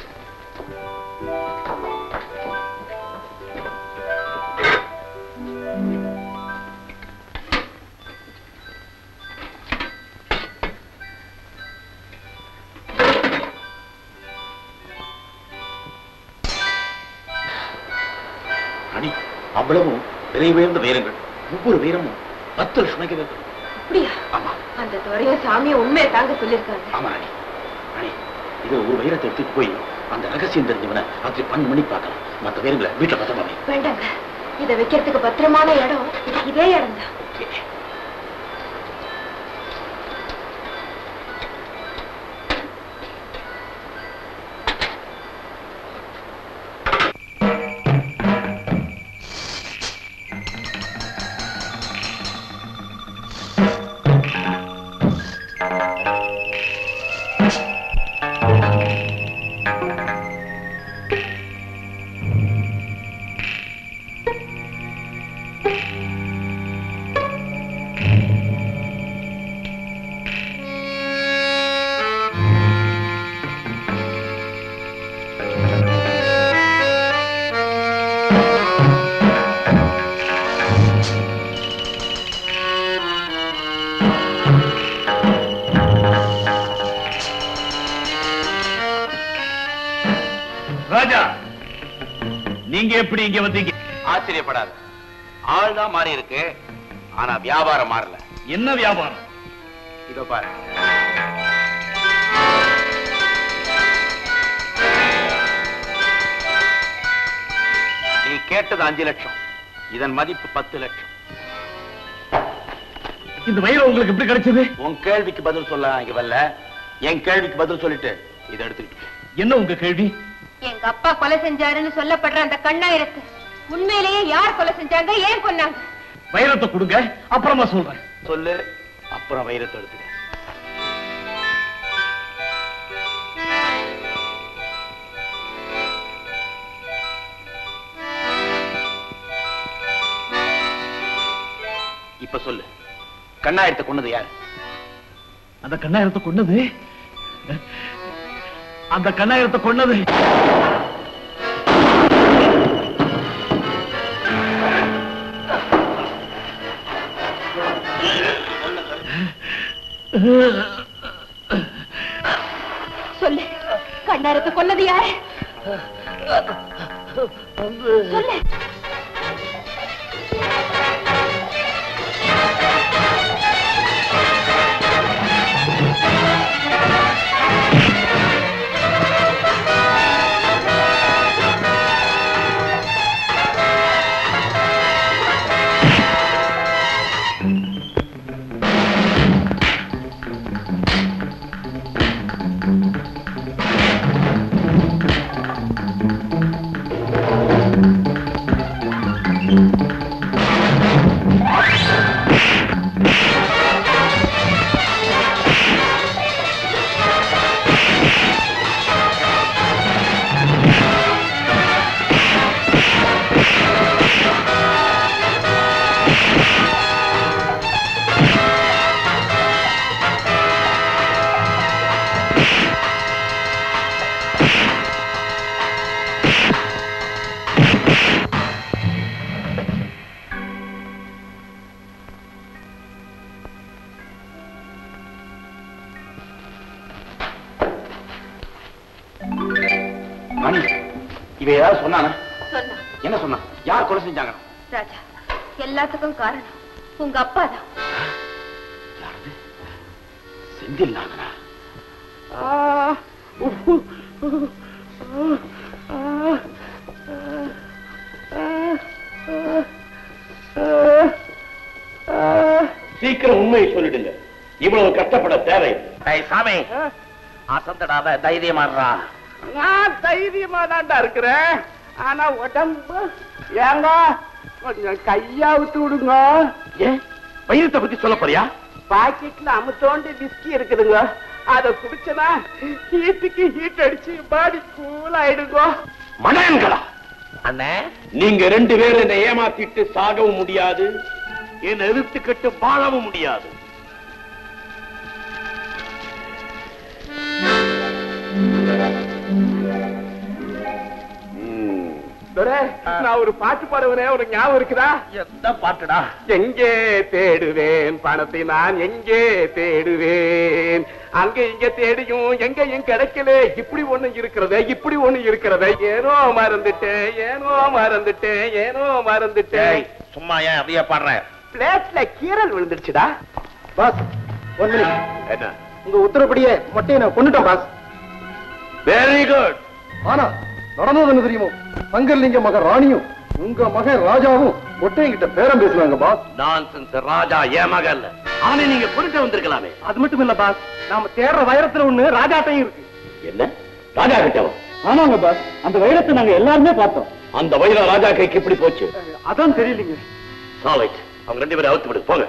ராணி அவ்வளவும் விலை உயர்ந்த வைரங்கள் ஒவ்வொரு வைரமும் பத்து லட்சம் ரூபாய்க்கு விற்கும். அப்படியா ஆமா அந்த துறைய சாமியை உண்மையை தாங்க சொல்லியிருக்காங்க ஆமா ராணி ராணி இது ஒரு வைரத்தை எடுத்துட்டு போய் அந்த ரகசியம் தெரிஞ்சவனை ராத்திரி பன்னெண்டு மணிக்கு பார்க்கலாம் மற்ற வைரங்களை வீட்டுல பத்திரமா வை. வேண்டாங்க இதை வைக்கிறதுக்கு பத்திரமான இடம் இதே இடம் தான் ராஜா நீங்க எப்படி இங்க வந்தீங்க ஆச்சரியப்படாத ஆள் தான் மாறி இருக்கு ஆனா வியாபாரம் மாறல என்ன வியாபாரம் இதோ பாரு நீ கேட்டது அஞ்சு லட்சம் இதன் மதிப்பு பத்து லட்சம் இந்த வயிறு உங்களுக்கு எப்படி கிடைச்சது உன் கேள்விக்கு பதில் சொல்ல நான் இங்க வரல என் கேள்விக்கு பதில் சொல்லிட்டு இதை எடுத்துக்கிட்டு போ. என்ன உங்க கேள்வி எங்க அப்பா கொலை செஞ்சாருன்னு சொல்லப்படுற அந்த கண்ணாயிரத்து உண்மையிலேயே யார் கொலை செஞ்சாங்க ஏன் கொன்னாங்க வைரத்தை கொடுங்க அப்புறமா சொல்றேன் சொல்லு அப்புறம் வைரத்தை எடுத்துக்க இப்ப சொல்லு கண்ணாயிரத்தை கொண்டது யாரு அந்த கண்ணாயிரத்தை கொன்னது அந்த கண்ணாயிரத்தை கொன்னது சொல்லு கண்ணாயிரத்து கொன்னது யாரு சொல்லு ராணி இவ ஏதாவது சொன்னானா சொன்னா என்ன சொன்னா யார் கொலை செஞ்சாங்க ராஜா எல்லாத்துக்கும் காரணம் உங்க அப்பா தான் செந்தில் நாகனா சீக்கிரம் உண்மையை சொல்லிடுங்க இவ்வளவு கஷ்டப்பட தேவை சாமி அசந்தடாத தைரியமாடுறா நான் தைரியமா தான்டா இருக்கிறேன் ஆனா உடம்பு ஏங்க கொஞ்சம் கையா விட்டு விடுங்க ஏன் வைரத்தை பத்தி சொல்ல போறியா பாக்கெட்ல அமுத்தோண்டு விஸ்கி இருக்குதுங்க அத குடிச்சனா ஹீட்டுக்கு ஹீட் அடிச்சு பாடி கூல் ஆயிடுங்க மணன்களா அண்ணே நீங்க ரெண்டு பேரும் என்னை ஏமாத்திட்டு சாகவும் முடியாது என்னை எதிர்த்துக்கிட்டு வாழவும் முடியாது துரை, நான் ஒரு பாட்டு பாடுவேனே ஒரு ஞாபகம் இருக்குதா எந்த பாட்டுடா எங்கே தேடுவேன் பணத்தை நான் எங்கே தேடுவேன் அங்க இங்க தேடியும் எங்கேயும் கிடைக்கல இப்படி ஒண்ணு இருக்கிறது இப்படி ஒண்ணு இருக்கிறது ஏனோ மறந்துட்டேன் ஏனோ மறந்துட்டேன் ஏனோ மறந்துட்டேன் சும்மா ஏன் அப்படியே பாடுற பிளேட்ல கீரல் விழுந்துடுச்சுடா பாஸ் ஒன் மினிட் என்ன உங்க உத்தரப்படியே மொட்டையை நான் கொண்டுட்டேன் பாஸ் வெரி குட் ஆனா நடந்தது என்ன தெரியுமோ சங்கர்லிங்க மகன் ராணியும் உங்க மகன் ராஜாவும் மொட்டையங்கிட்ட பேரம் பேசுனாங்க பாஸ் நான்சென்ஸ் ராஜா ஏன் மகன் அவனை நீங்க கொண்டு வந்திருக்கலாமே அது மட்டும் இல்ல பாஸ் நாம தேடுற வைரத்துல ஒண்ணு ராஜாட்டையும் இருக்கு என்ன ராஜா கிட்டவன் ஆமாங்க பாஸ் அந்த வைரத்தை நாங்க எல்லாருமே பார்த்தோம் அந்த வைரம் ராஜா கைக்கு எப்படி போச்சு அதான் தெரியலீங்க சாலைட் அவங்க ரெண்டு பேரும் அவுத்து விடு போங்க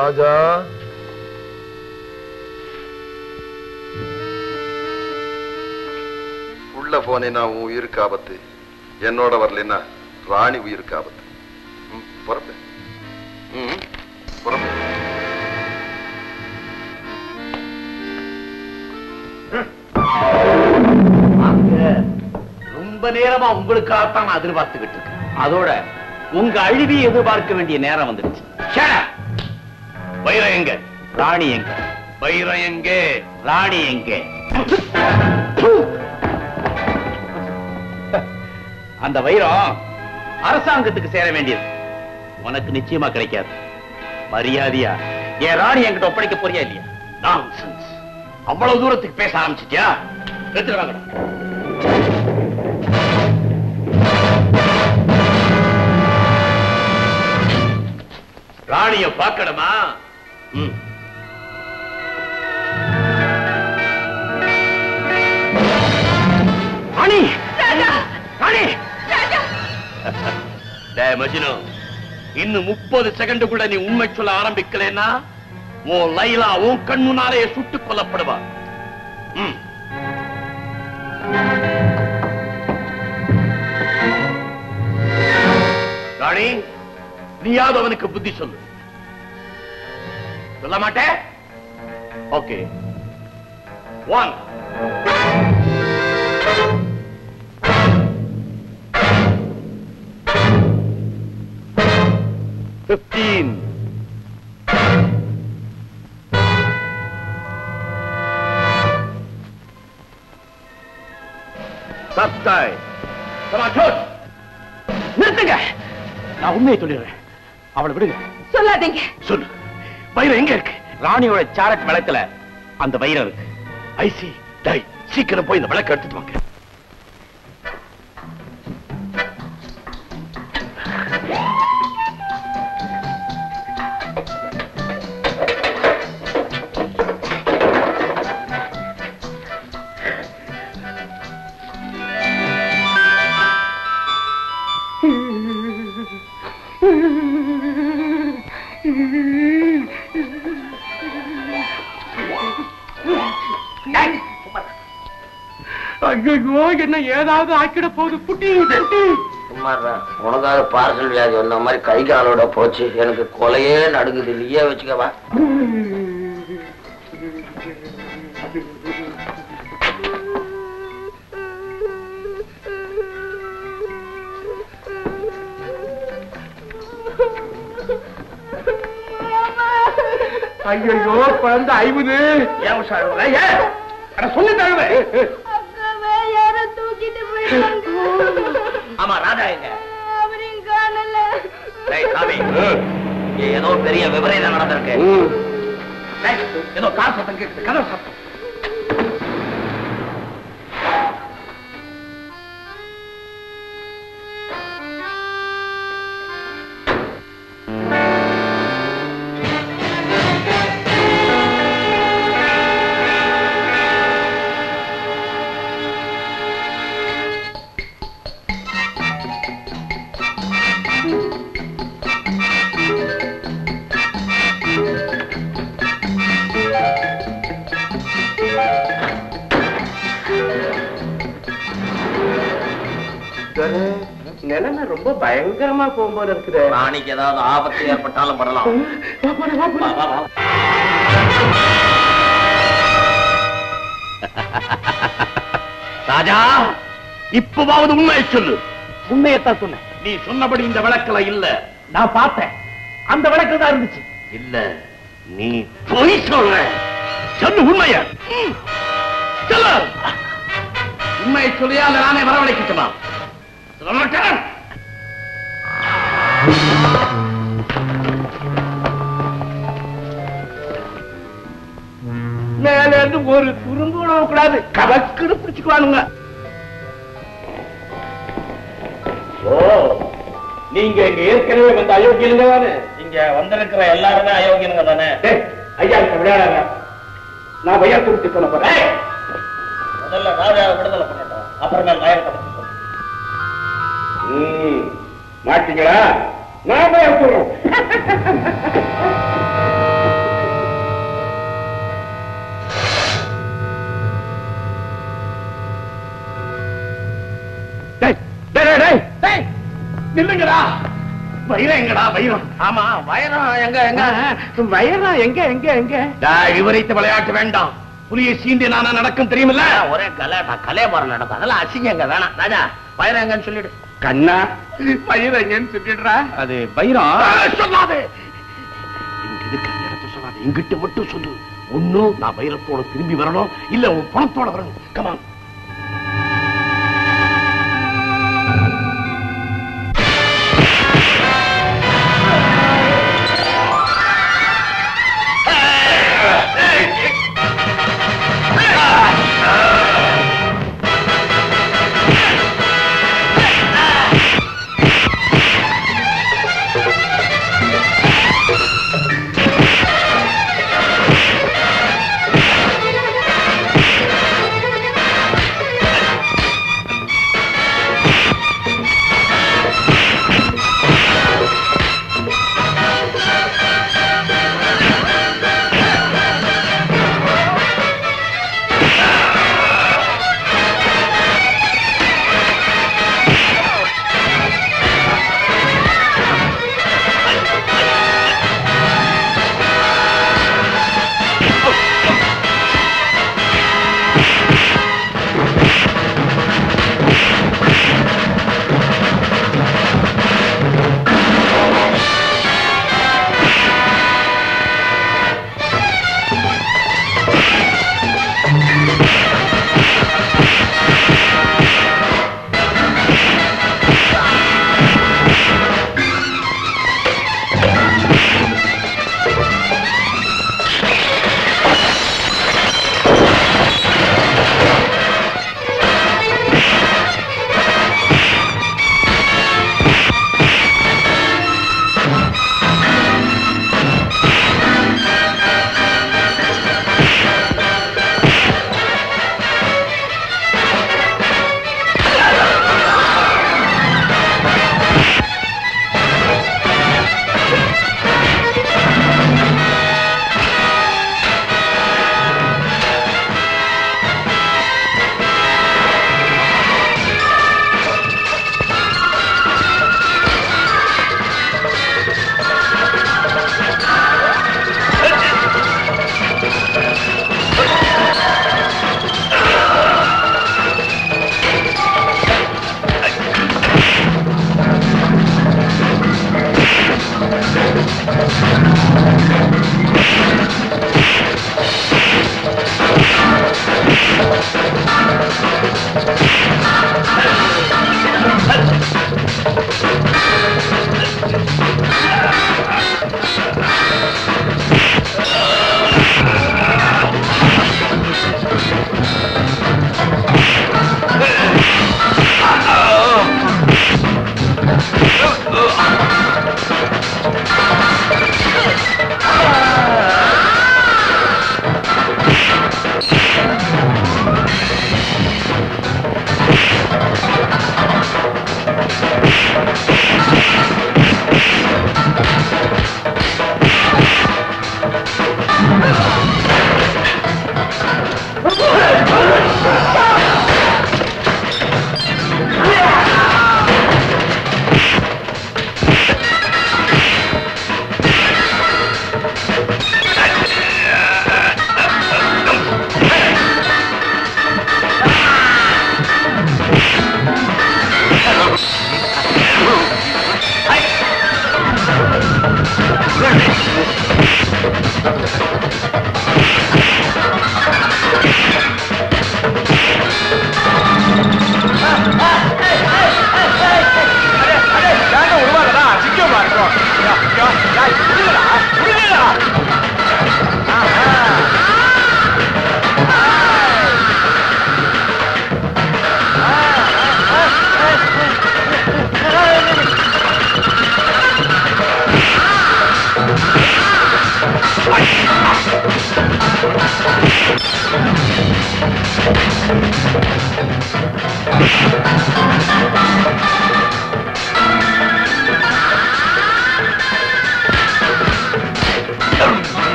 ராஜா உள்ள போனேன்னா உன் உயிருக்கு ஆபத்து என்னோட வரலைன்னா ராணி உயிருக்கு ஆபத்து ம், புறப்படு ம், புறப்படு ரொம்ப நேரமா உங்களுக்காகத்தான் நான் எதிர்பார்த்துக்கிட்டு இருக்கேன் அதோட உங்க அழிவை எதிர்பார்க்க வேண்டிய நேரம் வந்துடுச்சு Shut up. வைரம் எங்க ராணி எங்க வைரம் எங்க ராணி எங்க அந்த வைரம் அரசாங்கத்துக்கு சேர வேண்டியது உனக்கு நிச்சயமா கிடைக்காது மரியாதையா என் ராணி என்கிட்ட ஒப்படைக்க போறியா இல்லையா Nonsense. அவ்வளவு தூரத்துக்கு பேச ஆரம்பிச்சிட்டியா எடுத்துட்டு வாங்கடா ராணிய பார்க்கணுமா ம். ராணி ராணி டேய் மஜ்னு இன்னும் முப்பது செகண்டுக்குள்ள நீ உண்மை சொல்ல ஆரம்பிக்கலைன்னா உன் லைலா உன் கண் முன்னாலே சுட்டுக் கொல்லப்படுவா ம். ராணி நீயாவது அவனுக்கு புத்தி சொல்லு சொல்ல மாட்டே ஓகே ஒன் பிப்டீன் சத்தாய் நிறுத்துங்க நான் உண்மையை சொல்லிடுறேன் அவளை விடுங்க சொல்லாதீங்க சொல்லு வைரம் எங்க இருக்கு ராணியோட சாரட் விளக்குல அந்த வைரம் இருக்கு ஐசி டை சீக்கிரம் போய் இந்த விளக்க எடுத்துட்டு வாங்க ஐயோ என்ன ஏதாவது ஆக்கிட போகுது புட்டி புட்டி சும்மாடா உனக்காக பார்சல் வியாதி வந்த மாதிரி கை காலோட போச்சு எனக்கு கொலையே நடுங்குது நீயே வச்சுக்கவா ஐயோ குழந்தை ஐவுது ஏன் உஷாரு ஏன் அட சொல்லு தழுவே அக்காவே யாரோ தூக்கிட்டு போயிட்டாங்க ஆமா ராஜா எங்க அவரையும் காணல டேய், சாமி இங்க ஏதோ பெரிய விபரீதம் நடந்திருக்கு டேய், ஏதோ கார் சத்தம் கேட்குது கதவு சத்தம் நிலைமை ரொம்ப பயங்கரமா போகும்போது இருக்குது ராணிக்கு ஏதாவது ஆபத்து ஏற்பட்டாலும் படலாம் வா, வா, வா. ராஜா இப்பவாவது உண்மையை சொல்லு உண்மையத்தான் சொன்னேன் நீ சொன்னபடி இந்த விளக்குல இல்ல நான் பார்த்தேன் அந்த விளக்கு தான் இருந்துச்சு இல்ல நீ பொய் சொல்ற சொல்லு உண்மைய ம். சொல்லு உண்மையை சொல்லியா இல்ல நானே வரவழைக்கட்டுமா சொல்ல மாட்டேன் மேல இருந்து ஒரு துரும்பு விடவும் கூடாது கவக்குன்னு பிடிச்சுக்குவானுங்க ஓ நீங்க இங்க ஏற்கனவே வந்த அயோக்கியனுங்க தானே இங்க வந்திருக்கிற எல்லாருமே அயோக்கியனுங்க தானே டேய், ஐயா இப்ப விளையாடாத நான் வையா குறித்து சொல்ல போறேன் ஏய், முதல்ல ராஜாவை விடுதலை பண்ணட்டும் அப்புறமேல் வயரத்தை பத்தி சொல்லு. ம், மாட்டீங்களா நான் போய் சொல்றேன் நில்லுங்கடா வைரம் எங்கடா வைரம் ஆமா வயரம் எங்க எங்க வைரம் எங்க எங்க எங்க விவரித்து விளையாட்டு வேண்டாம் புலியை சீண்டி நானா நடக்கும் தெரியுமில்ல ஒரே கலாட்டா கலையமரம் நடக்கும் அதெல்லாம் அசிங்கங்க வேணாம் ராஜா வயரம் எங்கன்னு சொல்லிடு கண்ணா வைரம் எங்கன்னு சொல்லிடுறா அது வைரம் சொல்லாதே இங்க இருக்க அந்த இடத்த சொல்லாதே இங்கிட்ட மட்டும் சொல்லு ஒண்ணும் நான் வைரத்தோட திரும்பி வரணும் இல்ல உன் பணத்தோட வரணும் கமான்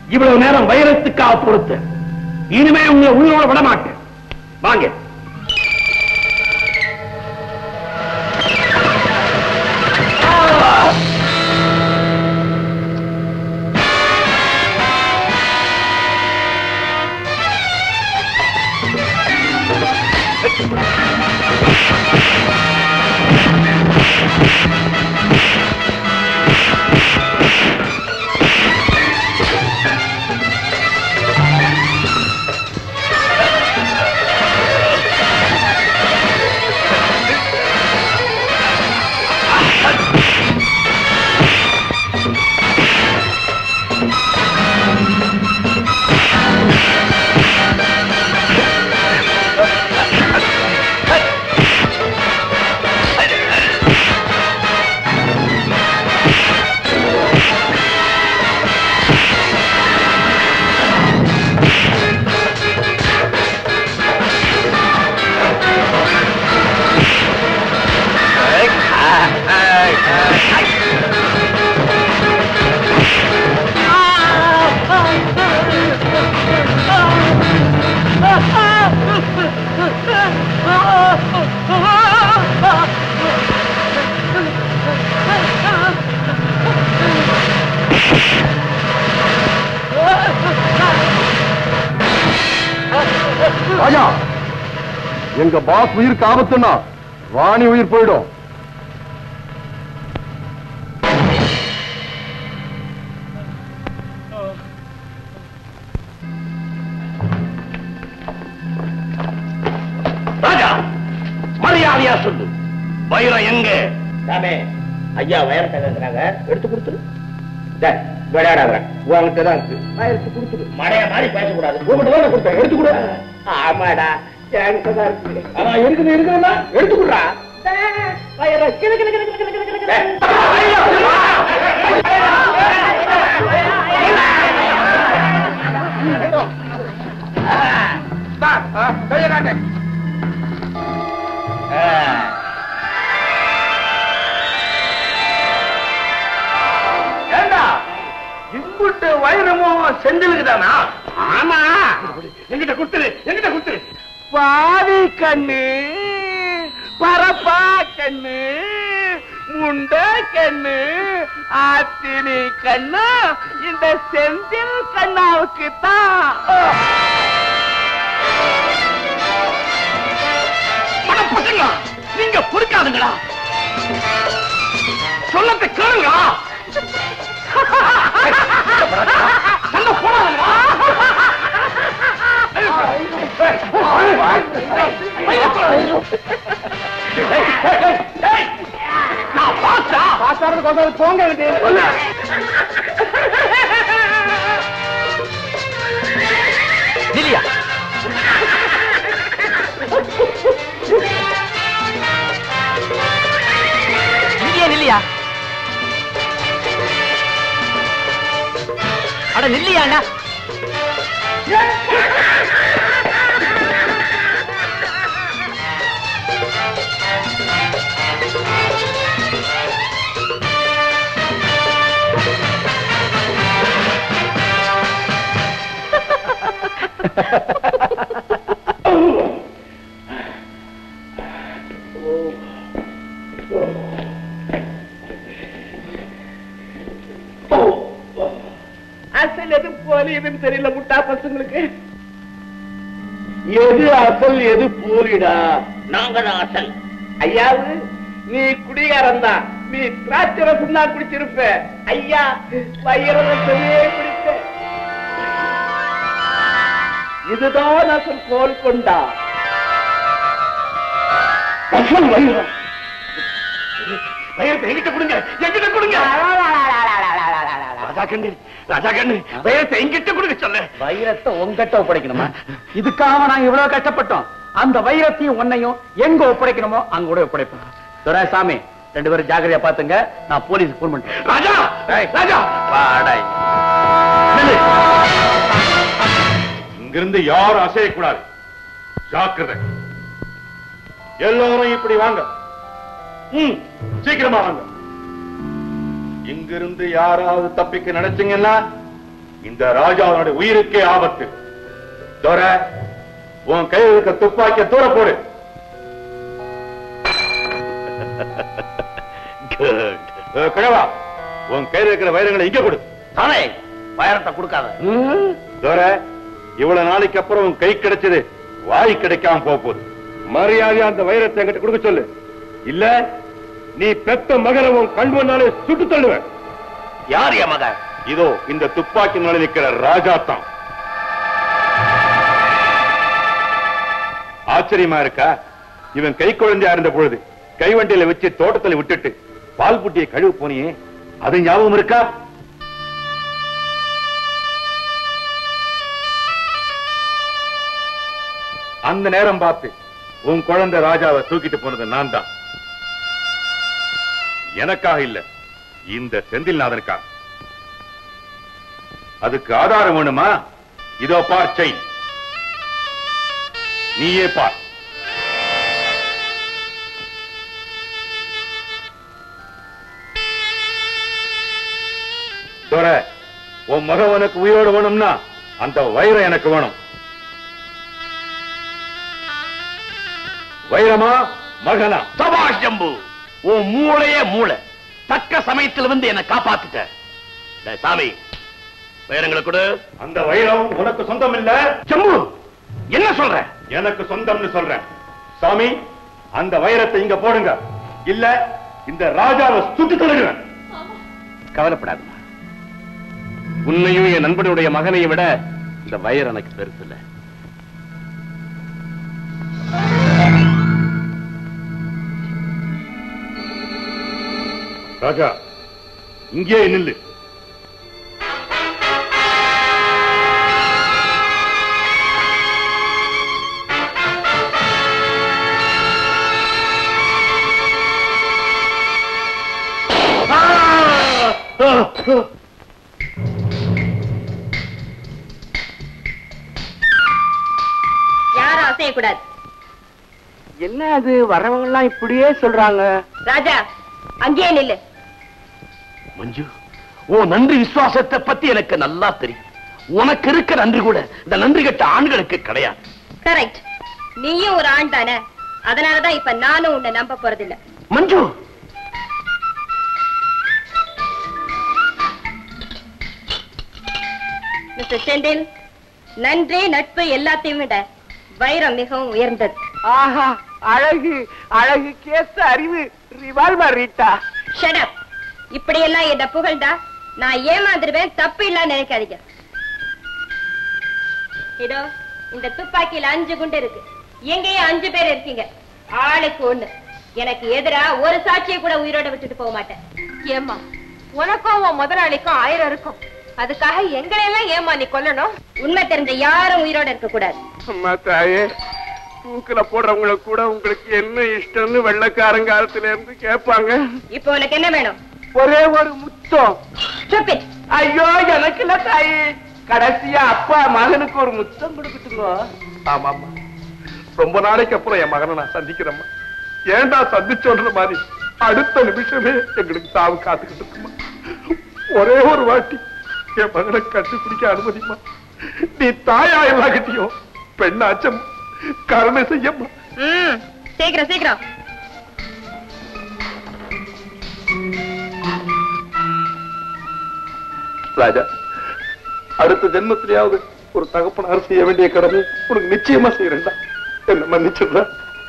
இவ்வளவு நேரம் வைரத்துக்காக பொறுத்து இனிமே உங்களை உயிரோட விட மாட்டேன் வாங்க ராஜா எங்க பாஸ் உயிருக்கு ஆபத்துன்னா ராணி உயிர் போயிடும் ராஜா மரியாதையா சொல்லு வைரம் எங்க சாமி ஐயா வயர் தகுந்தாங்க எடுத்து கொடுத்துரு டேய், விளையாடாத உங்ககிட்ட தான் இருக்கு நான் எடுத்து கொடுத்துரு மடைய மாதிரி பேசக்கூடாது உங்ககிட்ட தான் கொடுத்தேன் எடுத்து கொடு ஆமாடா என்கிட்ட தான் இருக்கு ஆனா இருக்குது இருக்குதுன்னா எடுத்து கொடுறா வயர கிளு கிளு கிளு கிளு கிளு கிளு கிளு கைய காட்டு ஏண்டா இம்புட்டு வைரமும் செந்திலுக்குதானா ஆமா எங்கிட்ட குடுத்துரு எங்கிட்ட குடுத்துரு பாவி கண்ணு பரப்பா கண்ணு முண்ட கண்ணு ஆத்தினி கண்ணு இந்த செந்தில் கண்ணாவுக்கு தான் பசங்க நீங்க பொறுக்காதுங்களா சொல்லத்தை கேளுங்களா சண்டை போடாதுங்களா நான் பாஸ்டா பாஸ்டாருக்கு கொஞ்சம் போங்க இல்லையா இங்கே நில்லையா அட நில்லையா அண்ணா அசல் எது போலி எதுன்னு தெரியல முட்டா பசங்களுக்கு எது அசல் எது போலிடா நாங்க தான் அசல் ஐயாவு நீ குடிகாரன் தான் நீ திராட்சை ரசம் தான் குடிச்சிருப்ப ஐயா வயிறு ரசமே குடிப்ப இதுதான் அசல் கோல் கொண்டா அசல் வயிறு வயிறத்தை எங்கிட்ட கொடுங்க எங்கிட்ட கொடுங்க ராஜா கண்ணு ராஜா கண்ணு வயிறத்தை எங்கிட்ட கொடுக்க சொல்ல வைரத்தை உங்ககிட்ட ஒப்படைக்கணுமா இதுக்காக நாங்க இவ்வளவு கஷ்டப்பட்டோம் அந்த வைரத்தையும் உன்னையும் எங்க ஒப்படைக்கணுமோ அங்க கூட ஒப்படைப்போம் துரைசாமி ரெண்டு பேரும் ஜாக்கிரதையா பாத்துங்க நான் போலீஸ் போன் பண்றேன் ராஜா ராஜா வாடா இங்கிருந்து யாரும் அசையக்கூடாது ஜாக்கிரதை எல்லாரும் இப்படி வாங்க ம், சீக்கிரமா வாங்க இங்கிருந்து யாராவது தப்பிக்க நினைச்சீங்கன்னா இந்த ராஜாவுடைய உயிருக்கே ஆபத்து தோர உன் கையில் இருக்க துப்பாக்கிய தூர போடு ஏ, கிழவா உன் கையில் இருக்கிற வைரங்களை இங்க கொடு தானே வைரத்தை கொடுக்காத தோர இவ்வளவு நாளைக்கு அப்புறம் உன் கை கிடைச்சது வாய் கிடைக்காம போக போகுது மரியாதையா அந்த வைரத்தை என்கிட்ட கொடுக்க சொல்லு இல்ல நீ பெத்த மகனை உன் கண் முன்னாலே சுட்டு தள்ளுவேன் யார் என் மகன் இதோ இந்த துப்பாக்கி மேல நிக்கிற ராஜா தான் ஆச்சரியமா இருக்கா இவன் கை குழந்தையா இருந்த பொழுது கைவண்டியில வச்சு தோட்டத்துல விட்டுட்டு பால் புட்டியை கழுவு போனியே அது ஞாபகம் இருக்கா அந்த நேரம் பார்த்து உன் குழந்தை ராஜாவை தூக்கிட்டு போனது நான் தான் எனக்காக இல்ல இந்த செந்தில்நாதனுக்காக அதுக்கு ஆதாரம் வேணுமா இதோ பார் செயின் நீயே பார் தோர உன் மகன் உனக்கு உயிரோடு வேணும்னா அந்த வைரம் எனக்கு வேணும் வைரமா மகனா சபாஷ் ஜம்பு உன் மூளையே மூளை தக்க சமயத்துல வந்து என்ன காப்பாத்திட்ட டேய் சாமி வைரங்களை கொடு அந்த வைரம் உனக்கு சொந்தம் இல்ல ஜம்பு என்ன சொல்ற எனக்கு சொந்தம்னு சொல்றேன் சாமி அந்த வைரத்தை இங்க போடுங்க இல்ல இந்த ராஜாவை சுட்டு தள்ளிடுவேன் கவலைப்படாத உன்னையும் என் நண்பனுடைய மகனையும் விட இந்த வயர் எனக்கு பெருசு இல்ல ராஜா இங்கே நில்லு யாரும் அசையக்கூடாது என்ன அது வரவங்க எல்லாம் இப்படியே சொல்றாங்க ராஜா அங்கேயே நில்லு மஞ்சு உன் நன்றி விசுவாசத்தை பத்தி எனக்கு நல்லா தெரியும் உனக்கு இருக்க நன்றி கூட இந்த நன்றி கட்ட ஆண்களுக்கு கிடையாது கரெக்ட் நீயும் ஒரு ஆண் தானே அதனாலதான் இப்ப நானும் உன்னை நம்ப போறதில்ல மஞ்சு மிஸ்டர் செந்தில் நன்றி நட்பு எல்லாத்தையும் விட வைரம் மிகவும் உயர்ந்தது ஆஹா அழகு அழகு கேஸ் அறிவு ரிவால்வர் ரீட்டா ஷடப் இப்படியெல்லாம் என்ன புகழ்ந்தா நான் ஏமாந்துருவேன் தப்பு இல்ல நினைக்காதீங்க இதோ இந்த துப்பாக்கியில அஞ்சு குண்டு இருக்கு எங்கேயும் அஞ்சு பேர் இருக்கீங்க ஆளுக்கு ஒண்ணு எனக்கு எதிரா ஒரு சாட்சியை கூட உயிரோட விட்டுட்டு போக மாட்டேன் ஏமா உனக்கும் உன் முதலாளிக்கும் ஆயிரம் இருக்கும் அதுக்காக எங்களை எல்லாம் ஏமா நீ கொல்லணும் உண்மை தெரிஞ்ச யாரும் உயிரோட இருக்க கூடாது அம்மா தாயே தூக்குல போடுறவங்கள கூட உங்களுக்கு என்ன இஷ்டம்னு வெள்ளக்காரங்காலத்துல இருந்து கேட்பாங்க இப்போ உனக்கு என்ன வேணும் ஒரே ஒரு முத்தம் Stupid. ஐயோ எனக்கு இல்ல தாயி கடைசியா அப்பா மகனுக்கு ஒரு முத்தம் கொடுக்கட்டுங்க ஆமாமா ரொம்ப நாளைக்கு அப்புறம் என் மகனை நான் சந்திக்கிறேம்மா ஏன்டா சந்திச்சோன்ற மாதிரி அடுத்த நிமிஷமே எங்களுக்கு சாவு காத்துக்கிட்டு இருக்குமா ஒரே ஒரு வாட்டி என் மகனை கண்டுபிடிக்க அனுமதிமா நீ தாயா எல்லாகிட்டியும் பெண்ணாச்சம் கருணை செய்யம்மா ம் சீக்கிரம் சீக்கிரம் ராஜா அடுத்த ஜென்மத்திலேயாவது ஒரு தகப்பனார் செய்ய வேண்டிய கடமை உனக்கு நிச்சயமா செய்யறேன்டா என்ன மன்னிச்சிடுறா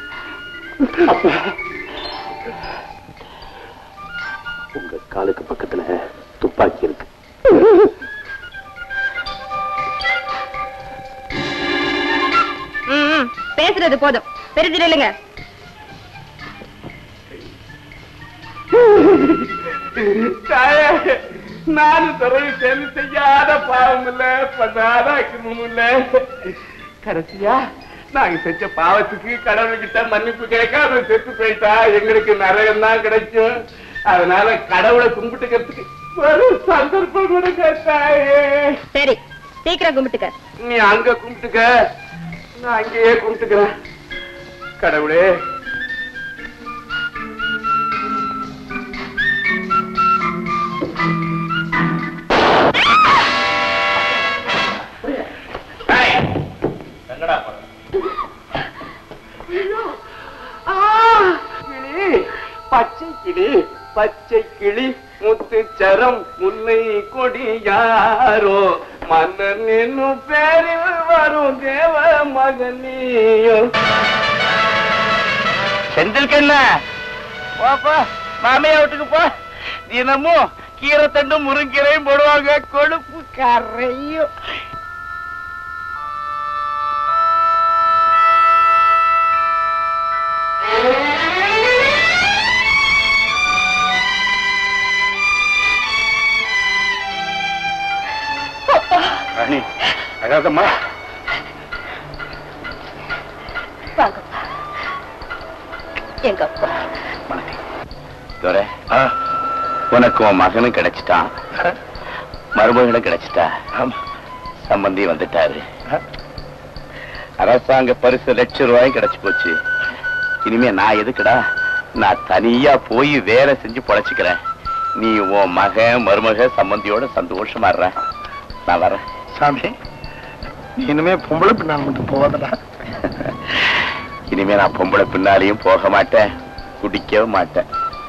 உங்க காலுக்கு பக்கத்துல துப்பாக்கி இருக்கு ம், ம், பேசுறது போதும் பெருத்து இல்லைங்க தாயே நானும் துறவி சேர்ந்து செய்யாத பாவம் இல்ல பண்ணாத அக்கிரமம் இல்ல கடைசியா நாங்க செஞ்ச பாவத்துக்கு கடவுள்கிட்ட மன்னிப்பு கேட்காம செத்து போயிட்டா எங்களுக்கு நரகம் தான் கிடைக்கும் அதனால கடவுளை கும்பிட்டுக்கிறதுக்கு ஒரு சந்தர்ப்பம் கொடுங்க தாயே சரி சீக்கிரம் கும்பிட்டுக்க நீ அங்க கும்பிட்டுக்க நான் அங்கேயே கும்பிட்டுக்கிறேன் கடவுளே கிளி பச்சை கிளி முத்துச்சரம் முல்லை கொடியாரோ மன்னன் என்னும் பேரில் வரும் தேவ மகனியோ செந்தில் கண்ணா போப்பா மாமையா வீட்டுக்கு போ தினமும் கீரை தண்டும் முருங்கீரையும் போடுவாங்க கொழுப்பு கரையும் ராணி அழாதம்மா வாங்கப்பா எங்க அப்பா துரை உனக்கு உன் மகனும் கிடைச்சிட்டான் மருமகளும் கிடைச்சிட்டா சம்பந்தி வந்துட்டாரு அரசாங்க பரிசு லட்சம் ரூபாய் கிடைச்சு போச்சு இனிமே நான் எதுக்குடா நான் தனியா போய் வேலை செஞ்சு பொழைச்சுக்கிறேன் நீ உன் மகன் மருமக சம்பந்தியோட சந்தோஷமா இருற நான் வரேன் சாமி நீ இனிமே பொம்பளை பின்னால் மட்டும் போவாதடா இனிமே நான் பொம்பளை பின்னாலையும் போக மாட்டேன் குடிக்கவும் மாட்டேன்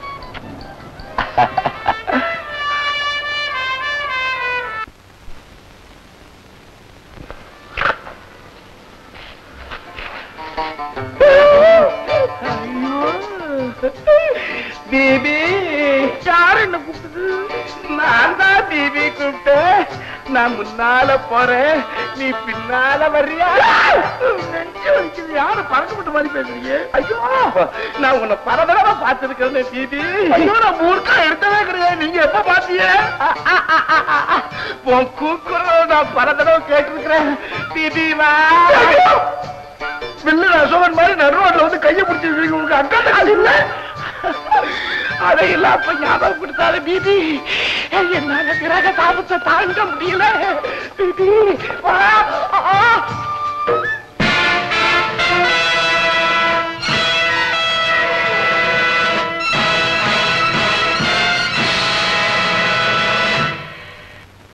பிபி யார் என்ன கூப்பிட்டது நான் தான் பிபி கூப்பிட்டேன் நான் முன்னால போறேன் நீ பின்னால வர்றியா நெஞ்சு வலிக்குது. யாரு பறக்கப்பட்ட மாதிரி பேசுறீங்க ஐயோ நான் உன்னை பல தடவை பார்த்திருக்கிறேன் பிபி ஐயோ நான் மூர்க்கா எடுத்தவே கிடையாது நீங்க எப்ப பாத்தீங்க உன் கூக்குரல் நான் பல தடவை கேட்டிருக்கிறேன் பிபி வா வில்லு அசோகன் மாதிரி நடுரோட்ல வந்து கையை பிடிச்சிருக்கீங்க உங்களுக்கு அக்கா தங்கச்சி இல்ல அதையெல்லாம் அப்ப ஞாபகம் கொடுத்தாரு பிபி என்னால கிரக தாபத்தை தாங்க முடியல பிபி